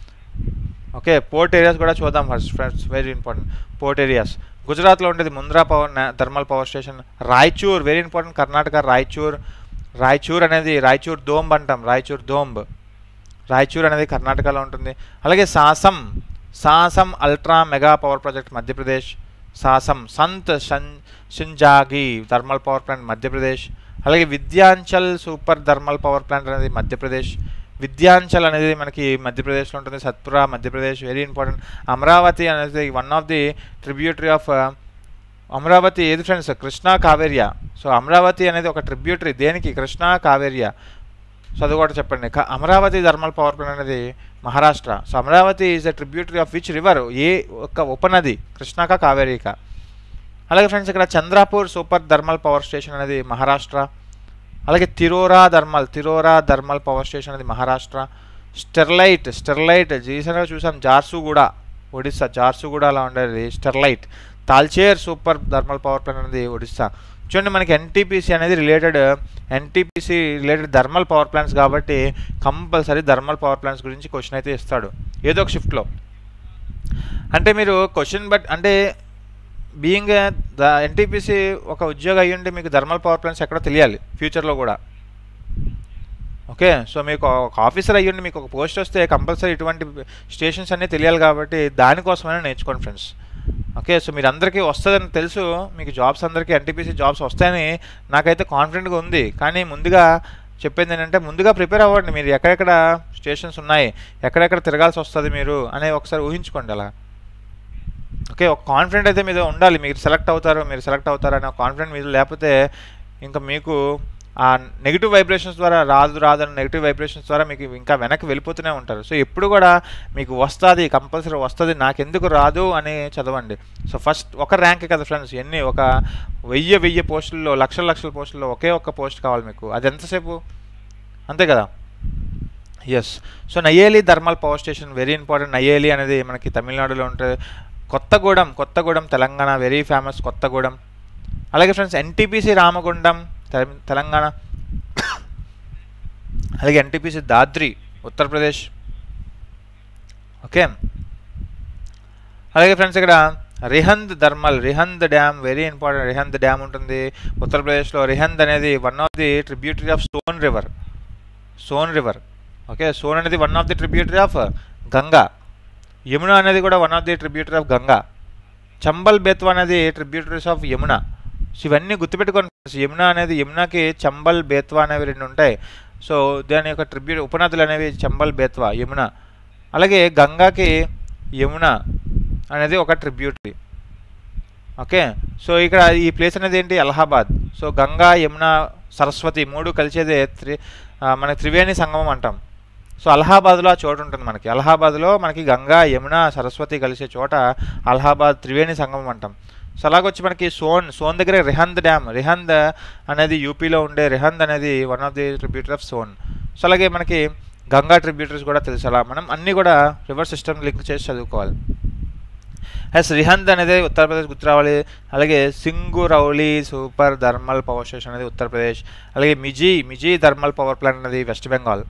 okay port areas కూడా చూద్దాం first friends very important port areas గుజరాత్లో ఉండేది Mundra power thermal power station Raichur very important Karnataka Raichur Raichur అనేది రాయచూర్ దోంబ్ అంటాం రాయచూర్ దోంబ్ రాయచూర్ అనేది కర్ణాటకలో ఉంటుంది అలాగే Sasan Sasan ultra mega power project Madhya Pradesh Sasan సంత్ షన్ షింజాగి థర్మల్ పవర్ ప్లాంట్ మధ్యప్రదేశ్ అలాగే Vindhyachal super thermal power plant అనేది మధ్యప్రదేశ్ విద్యాంచల్ అనేది మనకి మధ్యప్రదేశ్లో ఉంటుంది సత్పురా మధ్యప్రదేశ్ వెరీ ఇంపార్టెంట్ అమరావతి అనేది one of the tributary of Amaravati ఏది ఫ్రెండ్స్ కృష్ణా కావేరియా సో అమరావతి అనేది ఒక ట్రిబ్యూటరీ దేనికి కృష్ణా కావేరియా సో అది కూడా చెప్పండి అమరావతి థర్మల్ పవర్ ప్లాంట్ అనేది Maharashtra so Amaravati is the tributary of which river ఏ ఒక ఉపనది కృష్ణాక కావేరీక అలాగే ఫ్రెండ్స్ ఇక్కడ Chandrapur super thermal power station అనేది మహారాష్ట్ర అలాగే Tirora thermal Tirora thermal power station అనేది మహారాష్ట్ర స్టెర్లైట్ స్టెర్లైట్ రీసెంట్గా చూసాం జార్సుగూడ ఒడిస్సా జార్సుగూడలో ఉండేది Sterlite Talcher super thermal power plant అనేది ఒడిస్సా చూడండి మనకి ఎన్టీపీసీ అనేది related NTPC related thermal power plants కాబట్టి కంపల్సరీ థర్మల్ పవర్ ప్లాంట్స్ గురించి క్వశ్చన్ అయితే ఇస్తాడు ఏదో ఒక షిఫ్ట్లో అంటే మీరు క్వశ్చన్ బట్ అంటే బీయింగ్ ద ఎన్టీపీసీ ఒక ఉద్యోగం అయ్యి ఉంటే మీకు థర్మల్ పవర్ ప్లాంట్స్ ఎక్కడో తెలియాలి ఫ్యూచర్లో కూడా ఓకే సో మీకు ఒక ఆఫీసర్ అయ్యండి మీకు ఒక పోస్ట్ వస్తే కంపల్సరీ ఇటువంటి స్టేషన్స్ అన్నీ తెలియాలి కాబట్టి దానికోసమైనా నేర్చుకోండి ఫ్రెండ్స్ ఓకే సో మీరు అందరికీ వస్తుందని తెలుసు మీకు జాబ్స్ అందరికీ ఎన్టీపీసీ జాబ్స్ వస్తాయని నాకైతే కాన్ఫిడెంట్గా ఉంది కానీ ముందుగా చెప్పేది ఏంటంటే ముందుగా ప్రిపేర్ అవ్వండి మీరు ఎక్కడెక్కడ స్టేషన్స్ ఉన్నాయి ఎక్కడెక్కడ తిరగాల్సి వస్తుంది మీరు అనేది ఒకసారి ఊహించుకోండి అలా ఓకే ఒక కాన్ఫిడెంట్ అయితే మీద ఉండాలి మీరు సెలెక్ట్ అవుతారు మీరు సెలెక్ట్ అవుతారు అనే కాన్ఫిడెంట్ మీద లేకపోతే ఇంకా మీకు ఆ నెగిటివ్ వైబ్రేషన్స్ ద్వారా రాదు రాదు అని నెగిటివ్ వైబ్రేషన్స్ ద్వారా మీకు ఇంకా వెనక్కి వెళ్ళిపోతూనే ఉంటారు సో ఎప్పుడు కూడా మీకు వస్తుంది కంపల్సరీ వస్తుంది నాకెందుకు రాదు అని చదవండి సో ఫస్ట్ ఒక ర్యాంక్ కదా ఫ్రెండ్స్ ఎన్ని ఒక వెయ్యి వెయ్యి పోస్టుల్లో లక్షల లక్షల పోస్టుల్లో ఒకే ఒక్క పోస్ట్ కావాలి మీకు అది ఎంతసేపు అంతే కదా yes so Neyveli thermal power station very important Neyveli అనేది మనకి తమిళనాడులో ఉంటుంది కొత్తగూడెం కొత్తగూడెం తెలంగాణ వెరీ ఫేమస్ కొత్తగూడెం అలాగే ఫ్రెండ్స్ ఎన్టీపీసీ రామగుండం తెల- తెలంగాణ అలాగే ఎన్టీపీసీ దాద్రి ఉత్తరప్రదేశ్ ఓకే అలాగే ఫ్రెండ్స్ ఇక్కడ Rihand thermal Rihand dam very important Rihand dam ఉంటుంది ఉత్తరప్రదేశ్లో రిహంద్ అనేది one of the tributary of Son river Son river okay Son అనేది one of the tributary of Ganga Yamuna అనేది కూడా one of the tributary of Ganga Chambal Betwa అనేది ట్రిబ్యూటరీస్ ఆఫ్ యమున సో ఇవన్నీ గుర్తుపెట్టుకోండి friends. యమున అనేది యమునకి చంబల్ బేత్వా అనేవి రెండు ఉంటాయి సో దాని యొక్క ట్రిబ్యూట్ ఉపనదులు అనేవి చంబల్ బేత్వా యమున అలాగే గంగాకి యమున అనేది ఒక ట్రిబ్యూటరీ ఓకే సో ఇక్కడ ఈ ప్లేస్ అనేది ఏంటి అలహాబాద్ సో గంగా యమున సరస్వతి మూడు కలిసేదే త్రి ఆ, మన త్రివేణి సంగమం అంటాం సో అలహాబాద్లో ఆ చోటు ఉంటుంది మనకి అలహాబాద్లో మనకి గంగా యమున సరస్వతి కలిసే చోట అలహాబాద్ త్రివేణి సంగమం అంటాం సో అలాగొచ్చి మనకి సోన్ సోన్ దగ్గర రిహంద్ డ్యామ్ రిహంద్ అనేది యూపీలో ఉండే రిహంద్ అనేది one of the tributary of Son so అలాగే మనకి గంగా ట్రిబ్యూటరీస్ కూడా తెలుసు అలా మనం అన్నీ కూడా రివర్ సిస్టమ్ లింక్ చేసి చదువుకోవాలి ఎస్ రిహంద్ అనేది ఉత్తరప్రదేశ్ గుర్తు రావాలి అలాగే Singrauli super thermal power station అనేది ఉత్తరప్రదేశ్ అలాగే Mejia Mejia thermal power plant అనేది west Bengal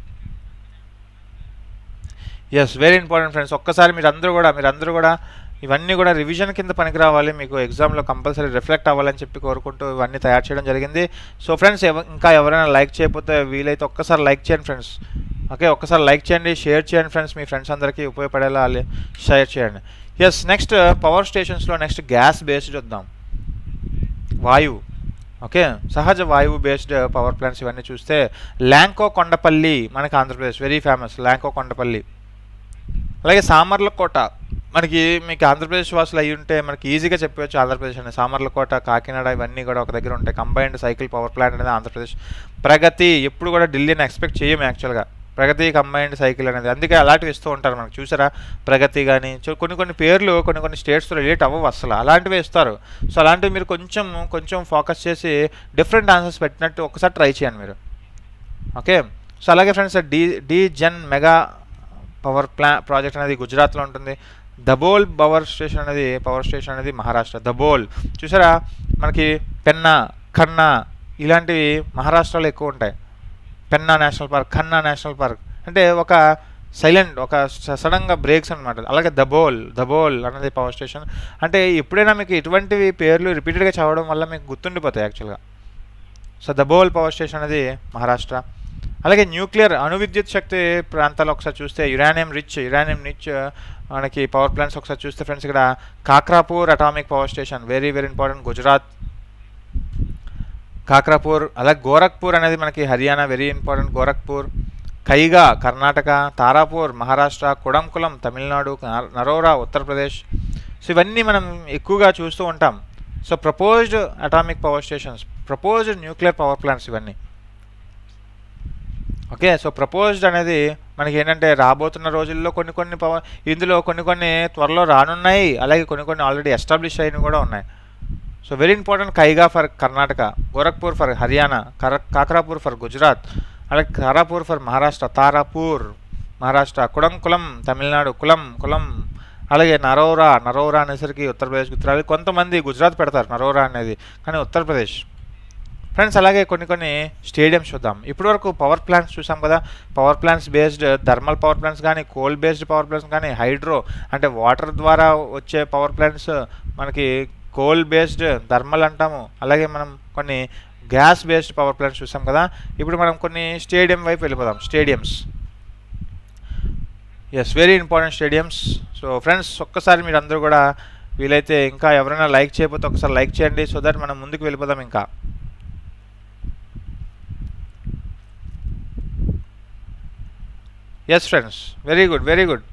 yes very important friends ఒక్కసారి మీరు అందరూ కూడా మీరు అందరూ కూడా ఇవన్నీ కూడా రివిజన్ కింద పనికి రావాలి మీకు ఎగ్జామ్లో కంపల్సరీ రిఫ్లెక్ట్ అవ్వాలని చెప్పి కోరుకుంటూ ఇవన్నీ తయారు చేయడం జరిగింది సో ఫ్రెండ్స్ ఎవ ఇంకా ఎవరైనా లైక్ చేయకపోతే వీలైతే ఒక్కసారి లైక్ చేయండి ఫ్రెండ్స్ ఓకే ఒక్కసారి లైక్ చేయండి షేర్ చేయండి ఫ్రెండ్స్ మీ ఫ్రెండ్స్ అందరికీ ఉపయోగపడేలా అలా షేర్ చేయండి ఎస్ నెక్స్ట్ పవర్ స్టేషన్స్లో నెక్స్ట్ గ్యాస్ బేస్డ్ చూద్దాం వాయువు ఓకే సహజ వాయువు బేస్డ్ పవర్ ప్లాంట్స్ ఇవన్నీ చూస్తే ల్యాంకో కొండపల్లి మనకి ఆంధ్రప్రదేశ్ వెరీ ఫేమస్ ల్యాంకో కొండపల్లి అలాగే సామర్లకోట మనకి మీకు ఆంధ్రప్రదేశ్ వాసులు అయి ఉంటే మనకి ఈజీగా చెప్పవచ్చు ఆంధ్రప్రదేశ్ అని సామర్లకోట కాకినాడ ఇవన్నీ కూడా ఒక దగ్గర ఉంటాయి కంబైన్డ్ సైకిల్ పవర్ ప్లాంట్ అనేది ఆంధ్రప్రదేశ్ ప్రగతి ఎప్పుడు కూడా ఢిల్లీని ఎక్స్పెక్ట్ చేయము యాక్చువల్గా ప్రగతి కంబైన్డ్ సైకిల్ అనేది అందుకే అలాంటివి ఇస్తూ ఉంటారు మనకు చూసారా ప్రగతి కానీ చూ- కొన్ని కొన్ని పేర్లు కొన్ని కొన్ని స్టేట్స్తో రిలేట్ అవ్వవు అసలు అలాంటివి ఇస్తారు సో అలాంటివి మీరు కొంచెం కొంచెం ఫోకస్ చేసి డిఫరెంట్ ఆన్సర్స్ పెట్టినట్టు ఒకసారి ట్రై చేయండి మీరు ఓకే సో అలాగే ఫ్రెండ్స్ డి డి జన్ మెగా పవర్ ప్లా ప్రాజెక్ట్ అనేది గుజరాత్లో ఉంటుంది దబోల్ పవర్ స్టేషన్ అనేది పవర్ స్టేషన్ అనేది మహారాష్ట్ర దబోల్ చూసారా మనకి పెన్నా ఖన్నా ఇలాంటివి మహారాష్ట్రలో ఎక్కువ ఉంటాయి Panna national park Kanha national park అంటే ఒక సైలెంట్ ఒక సడన్గా బ్రేక్స్ అనమాట అలాగే దబోల్ దబోల్ అనేది పవర్ స్టేషన్ అంటే ఎప్పుడైనా మీకు ఇటువంటివి పేర్లు రిపీటెడ్గా చదవడం వల్ల మీకు గుర్తుండిపోతాయి యాక్చువల్గా సో దబోల్ పవర్ స్టేషన్ అనేది మహారాష్ట్ర అలాగే న్యూక్లియర్ అణు విద్యుత్ శక్తి ప్రాంతాలు ఒకసారి చూస్తే యురానియం రిచ్ యురానియం రిచ్ మనకి పవర్ ప్లాంట్స్ ఒకసారి చూస్తే ఫ్రెండ్స్ ఇక్కడ Kakrapar atomic power station very very important Gujarat Kakrapar అలాగే గోరఖ్పూర్ అనేది మనకి హర్యానా వెరీ ఇంపార్టెంట్ గోరఖ్పూర్ కైగా కర్ణాటక తారాపూర్ మహారాష్ట్ర కుడంకులం తమిళనాడు నర- నరోరా ఉత్తరప్రదేశ్ సో ఇవన్నీ మనం ఎక్కువగా చూస్తూ ఉంటాం so proposed atomic power stations proposed nuclear power plants ఇవన్నీ ఓకే సో ప్రపోజ్డ్ అనేది మనకి ఏంటంటే రాబోతున్న రోజుల్లో కొన్ని కొన్ని పవర్ ఇందులో కొన్ని కొన్ని త్వరలో రానున్నాయి అలాగే కొన్ని కొన్ని ఆల్రెడీ ఎస్టాబ్లిష్ అయినవి కూడా ఉన్నాయి so very important Kaiga for Karnataka Gorakhpur for Haryana కర కాకరాపూర్ ఫర్ గుజరాత్ అలాగే తారాపూర్ ఫర్ మహారాష్ట్ర తారాపూర్ మహారాష్ట్ర కుడంకులం తమిళనాడు కులం కులం అలాగే నరోరా నరోరా అనేసరికి ఉత్తరప్రదేశ్ గుర్తురాలి కొంతమంది గుజరాత్ పెడతారు నరోరా అనేది కానీ ఉత్తరప్రదేశ్ ఫ్రెండ్స్ అలాగే కొన్ని కొన్ని స్టేడియంస్ చూద్దాం ఇప్పటివరకు పవర్ ప్లాంట్స్ చూసాం కదా power plants based thermal power plants కానీ కోల్ బేస్డ్ పవర్ ప్లాంట్స్ కానీ హైడ్రో అంటే వాటర్ ద్వారా వచ్చే పవర్ ప్లాంట్స్ మనకి కోల్ బేస్డ్ థర్మల్ అంటాము అలాగే మనం కొన్ని గ్యాస్ బేస్డ్ పవర్ ప్లాంట్స్ చూసాం కదా ఇప్పుడు మనం కొన్ని స్టేడియం వైపు వెళ్ళిపోదాం stadiums yes very important stadiums so friends ఒక్కసారి మీరు అందరూ కూడా వీలైతే ఇంకా ఎవరైనా లైక్ చేయకపోతే ఒకసారి లైక్ చేయండి సో దట్ మనం ముందుకు వెళ్ళిపోదాం ఇంకా yes friends very good very good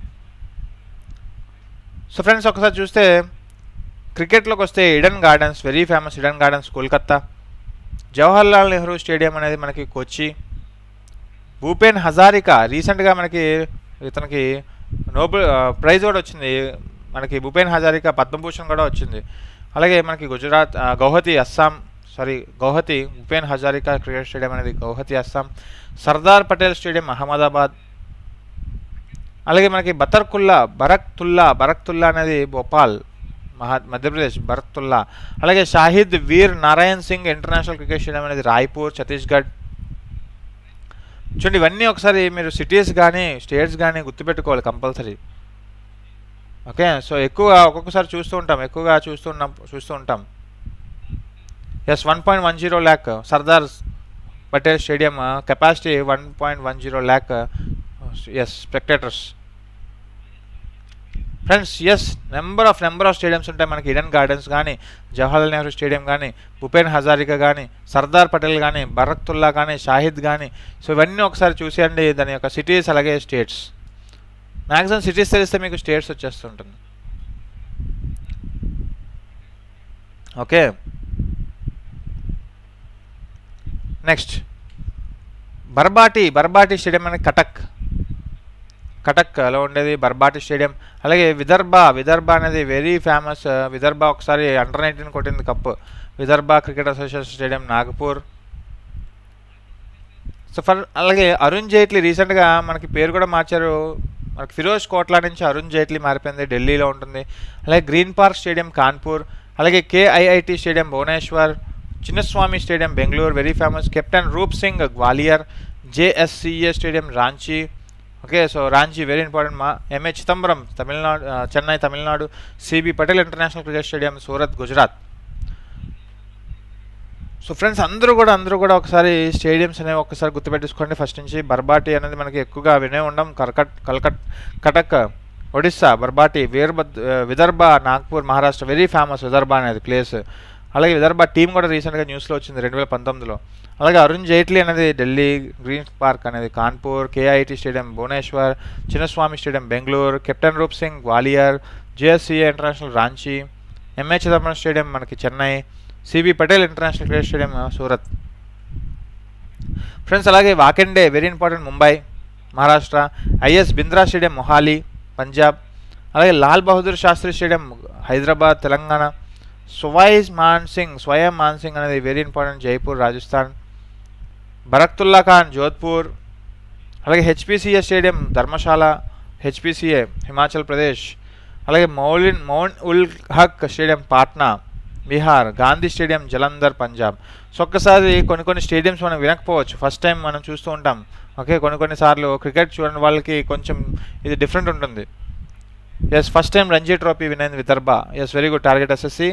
so friends ఒకసారి చూస్తే క్రికెట్లోకి వస్తే Eden Gardens very famous Eden Gardens Kolkata Jawaharlal Nehru stadium అనేది మనకి కొచ్చి భూపేన్ హజారికా రీసెంట్గా మనకి ఇతనికి నోబెల్ ఆ, ప్రైజ్ కూడా వచ్చింది మనకి భూపేన్ హజారికా పద్మభూషణ్ కూడా వచ్చింది అలాగే మనకి గుజరాత్ ఆ, Guwahati Assam sorry Guwahati Bhupen Hazarika cricket stadium అనేది గౌహతి అస్సాం సర్దార్ పటేల్ స్టేడియం అహ్మదాబాద్ అలాగే మనకి బతర్కుల్లా బరక్తుల్లా బరక్తుల్లా అనేది భోపాల్ మహా మధ్యప్రదేశ్ బరక్తుల్లా అలాగే Shaheed Veer Narayan Singh international cricket stadium అనేది రాయ్పూర్ ఛత్తీస్గఢ్ చూడండి ఇవన్నీ ఒకసారి మీరు సిటీస్ కానీ స్టేట్స్ కానీ గుర్తుపెట్టుకోవాలి కంపల్సరీ ఓకే సో ఎక్కువ ఒక్కొక్కసారి చూస్తూ ఉంటాం ఎక్కువగా చూస్తూ ఉన్నాం చూస్తూ ఉంటాం yes one point one zero lakh Sardar Patel stadium capacity one point one zero lakh yes spectators friends yes number of number of stadiums ఉంటాయి మనకి ఇడెన్ గార్డెన్స్ కానీ జవహర్లాల్ నెహ్రూ స్టేడియం కానీ భూపేన్ హజారికా కానీ సర్దార్ పటేల్ కానీ బరక్తుల్లా కానీ షాహిద్ కానీ సో ఇవన్నీ ఒకసారి చూసేయండి దాని యొక్క సిటీస్ అలాగే స్టేట్స్ మ్యాక్సిమం సిటీస్ తెలిస్తే మీకు స్టేట్స్ వచ్చేస్తుంటుంది okay next Barabati Barabati stadium అనేది కటక్ కటక్లో ఉండేది బర్బాటి స్టేడియం అలాగే విదర్భ విదర్భ అనేది వెరీ ఫేమస్ విదర్భ ఒకసారి అండర్ నైన్టీన్ కొట్టింది cup Vidarbha cricket association stadium Nagpur so for అలాగే అరుణ్ జైట్లీ రీసెంట్గా మనకి పేరు కూడా మార్చారు మనకి ఫిరోజ్ కోట్లా నుంచి అరుణ్ జైట్లీ మారిపోయింది ఢిల్లీలో ఉంటుంది అలాగే గ్రీన్ పార్క్ స్టేడియం కాన్పూర్ అలాగే KIIT stadium Bhubaneswar Chinnaswamy stadium Bengaluru very famous captain Roop Singh Gwalior JSCA stadium Ranchi okay so Ranchi very important మా ఎంఏ చిదంబరం తమిళనాడు ఆ, Chennai Tamil Nadu CB Patel international cricket stadium Surat Gujarat so friends అందరూ కూడా అందరూ కూడా ఒకసారి స్టేడియంస్ అనేవి ఒకసారి గుర్తుపెట్టేసుకోండి ఫస్ట్ నుంచి బర్బాటి అనేది మనకి ఎక్కువగా వినే ఉండం కర్కట్ కల్కట్ కటక్ ఒడిస్సా బర్బాటి వీర్భద్ విదర్భ నాగ్పూర్ మహారాష్ట్ర వెరీ ఫేమస్ విదర్భ అనేది ప్లేస్ అలాగే విదర్భ టీం కూడా రీసెంట్గా న్యూస్లో వచ్చింది రెండు వేల పంతొమ్మిదిలో అలాగే అరుణ్ జైట్లీ అనేది ఢిల్లీ గ్రీన్ పార్క్ అనేది Kanpur KIT stadium Bhubaneswar Chinnaswamy stadium Bengaluru captain Roop Singh Gwalior JSCA international Ranchi MA Chidambaram stadium మనకి Chennai CB Patel international cricket stadium Surat friends అలాగే వాకెండే very important Mumbai Maharashtra IS Bindra stadium Mohali Punjab అలాగే లాల్ బహదూర్ శాస్త్రి స్టేడియం హైదరాబాద్ తెలంగాణ సువైజ్ మాన్ సింగ్ స్వయం మాన్ సింగ్ అనేది వెరీ ఇంపార్టెంట్ జైపూర్ రాజస్థాన్ బరక్తుల్లా ఖాన్ జోధ్పూర్ అలాగే HPCA stadium Dharamshala HPCA Himachal Pradesh అలాగే మౌలిన్ Moin ul Haq stadium Patna Bihar Gandhi stadium Jalandhar Punjab so ఒక్కసారి కొన్ని కొన్ని స్టేడియంస్ మనం వినకపోవచ్చు ఫస్ట్ టైం మనం చూస్తూ ఉంటాం ఓకే కొన్ని కొన్ని సార్లు క్రికెట్ చూడని వాళ్ళకి కొంచెం ఇది డిఫరెంట్ ఉంటుంది yes first time Ranji trophy వినైంది Vidarbha yes very good target SSC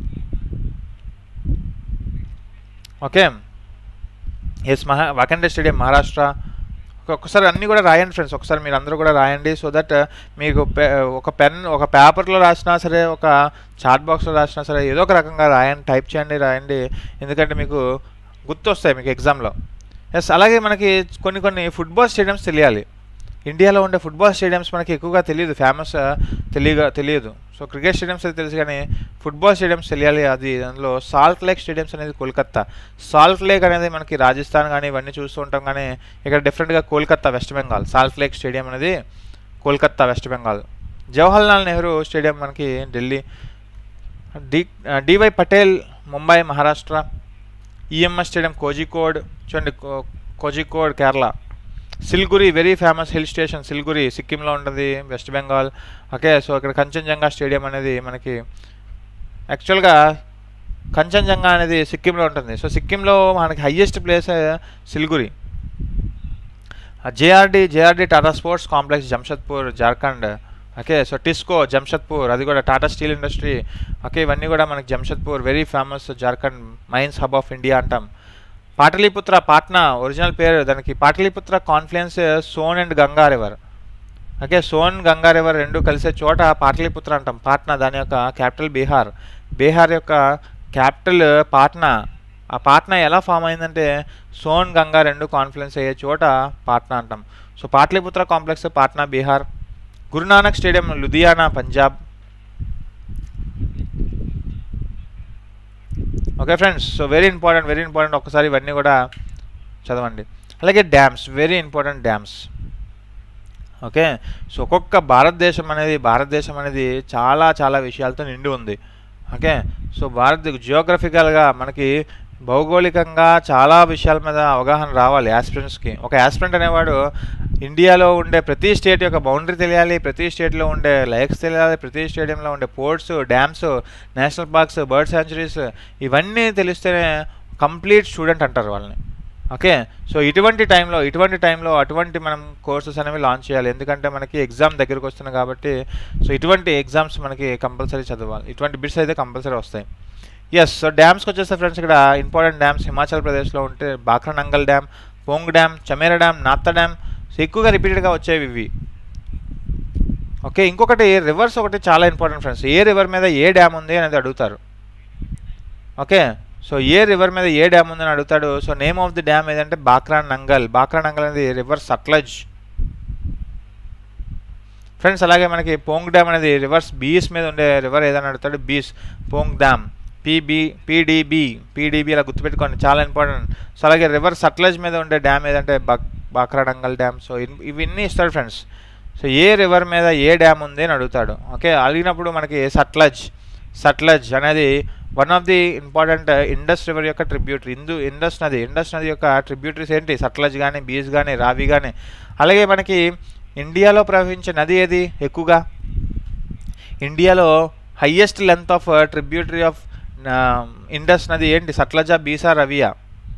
okay yes మహా వాకండే స్టేడియం మహారాష్ట్ర ఒక- ఒకసారి అన్నీ కూడా రాయండి ఫ్రెండ్స్ ఒకసారి మీరు అందరూ కూడా రాయండి సో దట్ మీకు పె- ఒక పెన్ ఒక పేపర్లో రాసినా సరే ఒక చాట్ బాక్స్లో రాసినా సరే ఏదో ఒక రకంగా రాయండి టైప్ చేయండి రాయండి ఎందుకంటే మీకు గుర్తొస్తాయి మీకు ఎగ్జామ్లో ఎస్ అలాగే మనకి కొన్ని కొన్ని ఫుట్బాల్ స్టేడియంస్ తెలియాలి ఇండియాలో ఉండే ఫుట్బాల్ స్టేడియంస్ మనకి ఎక్కువగా తెలియదు ఫేమస్ తెలియగా తెలియదు సో క్రికెట్ స్టేడియంస్ అయితే తెలుసు కానీ ఫుట్బాల్ స్టేడియంస్ తెలియాలి అది అందులో సాల్ట్ లేక్ స్టేడియంస్ అనేది కోల్కత్తా సాల్ట్ లేక్ అనేది మనకి రాజస్థాన్ కానీ ఇవన్నీ చూస్తూ ఉంటాం కానీ ఇక్కడ డిఫరెంట్గా Kolkata west Bengal salt lake stadium అనేది కోల్కత్తా వెస్ట్ బెంగాల్ జవహర్లాల్ నెహ్రూ స్టేడియం మనకి ఢిల్లీ డి DY Patil Mumbai Maharashtra EMS stadium Kozhikode చూడండి కో- Kozhikode Kerala Siliguri very famous hill station Siliguri సిక్కింలో ఉంటుంది వెస్ట్ బెంగాల్ ఓకే సో ఇక్కడ కంచన్జంగా స్టేడియం అనేది మనకి యాక్చువల్గా కంచన్జంగా అనేది సిక్కింలో ఉంటుంది సో సిక్కింలో మనకి highest place Siliguri JRD JRD Tata sports complex Jamshedpur Jharkhand okay so TISCO Jamshedpur అది కూడా టాటా స్టీల్ ఇండస్ట్రీ ఓకే ఇవన్నీ కూడా మనకి Jamshedpur very famous Jharkhand mines hub of India అంటాం పాటలీపుత్ర పాట్నా ఒరిజినల్ పేరు దానికి Pataliputra confluence Son and Ganga river okay Son Ganga river రెండు కలిసే చోట పాటలీపుత్ర అంటాం పాట్నా దాని యొక్క క్యాపిటల్ బీహార్ బీహార్ యొక్క క్యాపిటల్ పాట్నా ఆ పాట్నా ఎలా ఫామ్ అయిందంటే సోన్ గంగా రెండు కాన్ఫ్లుయెన్స్ అయ్యే చోట పాట్నా అంటాం so Pataliputra complex Patna Bihar Guru Nanak stadium Ludhiana Punjab okay friends so very important very important ఒకసారి ఇవన్నీ కూడా చదవండి అలాగే dams very important dams okay so ఒక్కొక్క భారతదేశం అనేది భారతదేశం అనేది చాలా చాలా విషయాలతో నిండి ఉంది ఓకే సో భారత జియోగ్రఫికల్గా మనకి భౌగోళికంగా చాలా విషయాల మీద అవగాహన రావాలి యాస్పిరెంట్స్కి ఒక యాస్పిరెంట్ అనేవాడు ఇండియాలో ఉండే ప్రతి స్టేట్ యొక్క బౌండరీ తెలియాలి ప్రతి స్టేట్లో ఉండే లేక్స్ తెలియాలి ప్రతి స్టేడియంలో ఉండే ports dams national parks bird sanctuaries ఇవన్నీ తెలిస్తేనే కంప్లీట్ స్టూడెంట్ అంటారు వాళ్ళని ఓకే సో ఇటువంటి టైంలో ఇటువంటి టైంలో అటువంటి మనం కోర్సెస్ అనేవి లాంచ్ చేయాలి ఎందుకంటే మనకి ఎగ్జామ్ దగ్గరకు వస్తుంది కాబట్టి సో ఇటువంటి ఎగ్జామ్స్ మనకి కంపల్సరీ చదవాలి ఇటువంటి బిట్స్ అయితే కంపల్సరీ వస్తాయి ఎస్ సో డ్యామ్స్కి వచ్చేస్తే ఫ్రెండ్స్ ఇక్కడ ఇంపార్టెంట్ డ్యామ్స్ హిమాచల్ ప్రదేశ్లో ఉంటే Bhakra Nangal dam Pong dam Chamera dam నాత్త డ్యామ్ సో ఎక్కువగా రిపీటెడ్గా వచ్చేవి ఇవి ఓకే ఇంకొకటి రివర్స్ ఒకటి చాలా ఇంపార్టెంట్ ఫ్రెండ్స్ ఏ రివర్ మీద ఏ డ్యామ్ ఉంది అనేది అడుగుతారు ఓకే సో ఏ రివర్ మీద ఏ డ్యామ్ ఉందని అడుగుతాడు so name of the dam ఏదంటే బాక్రా నంగల్ బాక్రా నంగల్ అనేది రివర్ సట్లజ్ ఫ్రెండ్స్ అలాగే మనకి పోంగ్ డ్యామ్ అనేది రివర్స్ బీస్ మీద ఉండే రివర్ ఏదని అడుగుతాడు Beas Pong dam PB PDB PDB అలా గుర్తుపెట్టుకోండి చాలా ఇంపార్టెంట్ సో అలాగే రివర్ సట్లజ్ మీద ఉండే డ్యామ్ ఏదంటే బక్ బాక్రాడంగల్ డ్యామ్ సో ఇన్- ఇవన్నీ ఇస్తాడు ఫ్రెండ్స్ సో ఏ రివర్ మీద ఏ డ్యామ్ ఉంది అని అడుగుతాడు ఓకే అడిగినప్పుడు మనకి సట్లజ్ సట్లజ్ అనేది one of the important Indus river యొక్క ట్రిబ్యూటరీ ఇందు ఇండస్ నది ఇండస్ నది యొక్క ట్రిబ్యూటరీస్ ఏంటి సట్లజ్ కానీ బీస్ కానీ రావి కానీ అలాగే మనకి ఇండియాలో ప్రవహించే నది ఏది ఎక్కువగా ఇండియాలో highest length of tributary of Indus నది ఏంటి సట్లజా బీసా రవియా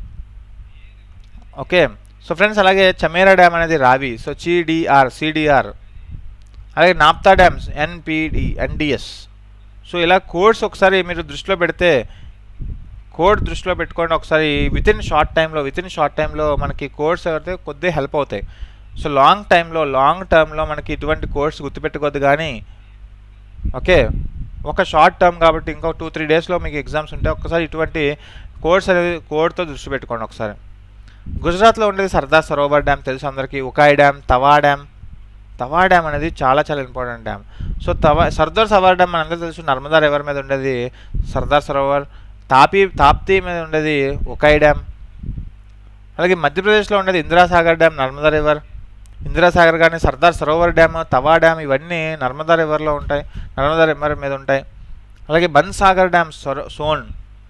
ఓకే సో ఫ్రెండ్స్ అలాగే చమేరా డ్యామ్ అనేది రావి సో సిడిఆర్ సిడిఆర్ అలాగే నాప్తా డ్యామ్స్ ఎన్పిడి ఎన్డిఎస్ సో ఇలా కోడ్స్ ఒకసారి మీరు దృష్టిలో పెడితే కోడ్ దృష్టిలో పెట్టుకోండి ఒకసారి విత్ ఇన్ షార్ట్ టైంలో విత్ ఇన్ షార్ట్ టైంలో మనకి కోడ్స్ అయితే కొద్దిగా హెల్ప్ అవుతాయి సో లాంగ్ టైంలో లాంగ్ టర్మ్లో మనకి ఇటువంటి కోడ్స్ గుర్తుపెట్టుకోవద్దు కానీ ఓకే ఒక షార్ట్ టర్మ్ కాబట్టి ఇంకో టూ త్రీ డేస్లో మీకు ఎగ్జామ్స్ ఉంటాయి ఒకసారి ఇటువంటి కోడ్స్ అనేది కోడ్తో దృష్టి పెట్టుకోండి ఒకసారి గుజరాత్లో ఉండేది సర్దార్ సరోవర్ డ్యామ్ తెలుసు అందరికీ Ukai dam Tawa dam Tawa dam అనేది చాలా చాలా important dam so Tawa Sardar Sarovar dam మనందరూ తెలుసు నర్మదా రివర్ మీద ఉండేది సర్దార్ సరోవర్ తాపీ తాప్తీ మీద ఉండేది ఉకాయ్ డ్యామ్ అలాగే మధ్యప్రదేశ్లో ఉండేది ఇందిరాసాగర్ డ్యామ్ నర్మదా రివర్ ఇందిరాసాగర్ కానీ సర్దార్ సరోవర్ డ్యామ్ తవా డ్యామ్ ఇవన్నీ నర్మదా రివర్లో ఉంటాయి నర్మదా రివర్ మీద ఉంటాయి అలాగే బన్సాగర్ డ్యామ్ సొర సోన్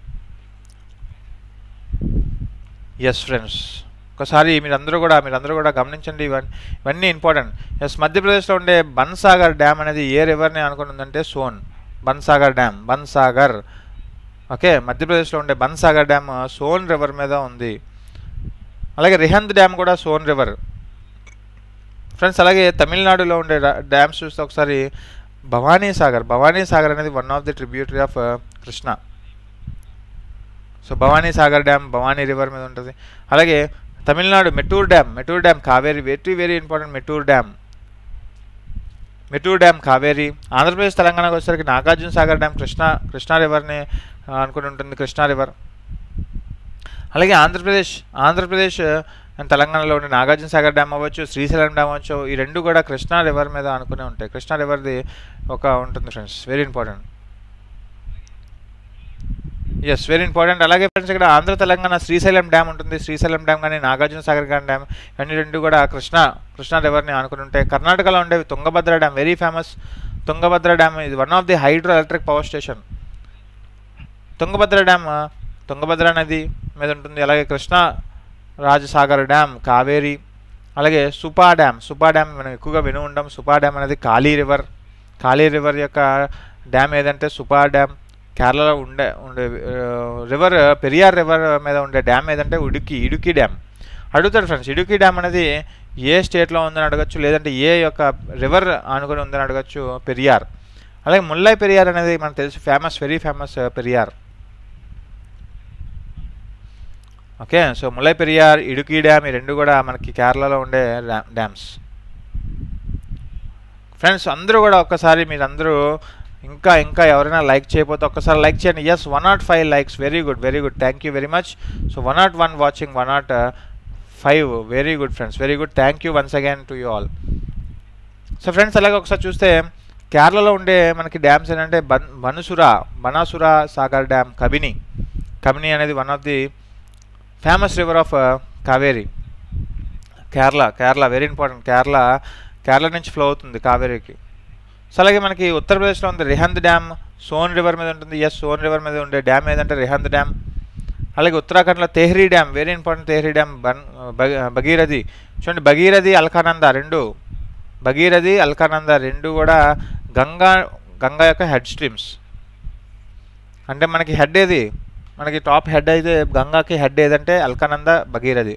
ఎస్ ఫ్రెండ్స్ ఒకసారి మీరందరూ కూడా మీరందరూ కూడా గమనించండి ఇవన్నీ ఇవన్నీ ఇంపార్టెంట్ ఎస్ మధ్యప్రదేశ్లో ఉండే బన్సాగర్ డ్యామ్ అనేది ఏ రివర్ని అనుకుంటుందంటే సోన్ బన్సాగర్ డ్యామ్ బన్సాగర్ ఓకే మధ్యప్రదేశ్లో ఉండే బన్సాగర్ డ్యామ్ సోన్ రివర్ మీద ఉంది అలాగే రిహంద్ డ్యామ్ కూడా సోన్ రివర్ ఫ్రెండ్స్ అలాగే తమిళనాడులో ఉండే రా- డ్యామ్స్ చూస్తే ఒకసారి భవానీ సాగర్ భవానీ సాగర్ అనేది one of the tributary of Krishna so Bhavani Sagar dam Bhavani river మీద ఉంటుంది అలాగే Tamil Nadu Mettur dam Mettur dam Kaveri very very important Mettur dam Mettur dam Kaveri Andhra Pradesh తెలంగాణకు వచ్చేసరికి నాగార్జున సాగర్ డ్యామ్ కృష్ణా కృష్ణా రివర్ని ఆ, అనుకుని ఉంటుంది కృష్ణా రివర్ అలాగే ఆంధ్రప్రదేశ్ ఆంధ్రప్రదేశ్ అండ్ తెలంగాణలో ఉండే నాగార్జున సాగర్ డ్యామ్ అవ్వచ్చు శ్రీశైలం డ్యామ్ అవ్వచ్చు ఈ రెండు కూడా కృష్ణా రివర్ మీద అనుకునే ఉంటాయి కృష్ణా రివర్ది ఒక ఉంటుంది friends very important yes very important అలాగే ఫ్రెండ్స్ ఇక్కడ ఆంధ్ర తెలంగాణ శ్రీశైలం డ్యామ్ ఉంటుంది శ్రీశైలం డ్యామ్ కానీ నాగార్జున సాగర్ కానీ డ్యామ్ ఇవన్నీ రెండు కూడా కృష్ణ కృష్ణా రివర్ని ఆనుకుని ఉంటాయి కర్ణాటకలో ఉండేవి Tungabhadra dam very famous Tungabhadra dam ఇది one of the hydro electric power station Tungabhadra dam Tungabhadra నది మీద ఉంటుంది అలాగే కృష్ణా రాజసాగర్ డ్యామ్ కావేరి అలాగే సుపా డ్యామ్ సుపా డ్యామ్ మనం ఎక్కువగా విని ఉంటాం సుపా డ్యామ్ అనేది కాళీ రివర్ కాళీ రివర్ యొక్క డ్యామ్ ఏదంటే సుపా డ్యామ్ కేరళలో ఉండే ఉండే రివర్ పెరియార్ రివర్ మీద ఉండే డ్యామ్ ఏదంటే ఉడుకి ఇడుకి డ్యామ్ అడుగుతాడు ఫ్రెండ్స్ ఇడుకి డ్యామ్ అనేది ఏ స్టేట్లో ఉందని అడగచ్చు లేదంటే ఏ యొక్క రివర్ ఆనుకొని ఉందని అడగచ్చు పెరియార్ అలాగే ముల్లై పెరియార్ అనేది మనకు తెలుసు famous very famous Periyar okay so Mullai Periyar Idukki dam ఈ రెండు కూడా మనకి కేరళలో ఉండే డ్యా- డ్యామ్స్ ఫ్రెండ్స్ అందరూ కూడా ఒక్కసారి మీరందరూ ఇంకా ఇంకా ఎవరైనా లైక్ చేయకపోతే ఒక్కసారి లైక్ చేయండి yes one nought five likes very good very good thank you very much so one nought one watching one nought five very good friends very good thank you once again to you all so friends అలాగే ఒకసారి చూస్తే కేరళలో ఉండే మనకి dams ఏంటంటే బన్ బనుసుర Banasura Sagar dam Kabini Kabini అనేది one of the famous river of Kaveri Kerala Kerala very important Kerala Kerala నుంచి ఫ్లో అవుతుంది కావేరికి సో అలాగే మనకి ఉత్తరప్రదేశ్లో ఉంది రిహంద్ డ్యామ్ సోన్ రివర్ మీద ఉంటుంది ఎస్ సోన్ రివర్ మీద ఉండే డ్యామ్ ఏదంటే రిహంద్ డ్యామ్ అలాగే ఉత్తరాఖండ్లో Tehri dam very important Tehri dam బన్ భగ- భగీరథి చూడండి భగీరథి అల్కానంద రెండు భగీరథి అల్కానంద రెండు కూడా గంగా గంగా యొక్క హెడ్ స్ట్రీమ్స్ అంటే మనకి హెడ్ ఏది మనకి టాప్ హెడ్ అయితే గంగాకి హెడ్ ఏదంటే Alaknanda Bhagirathi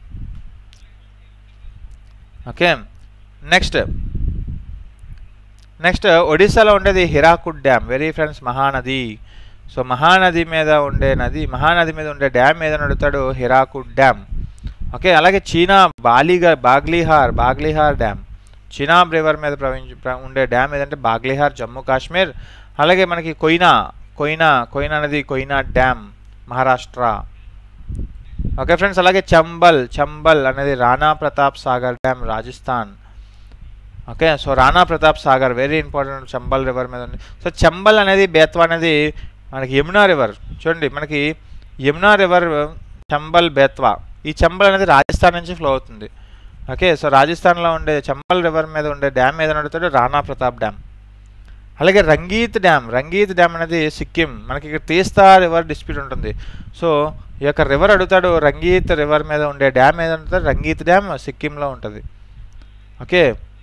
okay next next ఒడిశాలో ఉండేది Hirakud dam very friends Mahanadi so Mahanadi మీద ఉండే నది మహానది మీద ఉండే డ్యామ్ ఏదని అడుగుతాడు హిరాకుడ్ డ్యామ్ ఓకే అలాగే చీనా బాలిగా బాగ్లీహార్ బాగ్లీహార్ డ్యామ్ చినాబ్ రివర్ మీద ప్రవహించి ప్ర- ఉండే డ్యామ్ ఏదంటే బాగ్లీహార్ జమ్మూ కాశ్మీర్ అలాగే మనకి కొయినా కొయినా కొయినా నది Koyna dam Maharashtra okay friends అలాగే చంబల్ చంబల్ అనేది Rana Pratap Sagar dam Rajasthan okay so Rana Pratap Sagar very important Chambal river మీద ఉంది సో చంబల్ అనేది బేత్వా అనేది మనకి యమునా రివర్ చూడండి మనకి యమునా రివర్ చంబల్ బేత్వా ఈ చంబల్ అనేది రాజస్థాన్ నుంచి ఫ్లో అవుతుంది ఓకే సో రాజస్థాన్లో ఉండే చంబల్ రివర్ మీద ఉండే డ్యామ్ ఏదైనా అడుగుతాడో రాణా ప్రతాప్ డ్యామ్ అలాగే రంగీత్ డ్యామ్ రంగీత్ డ్యామ్ అనేది సిక్కిం మనకి ఇక్కడ తీస్తా రివర్ డిస్ప్యూట్ ఉంటుంది సో ఈ యొక్క రివర్ అడుగుతాడు రంగీత్ రివర్ మీద ఉండే డ్యామ్ ఏదంటే రంగీత్ డ్యామ్ సిక్కింలో ఉంటుంది okay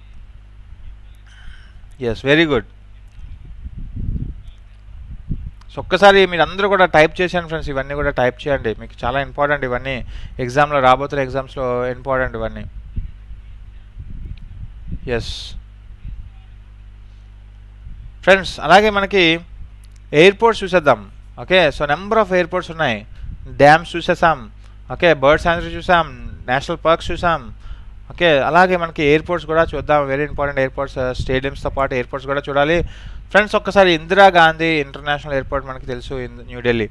yes very good so ఒక్కసారి మీరు అందరూ కూడా టైప్ చేశాను ఫ్రెండ్స్ ఇవన్నీ కూడా టైప్ చేయండి మీకు చాలా ఇంపార్టెంట్ ఇవన్నీ ఎగ్జామ్లో రాబోతున్న ఎగ్జామ్స్లో ఇంపార్టెంట్ ఇవన్నీ ఎస్ ఫ్రెండ్స్ అలాగే మనకి ఎయిర్పోర్ట్స్ చూసేద్దాం okay so number of airports ఉన్నాయి డ్యామ్స్ చూసేసాం ఓకే బర్డ్ సాంచురీ చూసాం నేషనల్ పార్క్స్ చూసాం ఓకే అలాగే మనకి ఎయిర్పోర్ట్స్ కూడా చూద్దాం వెరీ ఇంపార్టెంట్ ఎయిర్పోర్ట్స్ స్టేడియంస్తో పాటు ఎయిర్పోర్ట్స్ కూడా చూడాలి ఫ్రెండ్స్ ఒక్కసారి ఇందిరా గాంధీ ఇంటర్నేషనల్ ఎయిర్పోర్ట్ మనకి తెలుసు ఇన్ న్యూఢిల్లీ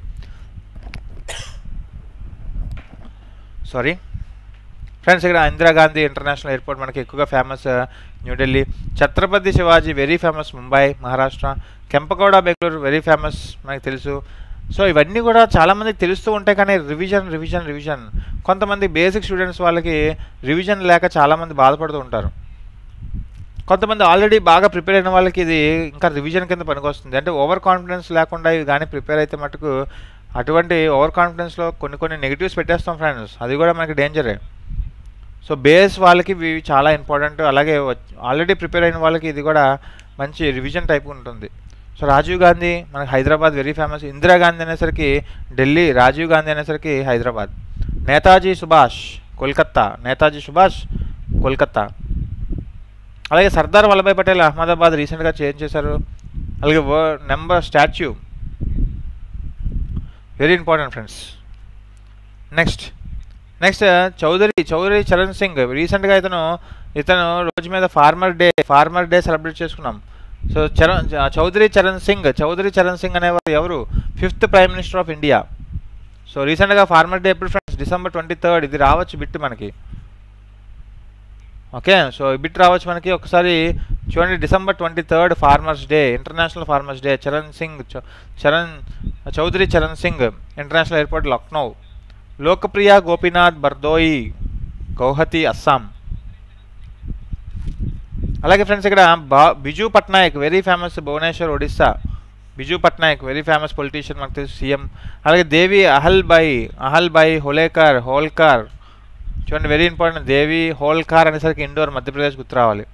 సారీ ఫ్రెండ్స్ ఇక్కడ ఇందిరాగాంధీ ఇంటర్నేషనల్ ఎయిర్పోర్ట్ మనకి ఎక్కువగా famous New Delhi Chhatrapati Shivaji very famous Mumbai Maharashtra Kempegowda Bengaluru very famous మనకి తెలుసు సో ఇవన్నీ కూడా చాలామందికి తెలుస్తూ ఉంటాయి కానీ రివిజన్ రివిజన్ రివిజన్ కొంతమంది బేసిక్ స్టూడెంట్స్ వాళ్ళకి రివిజన్ లేక చాలామంది బాధపడుతూ ఉంటారు కొంతమంది ఆల్రెడీ బాగా ప్రిపేర్ అయిన వాళ్ళకి ఇది ఇంకా రివిజన్ కింద పనికొస్తుంది అంటే ఓవర్ కాన్ఫిడెన్స్ లేకుండా ఇవి కానీ ప్రిపేర్ అయితే మటుకు అటువంటి ఓవర్ కాన్ఫిడెన్స్లో కొన్ని కొన్ని నెగిటివ్స్ పెట్టేస్తాం ఫ్రెండ్స్ అది కూడా మనకి డేంజరే సో బేస్ వాళ్ళకి ఇవి చాలా ఇంపార్టెంట్ అలాగే ఆల్రెడీ ప్రిపేర్ అయిన వాళ్ళకి ఇది కూడా మంచి రివిజన్ టైప్ ఉంటుంది సో రాజీవ్ గాంధీ మనకి హైదరాబాద్ వెరీ ఫేమస్ ఇందిరాగాంధీ అనేసరికి ఢిల్లీ రాజీవ్ గాంధీ అనేసరికి హైదరాబాద్ నేతాజీ సుభాష్ కోల్కత్తా నేతాజీ సుభాష్ కోల్కత్తా అలాగే సర్దార్ వల్లభాయ్ పటేల్ అహ్మదాబాద్ రీసెంట్గా చేంజ్ చేశారు అలాగే number statue very important friends next next Chaudhary Chaudhary Charan Singh రీసెంట్గా ఇతను ఇతను రోజు మీద farmer day farmer day celebrate చేసుకున్నాం సో చరణ్ చౌదరి చరణ్ సింగ్ చౌదరి చరణ్ సింగ్ అనేవారు ఎవరు fifth prime minister of India so రీసెంట్గా ఫార్మర్ డే ఎప్పుడు ఫ్రెండ్స్ డిసెంబర్ ట్వంటీ థర్డ్ ఇది రావచ్చు బిట్ మనకి ఓకే సో ఈ బిట్ రావచ్చు మనకి ఒకసారి చూడండి December twenty third farmers day international farmers day Charan Singh చ- చరణ్ చౌదరి చరణ్ సింగ్ ఇంటర్నేషనల్ ఎయిర్పోర్ట్ లక్నో లోకప్రియ గోపీనాథ్ బర్దోయి గౌహతి అస్సాం అలాగే ఫ్రెండ్స్ ఇక్కడ బా Biju Patnaik very famous Bhubaneswar Odisha Biju Patnaik very famous politician మనకు తెలుసు సీఎం అలాగే దేవి అహల్ బాయి అహల్ బాయి హోలేకర్ హోల్కర్ చూడండి వెరీ ఇంపార్టెంట్ దేవి హోల్కార్ అనేసరికి ఇండోర్ మధ్యప్రదేశ్ గుర్తు రావాలి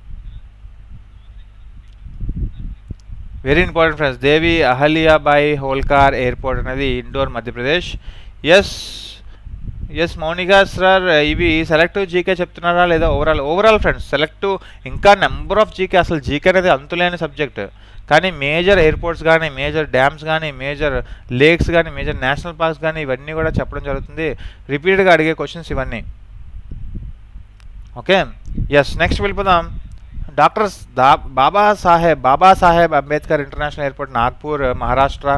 very important friends Devi Ahilyabai Holkar airport అనేది Indore Madhya Pradesh yes yes Mounika sir ఇవి సెలెక్టివ్ జీకే చెప్తున్నారా లేదా ఓవరాల్ ఓవరాల్ ఫ్రెండ్స్ సెలెక్టివ్ ఇంకా నెంబర్ ఆఫ్ జీకే అసలు జీకే అనేది అంతులేని సబ్జెక్ట్ కానీ మేజర్ ఎయిర్పోర్ట్స్ కానీ మేజర్ డ్యామ్స్ కానీ మేజర్ లేక్స్ కానీ మేజర్ నేషనల్ పార్క్స్ కానీ ఇవన్నీ కూడా చెప్పడం జరుగుతుంది రిపీటెడ్గా అడిగే క్వశ్చన్స్ ఇవన్నీ ఓకే ఎస్ నెక్స్ట్ వెళ్ళిపోదాం డాక్టర్ దా Baba Saheb Baba Saheb Ambedkar international airport Nagpur Maharashtra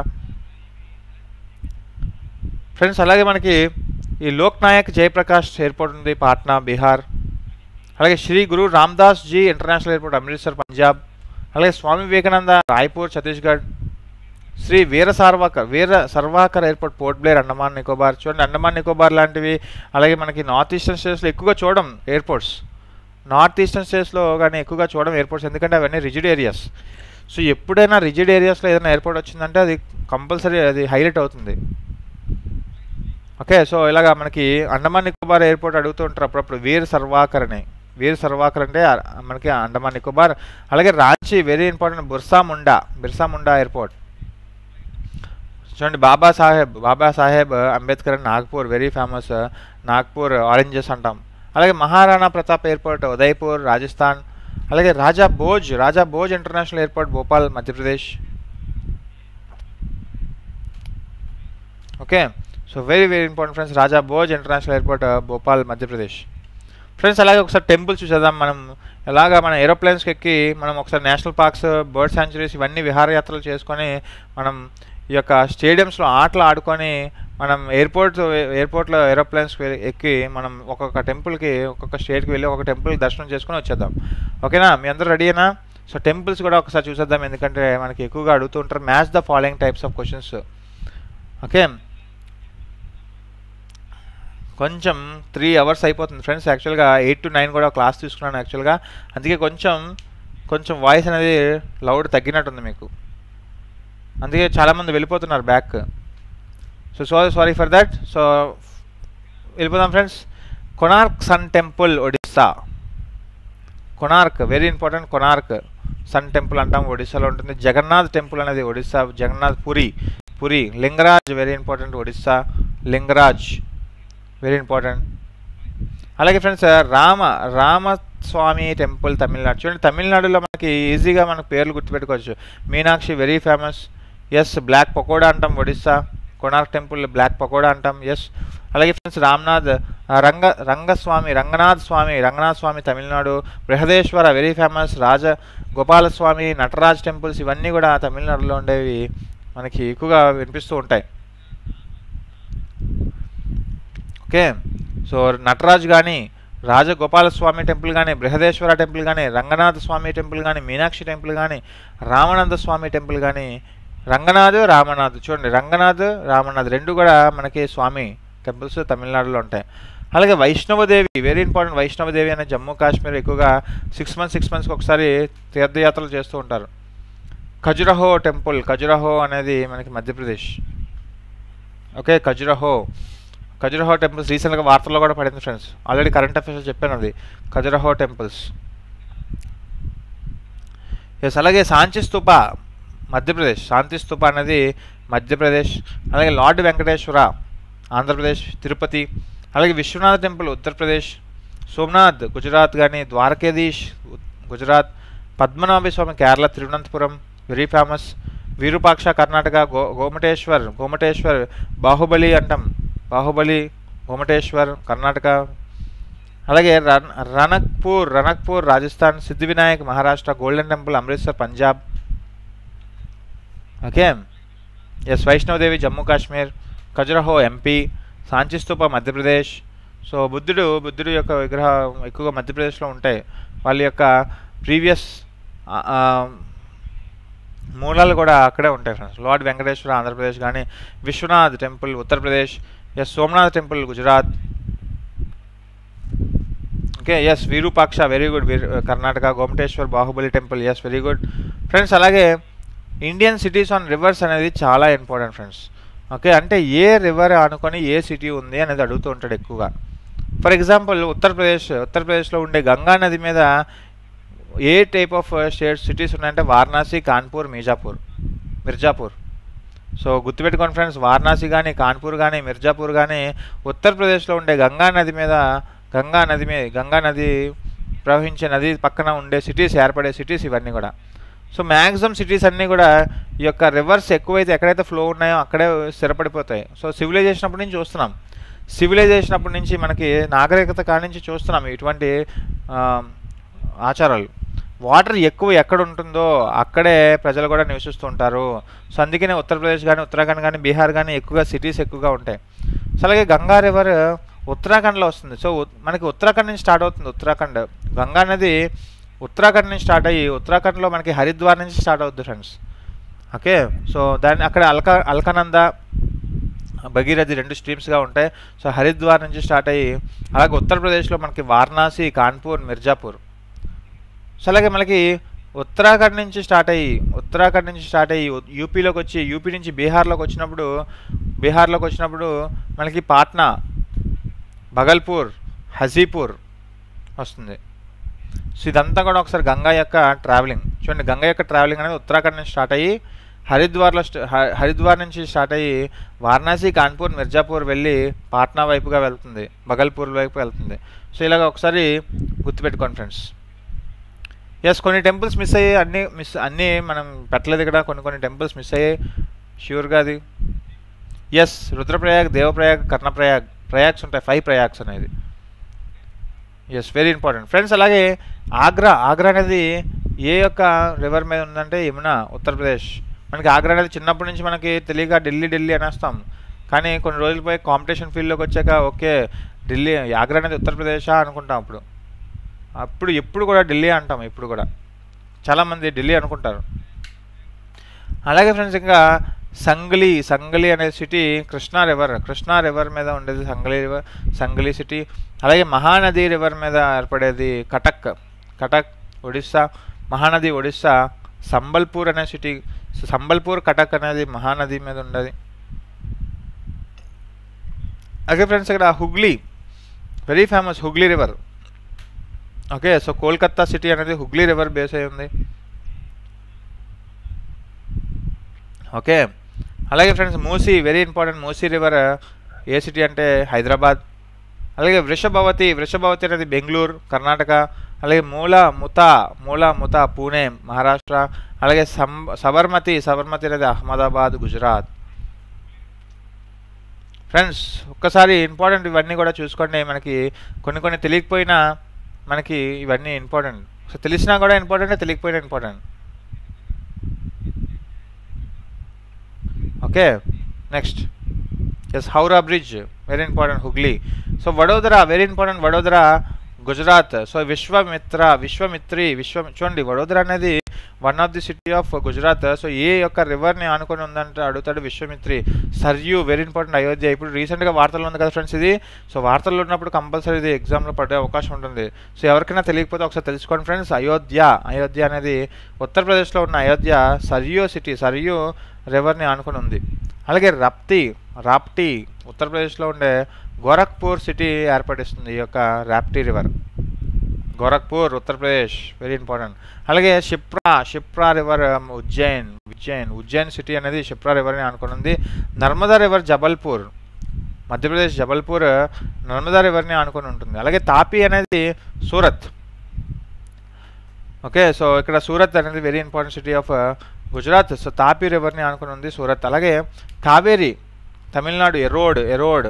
friends అలాగే మనకి ఈ లోక్ నాయక్ జయప్రకాష్ ఎయిర్పోర్ట్ ఉంది పాట్నా బీహార్ అలాగే శ్రీ గురు రామ్దాస్ జీ ఇంటర్నేషనల్ ఎయిర్పోర్ట్ అమృత్సర్ పంజాబ్ అలాగే స్వామి వివేకానంద రాయ్పూర్ ఛత్తీస్గఢ్ శ్రీ వీర సార్వాకర్ వీర సర్వాకర్ ఎయిర్పోర్ట్ పోర్ట్ బ్లేర్ అండమాన్ నికోబార్ చూడండి అండమాన్ నికోబార్ లాంటివి అలాగే మనకి నార్త్ ఈస్టర్న్ స్టేట్స్లో ఎక్కువగా చూడడం ఎయిర్పోర్ట్స్ నార్త్ ఈస్టర్న్ స్టేట్స్లో కానీ ఎక్కువగా చూడడం ఎయిర్పోర్ట్స్ ఎందుకంటే అవన్నీ రిజిడ్ ఏరియాస్ సో ఎప్పుడైనా రిజిడ్ ఏరియాస్లో ఏదైనా ఎయిర్పోర్ట్ వచ్చిందంటే అది కంపల్సరీ అది హైలైట్ అవుతుంది ఓకే సో ఇలాగ మనకి అండమాన్ నికోబార్ ఎయిర్పోర్ట్ అడుగుతూ ఉంటారు అప్పుడప్పుడు వీర్ సర్వాకర్ అని వీర్ సర్వాకర్ అంటే ఆ- మనకి అండమాన్ నికోబార్ అలాగే Ranchi very important Birsa Munda Birsa Munda airport చూడండి బాబా సాహెబ్ బాబా సాహెబ్ అంబేద్కర్ అని Nagpur very famous Nagpur oranges అంటాం అలాగే మహారాణా ప్రతాప్ ఎయిర్పోర్ట్ ఉదయ్పూర్ రాజస్థాన్ అలాగే Raja Bhoj Raja Bhoj international airport Bhopal Madhya Pradesh okay so very very important friends Raja Bhoj international airport Bhopal Madhya Pradesh friends అలాగే ఒకసారి టెంపుల్స్ చూసేద్దాం మనం ఎలాగా మన ఏరోప్లేన్స్కి ఎక్కి మనం ఒకసారి నేషనల్ పార్క్స్ బర్డ్ శాంచురీస్ ఇవన్నీ విహారయాత్రలు చేసుకొని మనం ఈ యొక్క స్టేడియంస్లో ఆటలు ఆడుకొని మనం ఎయిర్పోర్ట్ ఎయిర్పోర్ట్లో ఏరోప్లేన్స్కి ఎక్కి మనం ఒక్కొక్క టెంపుల్కి ఒక్కొక్క స్టేట్కి వెళ్ళి ఒక టెంపుల్ దర్శనం చేసుకొని వచ్చేద్దాం ఓకేనా మీ అందరూ రెడీనా సో టెంపుల్స్ కూడా ఒకసారి చూసేద్దాం ఎందుకంటే మనకి ఎక్కువగా అడుగుతూ ఉంటారు match the following types of questions okay కొంచెం త్రీ అవర్స్ అయిపోతుంది ఫ్రెండ్స్ యాక్చువల్గా ఎయిట్ టు నైన్ కూడా క్లాస్ తీసుకున్నాను యాక్చువల్గా అందుకే కొంచెం కొంచెం వాయిస్ అనేది లౌడ్ తగ్గినట్టుంది మీకు అందుకే చాలామంది వెళ్ళిపోతున్నారు back so so sorry for that so వెళ్ళిపోదాం friends Konark sun temple Odisha Konark very important Konark sun temple అంటాం ఒడిస్సాలో ఉంటుంది జగన్నాథ్ టెంపుల్ అనేది Odisha Jagannath Puri Puri Lingaraj very important Odisha Lingaraj very important అలాగే ఫ్రెండ్స్ రామ రామస్వామి టెంపుల్ తమిళనాడు చూడండి తమిళనాడులో మనకి ఈజీగా మనకు పేర్లు గుర్తుపెట్టుకోవచ్చు Meenakshi very famous yes black pagoda అంటాం Odisha Konark temple black pagoda అంటాం ఎస్ అలాగే ఫ్రెండ్స్ రామ్నాథ్ ఆ, Ranga Rangaswamy Ranganath Swamy Ranganath Swamy Tamil Nadu Brihadeeswara very famous Raja Gopalaswamy Nataraj temples ఇవన్నీ కూడా తమిళనాడులో ఉండేవి మనకి ఎక్కువగా వినిపిస్తూ ఉంటాయి ఓకే సో నటరాజ్ కానీ రాజగోపాలస్వామి టెంపుల్ కానీ బృహదేశ్వర టెంపుల్ కానీ రంగనాథ స్వామి టెంపుల్ కానీ మీనాక్షి టెంపుల్ కానీ రామానంద స్వామి టెంపుల్ కానీ రంగనాథ్ రామనాథ్ చూడండి రంగనాథ్ రామనాథ్ రెండు కూడా మనకి స్వామి టెంపుల్స్ తమిళనాడులో ఉంటాయి అలాగే వైష్ణవదేవి వెరీ ఇంపార్టెంట్ వైష్ణవదేవి అనే జమ్మూ కాశ్మీర్ ఎక్కువగా సిక్స్ మంత్స్ సిక్స్ మంత్స్కి ఒకసారి తీర్థయాత్రలు చేస్తూ ఉంటారు ఖజురహో టెంపుల్ ఖజురహో అనేది మనకి మధ్యప్రదేశ్ ఓకే ఖజురహో ఖజురహో టెంపుల్స్ రీసెంట్గా వార్తల్లో కూడా పడింది ఫ్రెండ్స్ ఆల్రెడీ కరెంట్ అఫైర్స్ చెప్పాను అది ఖజురహో టెంపుల్స్ ఎస్ అలాగే శాంతి స్తూప మధ్యప్రదేశ్ శాంతి స్తూప అనేది మధ్యప్రదేశ్ అలాగే లార్డ్ వెంకటేశ్వర ఆంధ్రప్రదేశ్ తిరుపతి అలాగే విశ్వనాథ్ టెంపుల్ ఉత్తరప్రదేశ్ సోమనాథ్ గుజరాత్ కానీ ద్వారకేదీష్ ఉ- గుజరాత్ పద్మనాభ స్వామి కేరళ తిరువనంతపురం వెరీ ఫేమస్ విరూపాక్ష కర్ణాటక గో గోమటేశ్వర్ గోమటేశ్వర్ బాహుబలి అంటాం బాహుబలి గోమటేశ్వర్ కర్ణాటక అలాగే రన్ Ranakpur Ranakpur Rajasthan Siddhivinayak Maharashtra golden temple Amritsar Punjab okay yes Vaishno Devi Jammu Kashmir Khajuraho MP Sanchi Stupa Madhya Pradesh so బుద్ధుడు బుద్ధుడు యొక్క విగ్రహం ఎక్కువగా మధ్యప్రదేశ్లో ఉంటాయి వాళ్ళ యొక్క ప్రీవియస్ మూలాలు కూడా అక్కడే ఉంటాయి ఫ్రెండ్స్ లార్డ్ వెంకటేశ్వర ఆంధ్రప్రదేశ్ కానీ Vishwanath temple Uttar Pradesh yes Somnath temple Gujarat okay yes Virupaksha very good Karnataka Gommateshwar Bahubali temple yes very good friends అలాగే ఇండియన్ సిటీస్ ఆన్ రివర్స్ అనేది చాలా ఇంపార్టెంట్ ఫ్రెండ్స్ ఓకే అంటే ఏ రివర్ అనుకొని ఏ సిటీ ఉంది అనేది అడుగుతూ ఉంటాడు ఎక్కువగా ఫర్ ఎగ్జాంపుల్ ఉత్తరప్రదేశ్ ఉత్తరప్రదేశ్లో ఉండే గంగా నది మీద ఏ టైప్ ఆఫ్ స్టేట్ సిటీస్ ఉన్నాయంటే వారణాసి కాన్పూర్ మీజాపూర్ మిర్జాపూర్ సో గుర్తుపెట్టుకోండి ఫ్రెండ్స్ వారణాసి కానీ కాన్పూర్ కానీ మిర్జాపూర్ కానీ ఉత్తరప్రదేశ్లో ఉండే గంగా నది మీద గంగా నది మీద గంగా నది ప్రవహించే నది పక్కన ఉండే సిటీస్ ఏర్పడే సిటీస్ ఇవన్నీ కూడా సో మ్యాక్సిమం సిటీస్ అన్నీ కూడా ఈ యొక్క రివర్స్ ఎక్కువైతే ఎక్కడైతే ఫ్లో ఉన్నాయో అక్కడే స్థిరపడిపోతాయి సో సివిలైజేషన్ అప్పటి నుంచి చూస్తున్నాం సివిలైజేషన్ అప్పటి నుంచి మనకి నాగరికత కాడి నుంచి చూస్తున్నాం ఇటువంటి ఆ, ఆచారాలు వాటర్ ఎక్కువ ఎక్కడ ఉంటుందో అక్కడే ప్రజలు కూడా నివసిస్తూ ఉంటారు సో అందుకనే ఉత్తరప్రదేశ్ కానీ ఉత్తరాఖండ్ కానీ బీహార్ కానీ ఎక్కువగా సిటీస్ ఎక్కువగా ఉంటాయి సో అలాగే గంగా రివర్ ఉత్తరాఖండ్లో వస్తుంది సో ఉత్- మనకి ఉత్తరాఖండ్ నుంచి స్టార్ట్ అవుతుంది ఉత్తరాఖండ్ గంగా నది ఉత్తరాఖండ్ నుంచి స్టార్ట్ అయ్యి ఉత్తరాఖండ్లో మనకి హరిద్వార్ నుంచి స్టార్ట్ అవుద్ది ఫ్రెండ్స్ ఓకే సో దాన్ని అక్కడ అల్కా అల్కనంద భగీరథి రెండు స్ట్రీమ్స్గా ఉంటాయి సో హరిద్వార్ నుంచి స్టార్ట్ అయ్యి అలాగే ఉత్తరప్రదేశ్లో మనకి వారణాసి కాన్పూర్ మిర్జాపూర్ సో అలాగే మనకి ఉత్తరాఖండ్ నుంచి స్టార్ట్ అయ్యి ఉత్తరాఖండ్ నుంచి స్టార్ట్ అయ్యి ఉ- యూపీలోకి వచ్చి యూపీ నుంచి బీహార్లోకి వచ్చినప్పుడు బీహార్లోకి వచ్చినప్పుడు మనకి పాట్నా భగల్పూర్ హజీపూర్ వస్తుంది సో ఇదంతా కూడా ఒకసారి గంగా యొక్క ట్రావెలింగ్ చూడండి గంగా యొక్క ట్రావెలింగ్ అనేది ఉత్తరాఖండ్ నుంచి స్టార్ట్ అయ్యి హరిద్వార్లో స్ట- హ- హరిద్వార్ నుంచి స్టార్ట్ అయ్యి వారణాసి కాన్పూర్ మిర్జాపూర్ వెళ్ళి పాట్నా వైపుగా వెళ్తుంది భగల్పూర్ వైపు వెళ్తుంది సో ఇలాగ ఒకసారి గుర్తుపెట్టుకోండి ఫ్రెండ్స్ ఎస్ కొన్ని టెంపుల్స్ మిస్ అయ్యాయి అన్ని మిస్ అన్నీ మనం పెట్టలేదు ఇక్కడ కొన్ని కొన్ని టెంపుల్స్ మిస్ అయ్యాయి ష్యూర్గా అది ఎస్ రుద్రప్రయాగ్ దేవప్రయాగ్ కర్ణప్రయాగ్ ప్రయాగ్స్ ఉంటాయి ఫైవ్ ప్రయాగ్స్ అనేది ఎస్ వెరీ ఇంపార్టెంట్ ఫ్రెండ్స్ అలాగే ఆగ్రా ఆగ్రా అనేది ఏ యొక్క రివర్ మీద ఉందంటే యమునా ఉత్తరప్రదేశ్ మనకి ఆగ్రా అనేది చిన్నప్పటి నుంచి మనకి తెలియక ఢిల్లీ ఢిల్లీ అనేస్తాం కానీ కొన్ని రోజులు పోయి కాంపిటీషన్ ఫీల్డ్లోకి వచ్చాక ఓకే ఢిల్లీ ఆగ్రా అనేది ఉత్తరప్రదేశా అనుకుంటాం అప్పుడు అప్పుడు ఎప్పుడు కూడా ఢిల్లీ అంటాం ఇప్పుడు కూడా చాలామంది ఢిల్లీ అనుకుంటారు అలాగే ఫ్రెండ్స్ ఇంకా సంగలి సంగలి అనే city Krishna river Krishna river మీద ఉండేది సంగలి రివర్ సంగలి సిటీ అలాగే మహానది రివర్ మీద ఏర్పడేది కటక్ కటక్ ఒడిస్సా మహానది ఒడిస్సా సంబల్పూర్ అనే సిటీ సంబల్పూర్ కటక్ అనేది మహానది మీద ఉండేది అలాగే ఫ్రెండ్స్ ఇక్కడ Hooghly very famous Hooghly river okay so Kolkata city అనేది హుగ్లీ రివర్ బేస్ అయి ఉంది ఓకే అలాగే friends Musi very important Musi river ఏ సిటీ అంటే హైదరాబాద్ అలాగే వృషభవతి వృషభవతి అనేది బెంగళూరు కర్ణాటక అలాగే మూల ముత మూల ముత పూణే మహారాష్ట్ర అలాగే సం సబర్మతి సబర్మతి అనేది అహ్మదాబాద్ గుజరాత్ ఫ్రెండ్స్ ఒక్కసారి ఇంపార్టెంట్ ఇవన్నీ కూడా చూసుకోండి మనకి కొన్ని కొన్ని తెలియకపోయినా మనకి ఇవన్నీ ఇంపార్టెంట్ సో తెలిసినా కూడా ఇంపార్టెంట్ తెలియకపోయినా important okay next yes Howrah bridge very important Hooghly so Vadodara very important Vadodara Gujarat so Vishwamitra Vishwamitri విశ్వ చూడండి వడోదరా అనేది one of the city of Gujarat so ఏ యొక్క రివర్ని ఆనుకొని ఉందంటే అడుగుతాడు విశ్వమిత్రి సర్యూ వెరీ ఇంపార్టెంట్ అయోధ్య ఇప్పుడు రీసెంట్గా వార్తల్లో ఉంది కదా ఫ్రెండ్స్ ఇది సో వార్తల్లో ఉన్నప్పుడు కంపల్సరీ ఇది ఎగ్జామ్లో పడే అవకాశం ఉంటుంది సో ఎవరికైనా తెలియకపోతే ఒకసారి తెలుసుకోండి ఫ్రెండ్స్ అయోధ్య అయోధ్య అనేది ఉత్తరప్రదేశ్లో ఉన్న అయోధ్య సర్యూ సిటీ సర్యూ రివర్ని ఆనుకొని ఉంది అలాగే రప్తి రాప్టి ఉత్తరప్రదేశ్లో ఉండే గోరఖ్పూర్ సిటీ ఏర్పడిస్తుంది ఈ యొక్క Rapti river Gorakhpur Uttar Pradesh very important అలాగే షిప్రా షిప్రా రివర్ ఉజ్జయిన్ ఉజ్జయిన్ ఉజ్జయిన్ సిటీ అనేది షిప్రా రివర్ని ఆనుకొని ఉంది నర్మదా రివర్ జబల్పూర్ మధ్యప్రదేశ్ జబల్పూర్ నర్మదా రివర్ని ఆనుకొని ఉంటుంది అలాగే తాపి అనేది సూరత్ ఓకే సో ఇక్కడ సూరత్ అనేది very important city of Gujarat so Tapi రివర్ని ఆనుకొని ఉంది సూరత్ అలాగే Kaveri Tamil Nadu Erode Erode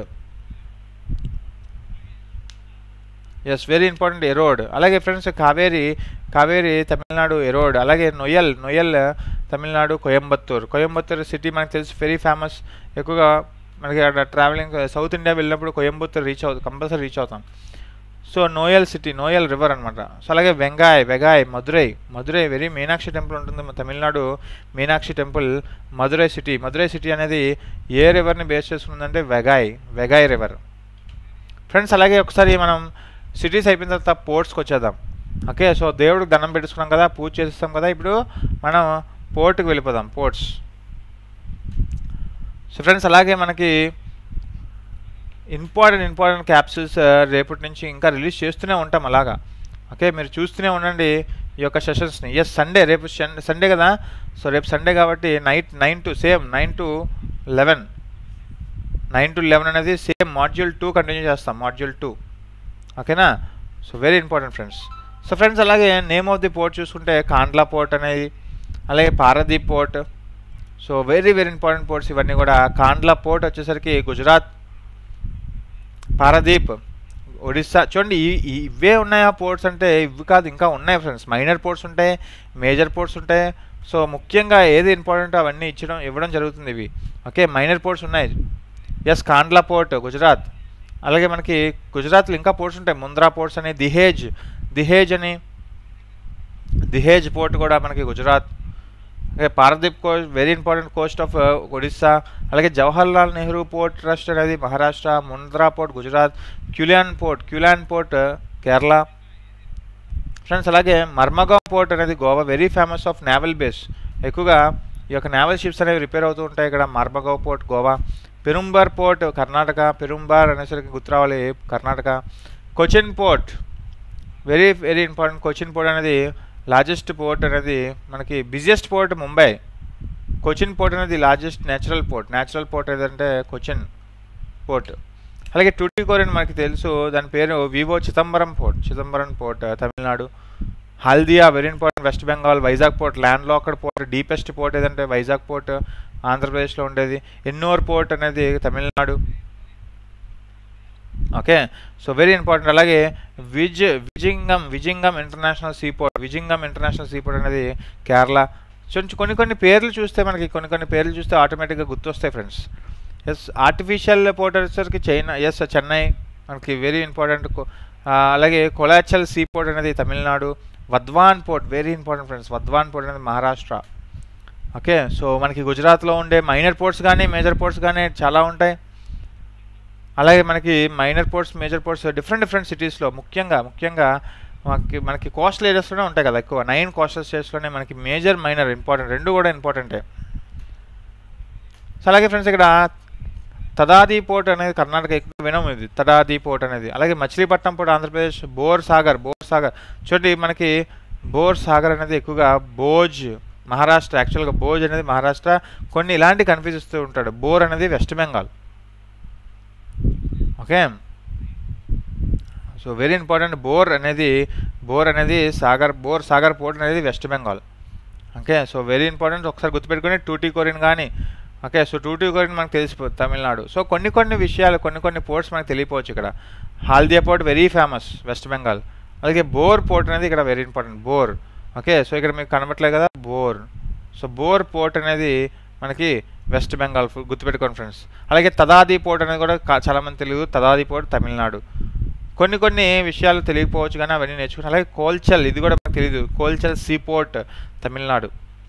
yes very important Erode అలాగే ఫ్రెండ్స్ కావేరి కావేరి తమిళనాడు ఎరోడ్ అలాగే నొయల్ నొయల్ తమిళనాడు కోయంబత్తూర్ కోయంబత్తూర్ సిటీ మనకు తెలుసు వెరీ ఫేమస్ ఎక్కువగా మనకి అక్కడ ట్రావెలింగ్ సౌత్ ఇండియా వెళ్ళినప్పుడు కోయంబత్తూర్ రీచ్ అవుతుంది కంపల్సరీ రీచ్ అవుతాం so Noyyal city Noyyal river అనమాట సో అలాగే వెంగాయ్ వెగాయ్ మధురై మధురై వెరీ మీనాక్షి టెంపుల్ ఉంటుంది మన Tamil Nadu Meenakshi temple Madurai city Madurai city అనేది ఏ రివర్ని బేస్ చేసుకుందంటే వెగాయ్ వెగాయ్ రివర్ ఫ్రెండ్స్ అలాగే ఒకసారి మనం సిటీస్ అయిపోయిన తర్వాత పోర్ట్స్కి వచ్చేద్దాం ఓకే సో దేవుడికి దండం పెట్టుకున్నాం కదా పూజ చేసేస్తాం కదా ఇప్పుడు మనం పోర్ట్కి వెళ్ళిపోదాం పోర్ట్స్ సో ఫ్రెండ్స్ అలాగే మనకి ఇంపార్టెంట్ ఇంపార్టెంట్ క్యాప్సూల్స్ రేపటి నుంచి ఇంకా రిలీజ్ చేస్తూనే ఉంటాం అలాగా ఓకే మీరు చూస్తూనే ఉండండి ఈ యొక్క సెషన్స్ని ఎస్ సండే రేపు సండే కదా సో రేపు సండే కాబట్టి night nine to same nine to eleven nine to eleven అనేది సేమ్ మాడ్యూల్ టూ కంటిన్యూ చేస్తాం మాడ్యూల్ టూ ఓకేనా so very important friends so friends అలాగే నేమ్ ఆఫ్ ది పోర్ట్ చూసుకుంటే Kandla port అనేది అలాగే Paradip port so very very important ports ఇవన్నీ కూడా Kandla port వచ్చేసరికి గుజరాత్ పారదీప్ ఒడిస్సా చూడండి ఈ ఈ- ఇవే ఉన్నాయా పోర్ట్స్ అంటే ఇవి కాదు ఇంకా ఉన్నాయి ఫ్రెండ్స్ మైనర్ పోర్ట్స్ ఉంటాయి మేజర్ పోర్ట్స్ ఉంటాయి సో ముఖ్యంగా ఏది ఇంపార్టెంట్ అవన్నీ ఇచ్చడం ఇవ్వడం జరుగుతుంది ఇవి ఓకే మైనర్ పోర్ట్స్ ఉన్నాయి ఎస్ కాండ్లా పోర్ట్ గుజరాత్ అలాగే మనకి గుజరాత్లో ఇంకా పోర్ట్స్ ఉంటాయి ముంద్రా పోర్ట్స్ అని దిహేజ్ దిహేజ్ అని దిహేజ్ పోర్ట్ కూడా మనకి గుజరాత్ అలాగే Paradip coast very important coast of Odisha అలాగే జవహర్లాల్ నెహ్రూ పోర్ట్ ట్రస్ట్ అనేది Maharashtra Mundra port Gujarat Quilon port Quilon port Kerala friends అలాగే మర్మగావ్ పోర్ట్ అనేది Goa very famous of naval base ఎక్కువగా ఈ యొక్క నేవల్ షిప్స్ అనేవి రిపేర్ అవుతూ ఉంటాయి ఇక్కడ మర్మగావ్ పోర్ట్ గోవా పెరుంబార్ పోర్ట్ కర్ణాటక పెరుంబార్ అనేసరికి గుర్తు రావాలి Karnataka Cochin port very very important Cochin port అనేది లార్జెస్ట్ పోర్ట్ అనేది మనకి busiest port Mumbai Cochin port అనేది largest natural port natural port ఏదంటే కొచిన్ పోర్ట్ అలాగే టూటికోరిన్ మనకి తెలుసు దాని పేరు V O Chidambaram port Chidambaram port Tamil Nadu Haldia very important West Bengal Vizag port land locked port deepest port ఏదంటే వైజాగ్ పోర్ట్ ఆంధ్రప్రదేశ్లో ఉండేది ఎన్నోర్ పోర్ట్ అనేది Tamil Nadu okay so very important అలాగే విజ్ Vizhinjam Vizhinjam international seaport Vizhinjam international seaport అనేది కేరళ సో కొన్ని కొన్ని పేర్లు చూస్తే మనకి కొన్ని కొన్ని పేర్లు చూస్తే ఆటోమేటిక్గా గుర్తొస్తాయి ఫ్రెండ్స్ ఎస్ ఆర్టిఫిషియల్ పోర్ట్ వచ్చేసరికి చైనా ఎస్ చెన్నై మనకి వెరీ ఇంపార్టెంట్ అలాగే కొలాచల్ సీ పోర్ట్ అనేది Tamil Nadu Vadhavan port very important friends Vadhavan port అనేది మహారాష్ట్ర ఓకే సో మనకి గుజరాత్లో ఉండే మైనర్ పోర్ట్స్ కానీ మేజర్ పోర్ట్స్ కానీ చాలా ఉంటాయి అలాగే మనకి minor ports major ports different different సిటీస్లో ముఖ్యంగా ముఖ్యంగా మనకి మనకి కోస్టల్ ఏరియాస్లోనే ఉంటాయి కదా ఎక్కువ నైన్ కోస్టల్ స్టేట్స్లోనే మనకి మేజర్ మైనర్ ఇంపార్టెంట్ రెండు కూడా ఇంపార్టెంటే సో అలాగే ఫ్రెండ్స్ ఇక్కడ తదాది పోర్ట్ అనేది కర్ణాటక ఎక్కువ వినం ఇది తదాది పోర్ట్ అనేది అలాగే మచిలీపట్నం పోర్ట్ ఆంధ్రప్రదేశ్ బోర్ సాగర్ బోర్ సాగర్ చూడండి మనకి బోర్ సాగర్ అనేది ఎక్కువగా బోజ్ మహారాష్ట్ర యాక్చువల్గా బోజ్ అనేది మహారాష్ట్ర కొన్ని ఇలాంటి కన్ఫ్యూజ్ ఇస్తూ ఉంటాడు బోర్ అనేది west Bengal okay so very important బోర్ అనేది బోర్ అనేది సాగర్ బోర్ సాగర్ పోర్ట్ అనేది west Bengal okay so very important ఒకసారి గుర్తుపెట్టుకుని టూటీ కోరిన్ కానీ ఓకే సో టూటీ కోరిన్ మనకు తెలిసిపోతుంది తమిళనాడు సో కొన్ని కొన్ని విషయాలు కొన్ని కొన్ని పోర్ట్స్ మనకు తెలియపోవచ్చు ఇక్కడ Haldia port very famous West Bengal అలాగే బోర్ పోర్ట్ అనేది ఇక్కడ వెరీ ఇంపార్టెంట్ బోర్ ఓకే సో ఇక్కడ మీకు కనబట్లేదు కదా బోర్ సో బోర్ పోర్ట్ అనేది మనకి వెస్ట్ బెంగాల్ గుర్తుపెట్టుకోండి ఫ్రెండ్స్ అలాగే తదాది పోర్ట్ అనేది కూడా చాలామంది తెలియదు తదాది పోర్ట్ తమిళనాడు కొన్ని కొన్ని విషయాలు తెలియకపోవచ్చు కానీ అవన్నీ నేర్చుకుని అలాగే కోల్చల్ ఇది కూడా మనకు తెలియదు Colachel sea port Tamil Nadu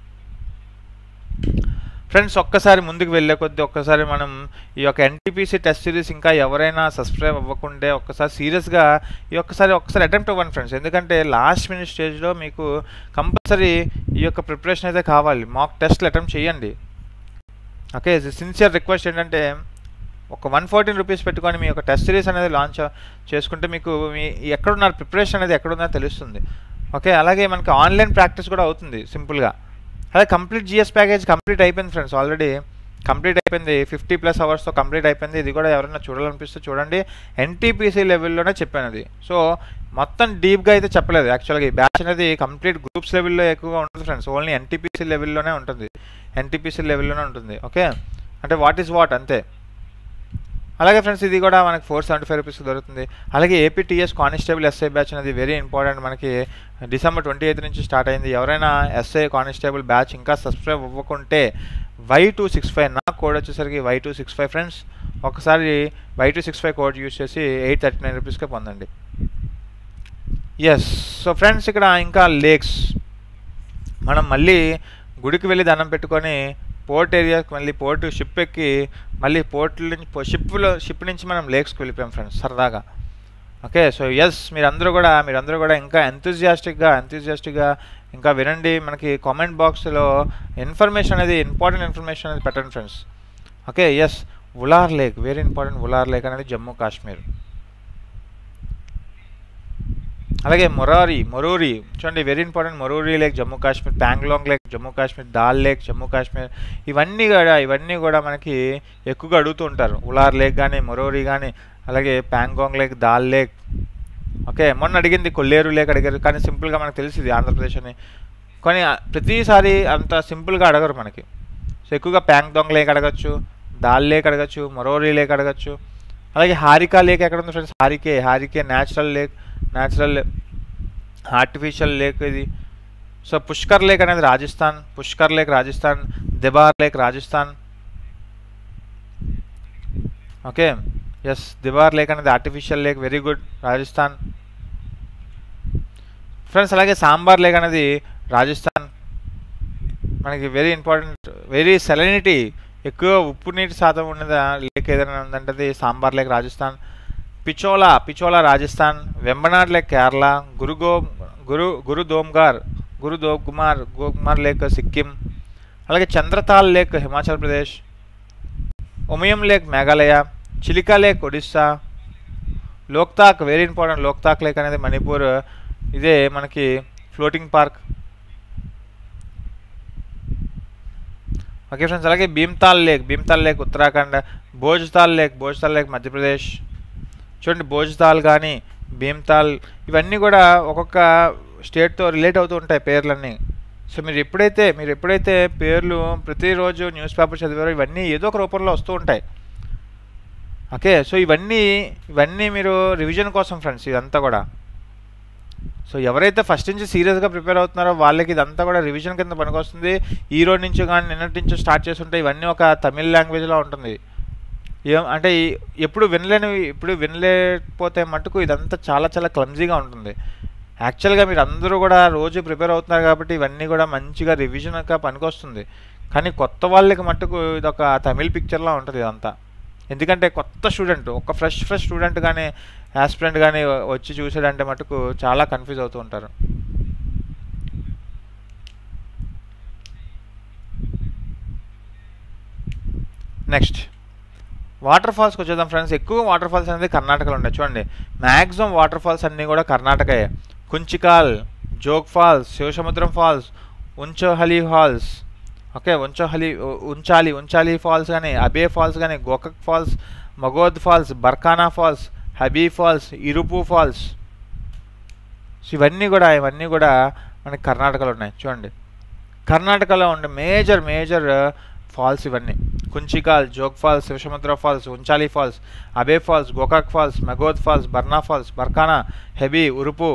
friends ఒక్కసారి ముందుకు వెళ్ళే కొద్దీ ఒక్కసారి మనం ఈ యొక్క ఎన్టీపీసీ టెస్ట్ సిరీస్ ఇంకా ఎవరైనా సబ్స్క్రైబ్ అవ్వకుంటే ఒక్కసారి సీరియస్గా ఈ ఒక్కసారి ఒక్కసారి అటెంప్ట్ అవ్వండి ఫ్రెండ్స్ ఎందుకంటే లాస్ట్ మినిట్ స్టేజ్లో మీకు కంపల్సరీ ఈ యొక్క ప్రిపరేషన్ అయితే కావాలి మాక్ టెస్ట్లు అటెంప్ట్ చేయండి ఓకే సిన్సియర్ రిక్వెస్ట్ ఏంటంటే ఒక వన్ ఫార్టీన్ రూపీస్ పెట్టుకొని మీ యొక్క టెస్ట్ సిరీస్ అనేది లాంచ్ చేసుకుంటే మీకు మీ ఎక్కడున్నారు ప్రిపరేషన్ అనేది ఎక్కడుందో తెలుస్తుంది ఓకే అలాగే మనకి ఆన్లైన్ ప్రాక్టీస్ కూడా అవుతుంది సింపుల్గా అదే కంప్లీట్ జిఎస్ ప్యాకేజ్ కంప్లీట్ అయిపోయింది ఫ్రెండ్స్ ఆల్రెడీ కంప్లీట్ అయిపోయింది ఫిఫ్టీ ప్లస్ అవర్స్తో కంప్లీట్ అయిపోయింది ఇది కూడా ఎవరైనా చూడాలనిపిస్తే చూడండి ఎన్టీపీసీ లెవెల్లోనే చెప్పాను అది సో మొత్తం డీప్గా అయితే చెప్పలేదు యాక్చువల్గా ఈ బ్యాచ్ అనేది కంప్లీట్ గ్రూప్స్ లెవెల్లో ఎక్కువగా ఉంటుంది ఫ్రెండ్స్ ఓన్లీ ఎన్టీపీసీ లెవెల్లోనే ఉంటుంది ఎన్టీపీసీ లెవెల్లోనే ఉంటుంది ఓకే అంటే వాట్ ఈస్ వాట్ అంతే అలాగే ఫ్రెండ్స్ ఇది కూడా మనకి ఫోర్ సెవెంటీ ఫైవ్ రూపీస్ దొరుకుతుంది అలాగే ఏపీటీఎస్ కానిస్టేబుల్ ఎస్ఐ బ్యాచ్ అనేది వెరీ ఇంపార్టెంట్ మనకి డిసెంబర్ ట్వంటీ ఎయిత్ నుంచి స్టార్ట్ అయింది ఎవరైనా ఎస్ఐ కానిస్టేబుల్ బ్యాచ్ ఇంకా సబ్స్క్రైబ్ అవ్వకుంటే వై టూ సిక్స్ ఫైవ్ నా కోడ్ వచ్చేసరికి Y two six five friends ఒకసారి Y two six five code use చేసి ఎయిట్ థర్టీ నైన్ రూపీస్కే పొందండి ఎస్ సో ఫ్రెండ్స్ ఇక్కడ ఇంకా లేక్స్ మనం మళ్ళీ గుడికి వెళ్ళి దండం పెట్టుకొని పోర్ట్ ఏరియాకి మళ్ళీ పోర్ట్ షిప్ ఎక్కి మళ్ళీ పోర్ట్ నుంచి షిప్లో షిప్ నుంచి మనం లేక్స్కి వెళ్ళిపోయాం ఫ్రెండ్స్ సరదాగా ఓకే సో ఎస్ మీరందరూ కూడా మీరందరూ కూడా ఇంకా ఎంతూజియాస్టిక్గా ఎంతూజియాస్టిక్గా ఇంకా వినండి మనకి కామెంట్ బాక్స్లో ఇన్ఫర్మేషన్ అనేది ఇంపార్టెంట్ ఇన్ఫర్మేషన్ అనేది పెట్టండి friends okay yes Wular lake very important Wular lake అనేది జమ్మూ కాశ్మీర్ అలాగే మొరారి మొరూరి చూడండి very important Moriri lake Jammu Kashmir Pangong lake Jammu Kashmir Dal lake Jammu Kashmir ఇవన్నీ కూడా ఇవన్నీ కూడా మనకి ఎక్కువగా అడుగుతూ ఉంటారు ఉలార్ లేక్ కానీ మొరూరి కానీ అలాగే Pangong lake Dal lake okay మొన్న అడిగింది కొల్లేరు లేక్ అడిగారు కానీ సింపుల్గా మనకు తెలిసింది ఆంధ్రప్రదేశ్ అని కానీ ప్రతిసారి అంత సింపుల్గా అడగరు మనకి సో ఎక్కువగా ప్యాంగ్దాంగ్ లేక్ అడగచ్చు దాల్ లేక్ అడగచ్చు మొరోరి లేక్ అడగచ్చు అలాగే హారికా లేక్ ఎక్కడ ఉంది friends Harike Harike natural lake natural artificial lake ఇది సో పుష్కర్ లేక్ అనేది Rajasthan Pushkar lake Rajasthan Dhebar lake Rajasthan okay yes Dhebar lake అనేది artificial lake very good Rajasthan friends అలాగే సాంబార్ లేక్ అనేది రాజస్థాన్ మనకి వెరీ ఇంపార్టెంట్ వెరీ సెలనిటీ ఎక్కువ ఉప్పు నీటి శాతం ఉన్నది లేక్ ఏదైనా ఉందంటే అది సాంబార్ లేక్ రాజస్థాన్ పిచోలా పిచోలా రాజస్థాన్ వెంబనాడ్ లేక్ కేరళ గురుగో గురు గురు దోమ్గార్ గురు దోగ్మార్ గోగ్మార్ లేక్ సిక్కిం అలాగే Chandratal lake Himachal Pradesh Umiam lake Meghalaya Chilika lake Odisha Loktak very important Loktak lake అనేది మణిపూర్ ఇదే మనకి ఫ్లోటింగ్ పార్క్ ఓకే ఫ్రెండ్స్ అలాగే Bhimtal lake Bhimtal lake Uttarakhand Bhojtal lake Bhojtal lake Madhya Pradesh చూడండి భోజ్తాల్ కానీ భీమ్తాల్ ఇవన్నీ కూడా ఒక్కొక్క స్టేట్తో రిలేట్ అవుతూ ఉంటాయి పేర్లన్నీ సో మీరు ఎప్పుడైతే మీరు ఎప్పుడైతే పేర్లు ప్రతిరోజు న్యూస్ పేపర్ చదివారో ఇవన్నీ ఏదో ఒక రూపంలో వస్తూ ఉంటాయి ఓకే సో ఇవన్నీ ఇవన్నీ మీరు రివిజన్ కోసం ఫ్రెండ్స్ ఇదంతా కూడా సో ఎవరైతే ఫస్ట్ నుంచి సీరియస్గా ప్రిపేర్ అవుతున్నారో వాళ్ళకి ఇదంతా కూడా రివిజన్ కింద పనికొస్తుంది ఈ రోజు నుంచి కానీ నిన్నటి నుంచి స్టార్ట్ చేస్తుంటే ఇవన్నీ ఒక తమిళ్ లాంగ్వేజ్లో ఉంటుంది ఏం అంటే ఈ- ఎప్పుడు వినలేనివి ఇప్పుడు వినలేకపోతే మటుకు ఇదంతా చాలా చాలా క్లమ్జీగా ఉంటుంది యాక్చువల్గా మీరు అందరూ కూడా రోజు ప్రిపేర్ అవుతున్నారు కాబట్టి ఇవన్నీ కూడా మంచిగా రివిజన్గా పనికొస్తుంది కానీ కొత్త వాళ్ళకి మట్టుకు ఇది ఒక తమిళ్ పిక్చర్లా ఉంటుంది ఇదంతా ఎందుకంటే కొత్త స్టూడెంట్ ఒక ఫ్రెష్ ఫ్రెష్ స్టూడెంట్ కానీ యాస్పిరెంట్ కానీ వచ్చి చూసాడంటే మటుకు చాలా కన్ఫ్యూజ్ అవుతూ ఉంటారు నెక్స్ట్ వాటర్ ఫాల్స్కి వచ్చేద్దాం ఫ్రెండ్స్ ఎక్కువ వాటర్ ఫాల్స్ అనేది కర్ణాటకలో ఉన్నాయి చూడండి మ్యాక్సిమం వాటర్ ఫాల్స్ అన్నీ కూడా కర్ణాటకయే Kunchikal Jog falls Shivasamudram falls Unchalli falls okay Unchalli ఉ- ఉంచాలి ఉంచాలి ఫాల్స్ కానీ అబే ఫాల్స్ కానీ Gokak falls Magod falls Barkana falls Hebbe falls Irupu falls so ఇవన్నీ కూడా ఇవన్నీ కూడా మనకి కర్ణాటకలో ఉన్నాయి చూడండి కర్ణాటకలో ఉండే మేజర్ మేజర్ ఫాల్స్ ఇవన్నీ Kunchikal Jog falls Shivasamudra falls Unchalli falls Abbey falls Gokak falls Magod falls Barkana falls Barkana Hebbe Irupu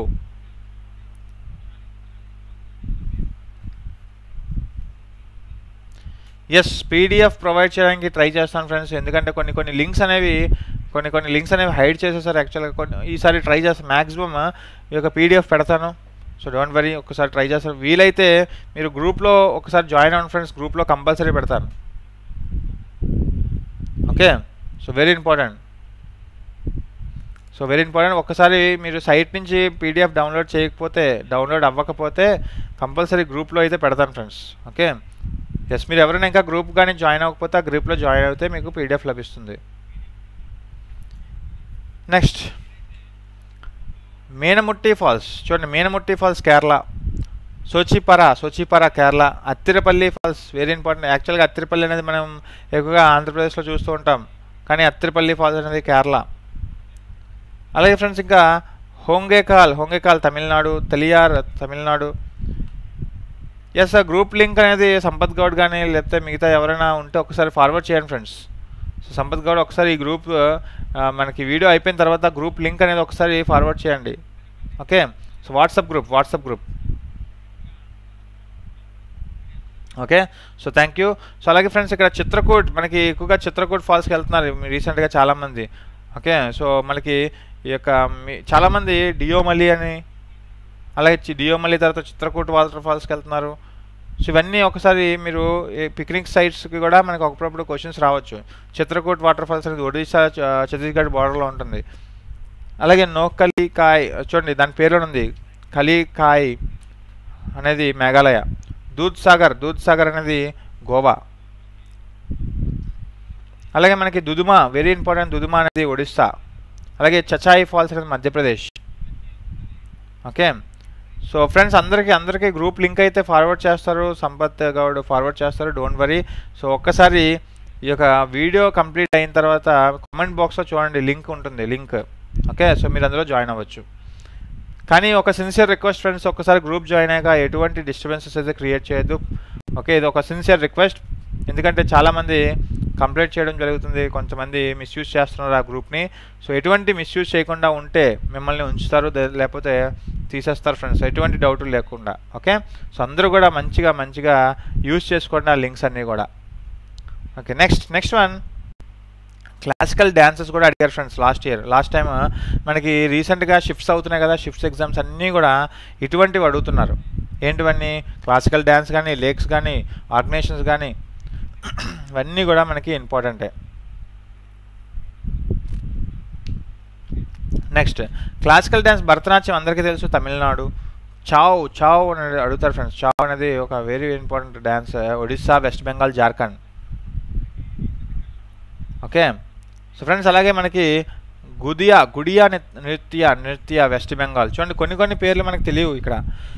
yes PDF provide చేయడానికి ట్రై చేస్తాను ఫ్రెండ్స్ ఎందుకంటే కొన్ని కొన్ని లింక్స్ అనేవి కొన్ని కొన్ని లింక్స్ అనేవి హైడ్ చేసేసారు యాక్చువల్గా కొన్ని ఈసారి ట్రై చేస్తాను మ్యాక్సిమమ్ ఈ యొక్క పీడిఎఫ్ పెడతాను సో డోంట్ వరీ ఒకసారి ట్రై చేస్తాను వీలైతే మీరు గ్రూప్లో ఒకసారి జాయిన్ అవ్వండి ఫ్రెండ్స్ గ్రూప్లో కంపల్సరీ పెడతాను okay so very important so very important ఒక్కసారి మీరు సైట్ నుంచి పీడిఎఫ్ డౌన్లోడ్ చేయకపోతే డౌన్లోడ్ అవ్వకపోతే కంపల్సరీ గ్రూప్లో అయితే పెడతాను ఫ్రెండ్స్ ఓకే ఎస్ మీరు ఎవరైనా ఇంకా గ్రూప్ కానీ జాయిన్ అవ్వకపోతే ఆ గ్రూప్లో జాయిన్ అయితే మీకు పీడిఎఫ్ లభిస్తుంది నెక్స్ట్ మేనముట్టి ఫాల్స్ చూడండి Meenmutty falls Kerala Soochipara Soochipara Kerala Athirappilly falls very important యాక్చువల్గా అత్తిరపల్లి అనేది మనం ఎక్కువగా ఆంధ్రప్రదేశ్లో చూస్తూ ఉంటాం కానీ అత్తిరపల్లి ఫాల్స్ అనేది కేరళ అలాగే ఫ్రెండ్స్ ఇంకా హోంగేకాల్ హోంగేకాల్ తమిళనాడు తెలియార్ తమిళనాడు ఎస్ ఆ గ్రూప్ లింక్ అనేది సంపత్ గౌడ్ కానీ లేకపోతే మిగతా ఎవరైనా ఉంటే ఒకసారి ఫార్వర్డ్ చేయండి ఫ్రెండ్స్ సో సంపత్ గౌడ్ ఒకసారి ఈ గ్రూప్ ఆ, మనకి వీడియో అయిపోయిన తర్వాత గ్రూప్ లింక్ అనేది ఒకసారి ఫార్వర్డ్ చేయండి okay so WhatsApp group WhatsApp group okay so thank you so అలాగే ఫ్రెండ్స్ ఇక్కడ చిత్రకూట్ మనకి ఎక్కువగా చిత్రకూట్ ఫాల్స్కి వెళ్తున్నారు రీసెంట్గా చాలామంది ఓకే సో మనకి ఈ యొక్క మీ- చాలామంది డియోమలి అని అలాగే చి- డియోమలి తర్వాత చిత్రకూట్ వాటర్ ఫాల్స్కి వెళ్తున్నారు సో ఇవన్నీ ఒకసారి మీరు పిక్నిక్ సైట్స్కి కూడా మనకి ఒకప్పుడు క్వశ్చన్స్ రావచ్చు చిత్రకూట్ వాటర్ ఫాల్స్ అనేది ఒడిశా చ- ఛత్తీస్గఢ్ బార్డర్లో ఉంటుంది అలాగే నోకలి కాయ్ చూడండి దాని పేరులో ఉంది కలికాయ్ అనేది మేఘాలయ దూద్ సాగర్ దూద్ సాగర్ అనేది గోవా అలాగే మనకి దుదుమా వెరీ ఇంపార్టెంట్ దుదుమా అనేది ఒడిస్సా అలాగే చచాయి ఫాల్స్ అనేది మధ్యప్రదేశ్ ఓకే సో ఫ్రెండ్స్ అందరికీ అందరికీ గ్రూప్ లింక్ అయితే ఫార్వర్డ్ చేస్తారు సంపత్ గౌడ్ ఫార్వర్డ్ చేస్తారు డోంట్ వరీ సో ఒక్కసారి ఈ యొక్క వీడియో కంప్లీట్ అయిన తర్వాత కామెంట్ బాక్స్లో చూడండి లింక్ ఉంటుంది లింక్ ఓకే సో మీరు అందులో జాయిన్ అవ్వచ్చు కానీ ఒక సిన్సియర్ రిక్వెస్ట్ ఫ్రెండ్స్ ఒక్కసారి గ్రూప్ జాయిన్ అయ్యాక ఎటువంటి డిస్టర్బెన్సెస్ అయితే క్రియేట్ చేయొద్దు ఓకే ఇది ఒక సిన్సియర్ రిక్వెస్ట్ ఎందుకంటే చాలామంది కంప్లైంట్ చేయడం జరుగుతుంది కొంతమంది మిస్యూజ్ చేస్తున్నారు ఆ గ్రూప్ని సో ఎటువంటి మిస్యూజ్ చేయకుండా ఉంటే మిమ్మల్ని ఉంచుతారు దే- లేకపోతే తీసేస్తారు ఫ్రెండ్స్ ఎటువంటి డౌట్ లేకుండా ఓకే సో అందరూ కూడా మంచిగా మంచిగా యూజ్ చేసుకోండి ఆ లింక్స్ అన్నీ కూడా okay next next one classical dances కూడా అడిగారు friends last year last time మనకి రీసెంట్గా షిఫ్ట్స్ అవుతున్నాయి కదా షిఫ్ట్స్ ఎగ్జామ్స్ అన్నీ కూడా ఇటువంటివి అడుగుతున్నారు ఏంటివన్నీ క్లాసికల్ డ్యాన్స్ కానీ లేక్స్ కానీ ఆర్గనైజేషన్స్ కానీ ఇవన్నీ కూడా మనకి ఇంపార్టెంటే నెక్స్ట్ క్లాసికల్ డ్యాన్స్ భరతనాట్యం అందరికీ తెలుసు తమిళనాడు చావ్ చావ్ అనేది అడుగుతారు ఫ్రెండ్స్ చావ్ అనేది ఒక very important dance Odisha West Bengal Jharkhand okay so friends అలాగే మనకి గుదియా గుడియా నిత్- నృత్య నృత్య వెస్ట్ బెంగాల్ చూడండి కొన్ని కొన్ని పేర్లు మనకు తెలియవు ఇక్కడ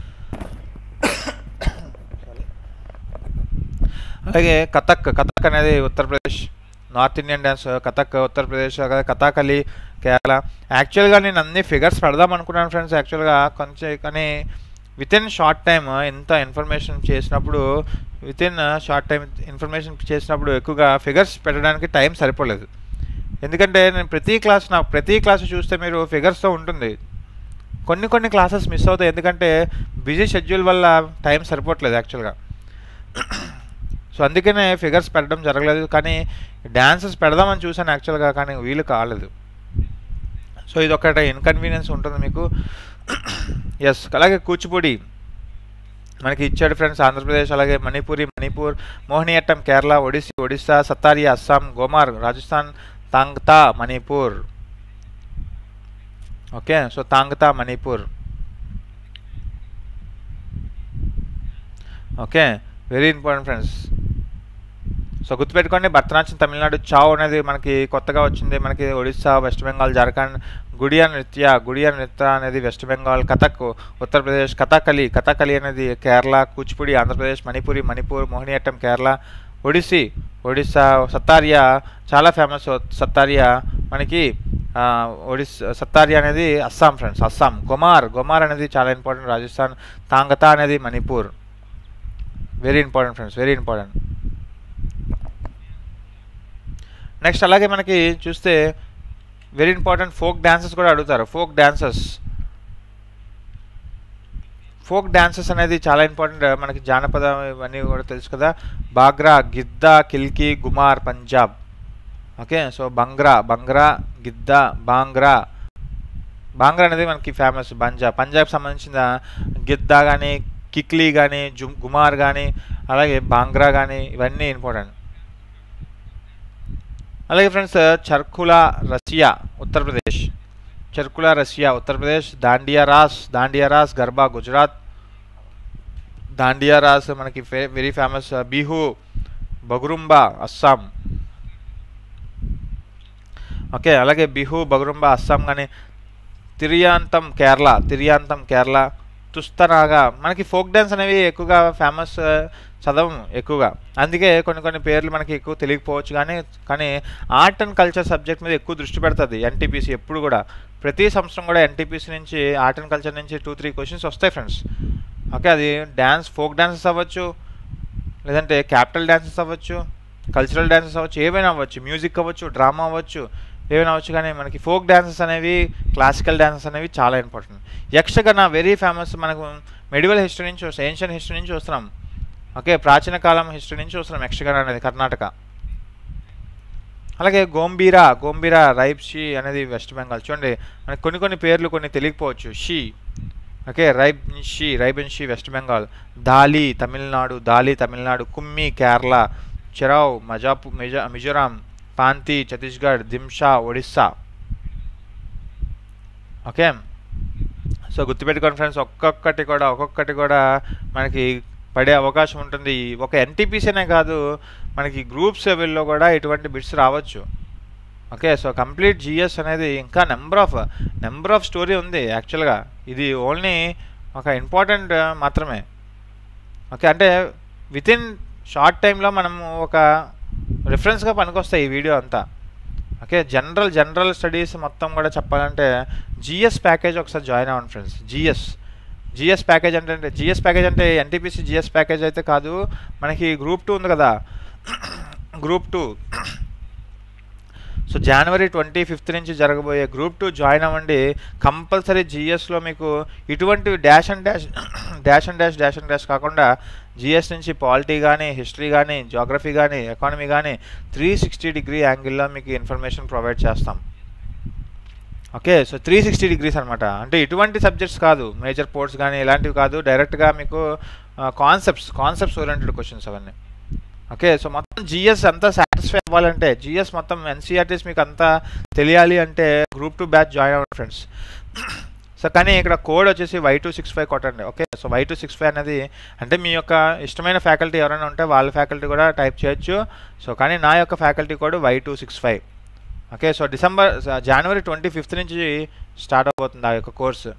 అలాగే కథక్ కథక్ అనేది Uttar Pradesh north Indian dance Kathak Uttar Pradesh అలాగే కథాకలి కేరళ యాక్చువల్గా నేను అన్ని ఫిగర్స్ పెడదాం అనుకున్నాను ఫ్రెండ్స్ యాక్చువల్గా కొంచెం కానీ విత్ ఇన్ షార్ట్ టైం ఎంత ఇన్ఫర్మేషన్ చేసినప్పుడు with in short time information చేసినప్పుడు ఎక్కువగా ఫిగర్స్ పెట్టడానికి టైం సరిపోలేదు ఎందుకంటే నేను ప్రతి క్లాస్ నా ప్రతి క్లాస్ చూస్తే మీరు ఫిగర్స్తో ఉంటుంది కొన్ని కొన్ని క్లాసెస్ మిస్ అవుతాయి ఎందుకంటే బిజీ షెడ్యూల్ వల్ల టైం సరిపోవట్లేదు యాక్చువల్గా సో అందుకనే ఫిగర్స్ పెట్టడం జరగలేదు కానీ డ్యాన్సెస్ పెడదామని చూసాను యాక్చువల్గా కానీ వీలు కాలేదు సో ఇది ఒకటి ఇన్కన్వీనియన్స్ ఉంటుంది మీకు ఎస్ అలాగే కూచిపూడి మనకి ఇచ్చాడు ఫ్రెండ్స్ ఆంధ్రప్రదేశ్ అలాగే Manipuri Manipur Mohiniyattam Kerala Odissi Odisha Sattriya Assam Ghoomar Rajasthan Thangta Manipur okay so Thangta Manipur okay very important friends so గుర్తుపెట్టుకోండి భరతనాట్యం తమిళనాడు చావ్ అనేది మనకి కొత్తగా వచ్చింది మనకి ఒడిస్సా వెస్ట్ బెంగాల్ జార్ఖండ్ గుడియా నృత్య గుడియా నృత్య అనేది వెస్ట్ బెంగాల్ కథక్ ఉత్తరప్రదేశ్ కథకలి కథకలి అనేది కేరళ కూచిపూడి ఆంధ్రప్రదేశ్ మణిపూరి మణిపూర్ మోహినియట్టం కేరళ ఒడిస్సీ ఒడిస్సా సత్తారియా చాలా ఫేమస్ సత్తారియా మనకి ఆ, ఒడిస్సా సత్తారియా అనేది అస్సాం ఫ్రెండ్స్ అస్సాం గొమార్ గొమార్ అనేది చాలా ఇంపార్టెంట్ రాజస్థాన్ తాంగతా అనేది Manipur very important friends very important next అలాగే మనకి చూస్తే వెరీ ఇంపార్టెంట్ ఫోక్ డాన్సెస్ కూడా అడుగుతారు ఫోక్ డాన్సెస్ ఫోక్ డాన్సెస్ అనేది చాలా ఇంపార్టెంట్ మనకి జానపద ఇవన్నీ కూడా తెలుసు కదా బాగ్రా గిద్దా కిల్కి గుమార్ పంజాబ్ ఓకే సో బంగ్రా బంగ్రా గిద్దా బాంగ్రా బాంగ్రా అనేది మనకి ఫేమస్ పంజాబ్ పంజాబ్ సంబంధించిన గిద్దా కానీ కిక్లీ కానీ జుమ్ గుమార్ కానీ అలాగే బాంగ్రా కానీ ఇవన్నీ ఇంపార్టెంట్ అలాగే ఫ్రెండ్స్ చర్కులా రష్యా ఉత్తరప్రదేశ్ చర్కులా రష్యా ఉత్తరప్రదేశ్ దాండియా రాస్ దాండియా రాస్ గర్బా గుజరాత్ దాండియా రాస్ మనకి ఫే very famous Bihu Bagurumba Assam okay అలాగే బిహు బగురుంబా అస్సాం కానీ తిరియాంతం కేరళ తిరియాంతం కేరళ తుస్తనాగా మనకి ఫోక్ డ్యాన్స్ అనేవి ఎక్కువగా ఫేమస్ చదవం ఎక్కువగా అందుకే కొన్ని కొన్ని పేర్లు మనకి ఎక్కువ తెలియకపోవచ్చు కానీ కానీ ఆర్ట్ అండ్ కల్చర్ సబ్జెక్ట్ మీద ఎక్కువ దృష్టి పెడుతుంది ఎన్టీపీసీ ఎప్పుడు కూడా ప్రతి సంవత్సరం కూడా ఎన్టీపీసీ నుంచి ఆర్ట్ అండ్ కల్చర్ నుంచి టూ త్రీ క్వశ్చన్స్ వస్తాయి ఫ్రెండ్స్ ఓకే అది డ్యాన్స్ ఫోక్ డాన్సెస్ అవ్వచ్చు లేదంటే క్యాపిటల్ డ్యాన్సెస్ అవ్వచ్చు కల్చరల్ డ్యాన్సెస్ అవ్వచ్చు ఏవైనా అవ్వచ్చు మ్యూజిక్ అవ్వచ్చు డ్రామా అవ్వచ్చు ఏమైనా అవ్వచ్చు కానీ మనకి ఫోక్ డ్యాన్సెస్ అనేవి క్లాసికల్ డ్యాన్సెస్ అనేవి చాలా ఇంపార్టెంట్ యక్షగణ వెరీ ఫేమస్ మనకు మెడివల్ హిస్టరీ నుంచి చూస్తాం ఏన్షియన్ హిస్టరీ నుంచి చూస్తున్నాం ఓకే ప్రాచీన కాలం హిస్టరీ నుంచి చూస్తున్నాం యక్షగణ అనేది కర్ణాటక అలాగే గోంబీరా గోంబీరా రైబ్షి అనేది వెస్ట్ బెంగాల్ చూడండి మనకి కొన్ని కొన్ని పేర్లు కొన్ని తెలియకపోవచ్చు షీ ఓకే రైబ్ షీ రైబన్ షీ వెస్ట్ బెంగాల్ దాలి తమిళనాడు దాలి తమిళనాడు కుమ్మి కేరళ చెరావ్ మజాపు మిజా మిజోరాం పాంతి ఛత్తీస్గఢ్ దింషా ఒడిస్సా ఓకే సో గుర్తుపెట్టుకోండి ఫ్రెండ్స్ ఒక్కొక్కటి కూడా ఒక్కొక్కటి కూడా మనకి పడే అవకాశం ఉంటుంది ఒక ఎన్టీపీసీనే కాదు మనకి గ్రూప్స్ లెవెల్లో కూడా ఇటువంటి బిట్స్ రావచ్చు ఓకే సో కంప్లీట్ జిఎస్ అనేది ఇంకా number of number of story ఉంది యాక్చువల్గా ఇది ఓన్లీ ఒక ఇంపార్టెంట్ మాత్రమే ఓకే అంటే విత్ ఇన్ షార్ట్ టైంలో మనము ఒక రిఫరెన్స్గా పనికొస్తాయి ఈ వీడియో అంతా ఓకే జనరల్ జనరల్ స్టడీస్ మొత్తం కూడా చెప్పాలంటే జిఎస్ ప్యాకేజ్ ఒకసారి జాయిన్ అవ్వండి ఫ్రెండ్స్ జిఎస్ జిఎస్ ప్యాకేజ్ అంటే జిఎస్ ప్యాకేజ్ అంటే ఎన్టీపీసీ జిఎస్ ప్యాకేజ్ అయితే కాదు మనకి గ్రూప్ టూ ఉంది కదా group two so January twenty fifth నుంచి జరగబోయే గ్రూప్ టూ జాయిన్ అవ్వండి కంపల్సరీ జిఎస్లో మీకు ఇటువంటి dash and dash dash and dash dash and dash కాకుండా జిఎస్ నుంచి పాలిటీ కానీ హిస్టరీ కానీ జోగ్రఫీ కానీ ఎకానమీ కానీ త్రీ సిక్స్టీ డిగ్రీ యాంగిల్లో మీకు ఇన్ఫర్మేషన్ ప్రొవైడ్ చేస్తాం okay so three sixty degrees అనమాట అంటే ఇటువంటి సబ్జెక్ట్స్ కాదు మేజర్ పోర్ట్స్ కానీ ఇలాంటివి కాదు డైరెక్ట్గా మీకు కాన్సెప్ట్స్ కాన్సెప్ట్స్ ఓరియంటెడ్ క్వశ్చన్స్ అవన్నీ ఓకే సో మొత్తం జిఎస్ అంతా సాటిస్ఫై అవ్వాలంటే జిఎస్ మొత్తం ఎన్సీఆర్టీస్ మీకు అంతా తెలియాలి అంటే గ్రూప్ టూ బ్యాచ్ జాయిన్ అవ్వండి ఫ్రెండ్స్ సో కానీ ఇక్కడ కోడ్ వచ్చేసి వై టూ సిక్స్ ఫైవ్ కొట్టండి okay so Y two six five అనేది అంటే మీ యొక్క ఇష్టమైన ఫ్యాకల్టీ ఎవరైనా ఉంటే వాళ్ళ ఫ్యాకల్టీ కూడా టైప్ చేయొచ్చు సో కానీ నా యొక్క faculty code Y two six five okay so December January twenty fifth నుంచి స్టార్ట్ అవబోతుంది ఆ యొక్క course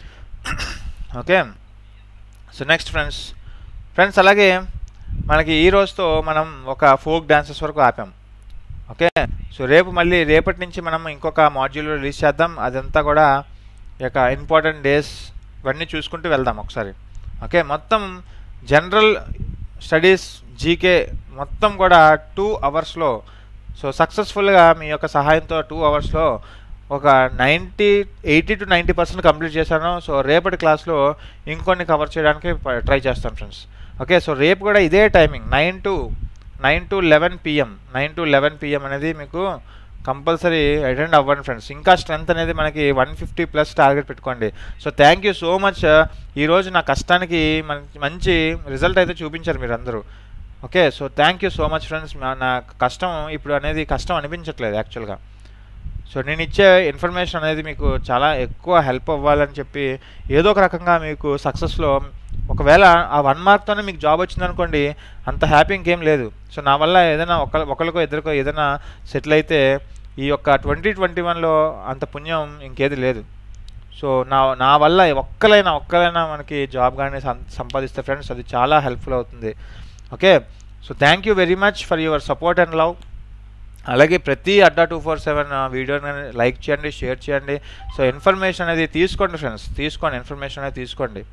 okay so next friends friends అలాగే మనకి ఈ రోజుతో మనం ఒక ఫోక్ డాన్సెస్ వరకు ఆపాం ఓకే సో రేపు మళ్ళీ రేపటి నుంచి మనం ఇంకొక మాడ్యూల్ రిలీజ్ చేద్దాం అదంతా కూడా ఈ యొక్క ఇంపార్టెంట్ డేస్ ఇవన్నీ చూసుకుంటూ వెళ్దాం ఒకసారి ఓకే మొత్తం జనరల్ స్టడీస్ జీకే మొత్తం కూడా టూ అవర్స్లో సో సక్సెస్ఫుల్గా మీ యొక్క సహాయంతో టూ అవర్స్లో ఒక ninety eighty to ninety percent complete చేశాను సో రేపటి క్లాస్లో ఇంకొన్ని కవర్ చేయడానికి ట్రై చేస్తాను ఫ్రెండ్స్ ఓకే సో రేపు కూడా ఇదే timing nine to nine to eleven PM nine to eleven PM అనేది మీకు కంపల్సరీ అటెండ్ అవ్వండి ఫ్రెండ్స్ ఇంకా స్ట్రెంత్ అనేది మనకి వన్ ఫిఫ్టీ ప్లస్ టార్గెట్ పెట్టుకోండి so thank you so much ఈరోజు నా కష్టానికి మంచి మంచి రిజల్ట్ అయితే చూపించారు మీరు అందరూ okay so thank you so much friends నా కష్టం ఇప్పుడు అనేది కష్టం అనిపించట్లేదు యాక్చువల్గా సో నేను ఇచ్చే ఇన్ఫర్మేషన్ అనేది మీకు చాలా ఎక్కువ హెల్ప్ అవ్వాలని చెప్పి ఏదో ఒక రకంగా మీకు సక్సెస్లో ఒకవేళ ఆ వన్ మార్క్తోనే మీకు జాబ్ వచ్చిందనుకోండి అంత హ్యాపీ ఇంకేం లేదు సో నా వల్ల ఏదైనా ఒక ఒకరికో ఇద్దరికో ఏదైనా సెటిల్ అయితే ఈ యొక్క ట్వంటీ ట్వంటీ వన్లో అంత పుణ్యం ఇంకేది లేదు సో నా నా వల్ల ఒక్కలైనా ఒక్కలైనా మనకి జాబ్ కానీ సంపాదిస్తే ఫ్రెండ్స్ అది చాలా హెల్ప్ఫుల్ అవుతుంది okay so thank you very much for your support and love అలాగే ప్రతి అడ్డా టూ ఫోర్ సెవెన్ వీడియోని లైక్ చేయండి షేర్ చేయండి సో ఇన్ఫర్మేషన్ అనేది తీసుకోండి ఫ్రెండ్స్ తీసుకోండి ఇన్ఫర్మేషన్ అనేది తీసుకోండి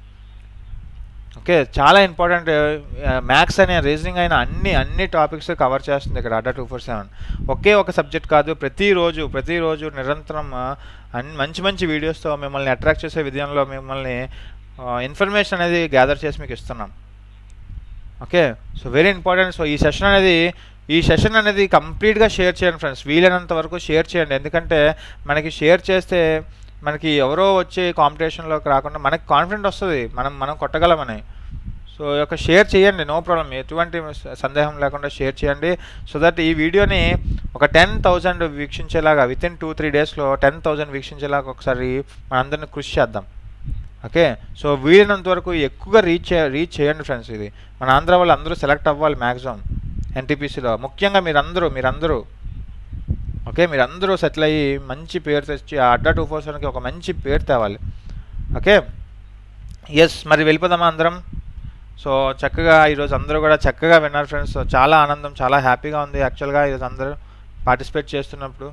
ఓకే చాలా ఇంపార్టెంట్ మ్యాథ్స్ అనే రీజనింగ్ అయిన అన్ని అన్ని టాపిక్స్ కవర్ చేస్తుంది ఇక్కడ అడ్డా టూ ఫోర్ సెవెన్ ఒకే ఒక సబ్జెక్ట్ కాదు ప్రతిరోజు ప్రతిరోజు నిరంతరం అన్ని మంచి మంచి వీడియోస్తో మిమ్మల్ని అట్రాక్ట్ చేసే విధానంలో మిమ్మల్ని ఇన్ఫర్మేషన్ అనేది గ్యాదర్ చేసి మీకు ఇస్తున్నాం okay so very important so ఈ సెషన్ అనేది ఈ సెషన్ అనేది కంప్లీట్గా షేర్ చేయండి ఫ్రెండ్స్ వీలైనంత వరకు షేర్ చేయండి ఎందుకంటే మనకి షేర్ చేస్తే మనకి ఎవరో వచ్చే కాంపిటీషన్లోకి రాకుండా మనకి కాన్ఫిడెంట్ వస్తుంది మనం మనం కొట్టగలమని సో యొక్క షేర్ చేయండి నో ప్రాబ్లం ఎటువంటి సందేహం లేకుండా షేర్ చేయండి సో దట్ ఈ వీడియోని ఒక టెన్ థౌజండ్ వీక్షించేలాగా విత్ ఇన్ టూ త్రీ డేస్లో టెన్ థౌజండ్ వీక్షించేలాగా ఒకసారి మనందరిని కృషి చేద్దాం ఓకే సో వీలైనంత వరకు ఎక్కువగా రీచ్ రీచ్ చేయండి ఫ్రెండ్స్ ఇది మన ఆంధ్ర వాళ్ళు అందరూ సెలెక్ట్ అవ్వాలి మ్యాక్సిమం ఎన్టీపీసీలో ముఖ్యంగా మీరందరూ మీరందరూ ఓకే మీరందరూ సెటిల్ అయ్యి మంచి పేరు తెచ్చి ఆ అడ్డా టూ ఫోర్ సెవెన్కి ఒక మంచి పేరు తేవాలి ఓకే ఎస్ మరి వెళ్ళిపోదామా అందరం సో చక్కగా ఈరోజు అందరూ కూడా చక్కగా విన్నారు ఫ్రెండ్స్ సో చాలా ఆనందం చాలా హ్యాపీగా ఉంది యాక్చువల్గా ఈరోజు అందరూ పార్టిసిపేట్ చేస్తున్నప్పుడు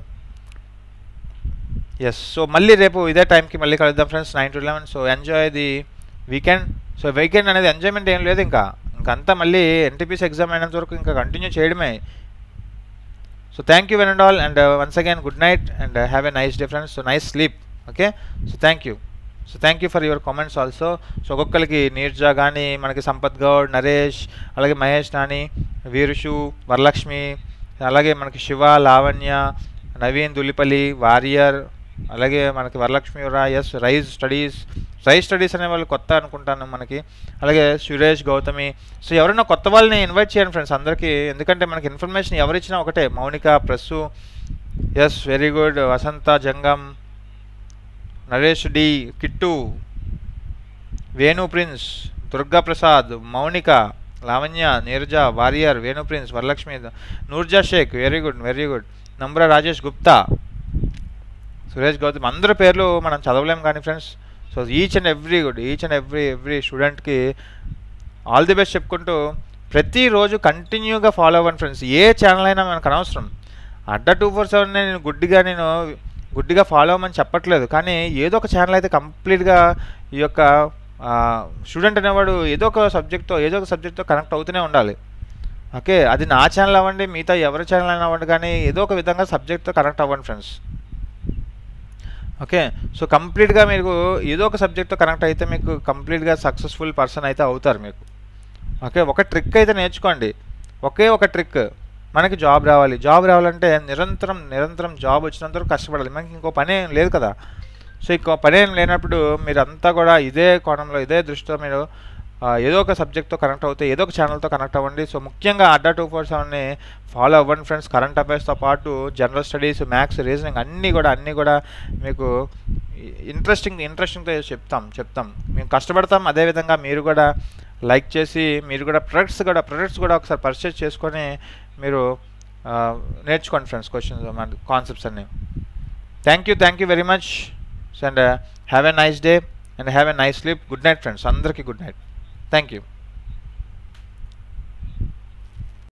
ఎస్ సో మళ్ళీ రేపు ఇదే టైంకి మళ్ళీ కలుద్దాం friends nine to eleven so enjoy the weekend so weekend అనేది ఎంజాయ్మెంట్ ఏం లేదు ఇంకా ఇంకంతా మళ్ళీ ఎన్టీపీసీ ఎగ్జామ్ అయినంత వరకు ఇంకా కంటిన్యూ చేయడమే so thank you one and all and once again good night and have a nice day friends so nice sleep okay so thank you so thank you for your comments also so ఒక్కొక్కరికి నీర్జా కానీ మనకి సంపత్ గౌడ్ నరేష్ అలాగే మహేష్ నాని వీరుషు వరలక్ష్మి అలాగే మనకి Shiva Lavanya Naveen Dulipalli warrior అలాగే మనకి Varalakshmi S rise studies rise studies అనే వాళ్ళు కొత్త అనుకుంటాను మనకి అలాగే సురేష్ గౌతమి సో ఎవరైనా కొత్త వాళ్ళని ఇన్వైట్ చేయండి ఫ్రెండ్స్ అందరికీ ఎందుకంటే మనకి ఇన్ఫర్మేషన్ ఎవరు ఇచ్చినా ఒకటే మౌనిక ప్రస్సు yes very good Vasantha Jangam Naresh D Kittu Venu prince Durga Prasad Mounika Lavanya Neeraja warrior Venu prince Varalakshmi Noorja Shaik very good very good నంబర రాజేష్ గుప్తా సురేష్ గౌతమ్ అందరి పేర్లు మనం చదవలేం కానీ friends so each and every good each and every every స్టూడెంట్కి ఆల్ ది బెస్ట్ చెప్పుకుంటూ ప్రతిరోజు కంటిన్యూగా ఫాలో అవ్వండి ఫ్రెండ్స్ ఏ ఛానల్ అయినా మనకు అనవసరం అడ్డా టూ ఫోర్ సెవెన్ నేను గుడ్డిగా నేను గుడ్డిగా ఫాలో అవ్వమని చెప్పట్లేదు కానీ ఏదో ఒక ఛానల్ అయితే కంప్లీట్గా ఈ యొక్క స్టూడెంట్ అనేవాడు ఏదో ఒక సబ్జెక్ట్తో ఏదో ఒక సబ్జెక్ట్తో కనెక్ట్ అవుతూనే ఉండాలి ఓకే అది నా ఛానల్ అవ్వండి మిగతా ఎవరి ఛానల్ అయినా అవ్వండి కానీ ఏదో ఒక విధంగా సబ్జెక్ట్తో కనెక్ట్ అవ్వండి ఫ్రెండ్స్ ఓకే సో కంప్లీట్గా మీకు ఏదో ఒక సబ్జెక్ట్తో కనెక్ట్ అయితే మీకు కంప్లీట్గా సక్సెస్ఫుల్ పర్సన్ అయితే అవుతారు మీకు ఓకే ఒక ట్రిక్ అయితే నేర్చుకోండి ఒకే ఒక ట్రిక్ మనకి జాబ్ రావాలి జాబ్ రావాలంటే నిరంతరం నిరంతరం జాబ్ వచ్చినంత వరకు కష్టపడాలి మనకి ఇంకో పని ఏం లేదు కదా సో ఇంకో పని ఏం లేనప్పుడు మీరంతా కూడా ఇదే కోణంలో ఇదే దృష్టితో మీరు ఆ, ఏదో ఒక సబ్జెక్ట్తో కనెక్ట్ అవుతే ఏదో ఒక ఛానల్తో కనెక్ట్ అవ్వండి సో ముఖ్యంగా అడ్డా టూ ఫోర్ సెవెన్ని ఫాలో అవ్వండి ఫ్రెండ్స్ కరెంట్ అఫైర్స్తో పాటు జనరల్ స్టడీస్ మ్యాథ్స్ రీజనింగ్ అన్నీ కూడా అన్నీ కూడా మీకు ఇంట్రెస్టింగ్ ఇంట్రెస్టింగ్తో చెప్తాం చెప్తాం మేము కష్టపడతాం అదేవిధంగా మీరు కూడా లైక్ చేసి మీరు కూడా ప్రొడక్ట్స్ కూడా ప్రొడక్ట్స్ కూడా ఒకసారి పర్చేస్ చేసుకొని మీరు ఆ, నేర్చుకోండి ఫ్రెండ్స్ క్వశ్చన్స్ కాన్సెప్ట్స్ అన్నీ thank you thank you very much and have a nice day and have a nice sleep good night friends అందరికీ గుడ్ నైట్ థ్యాంక్ యూ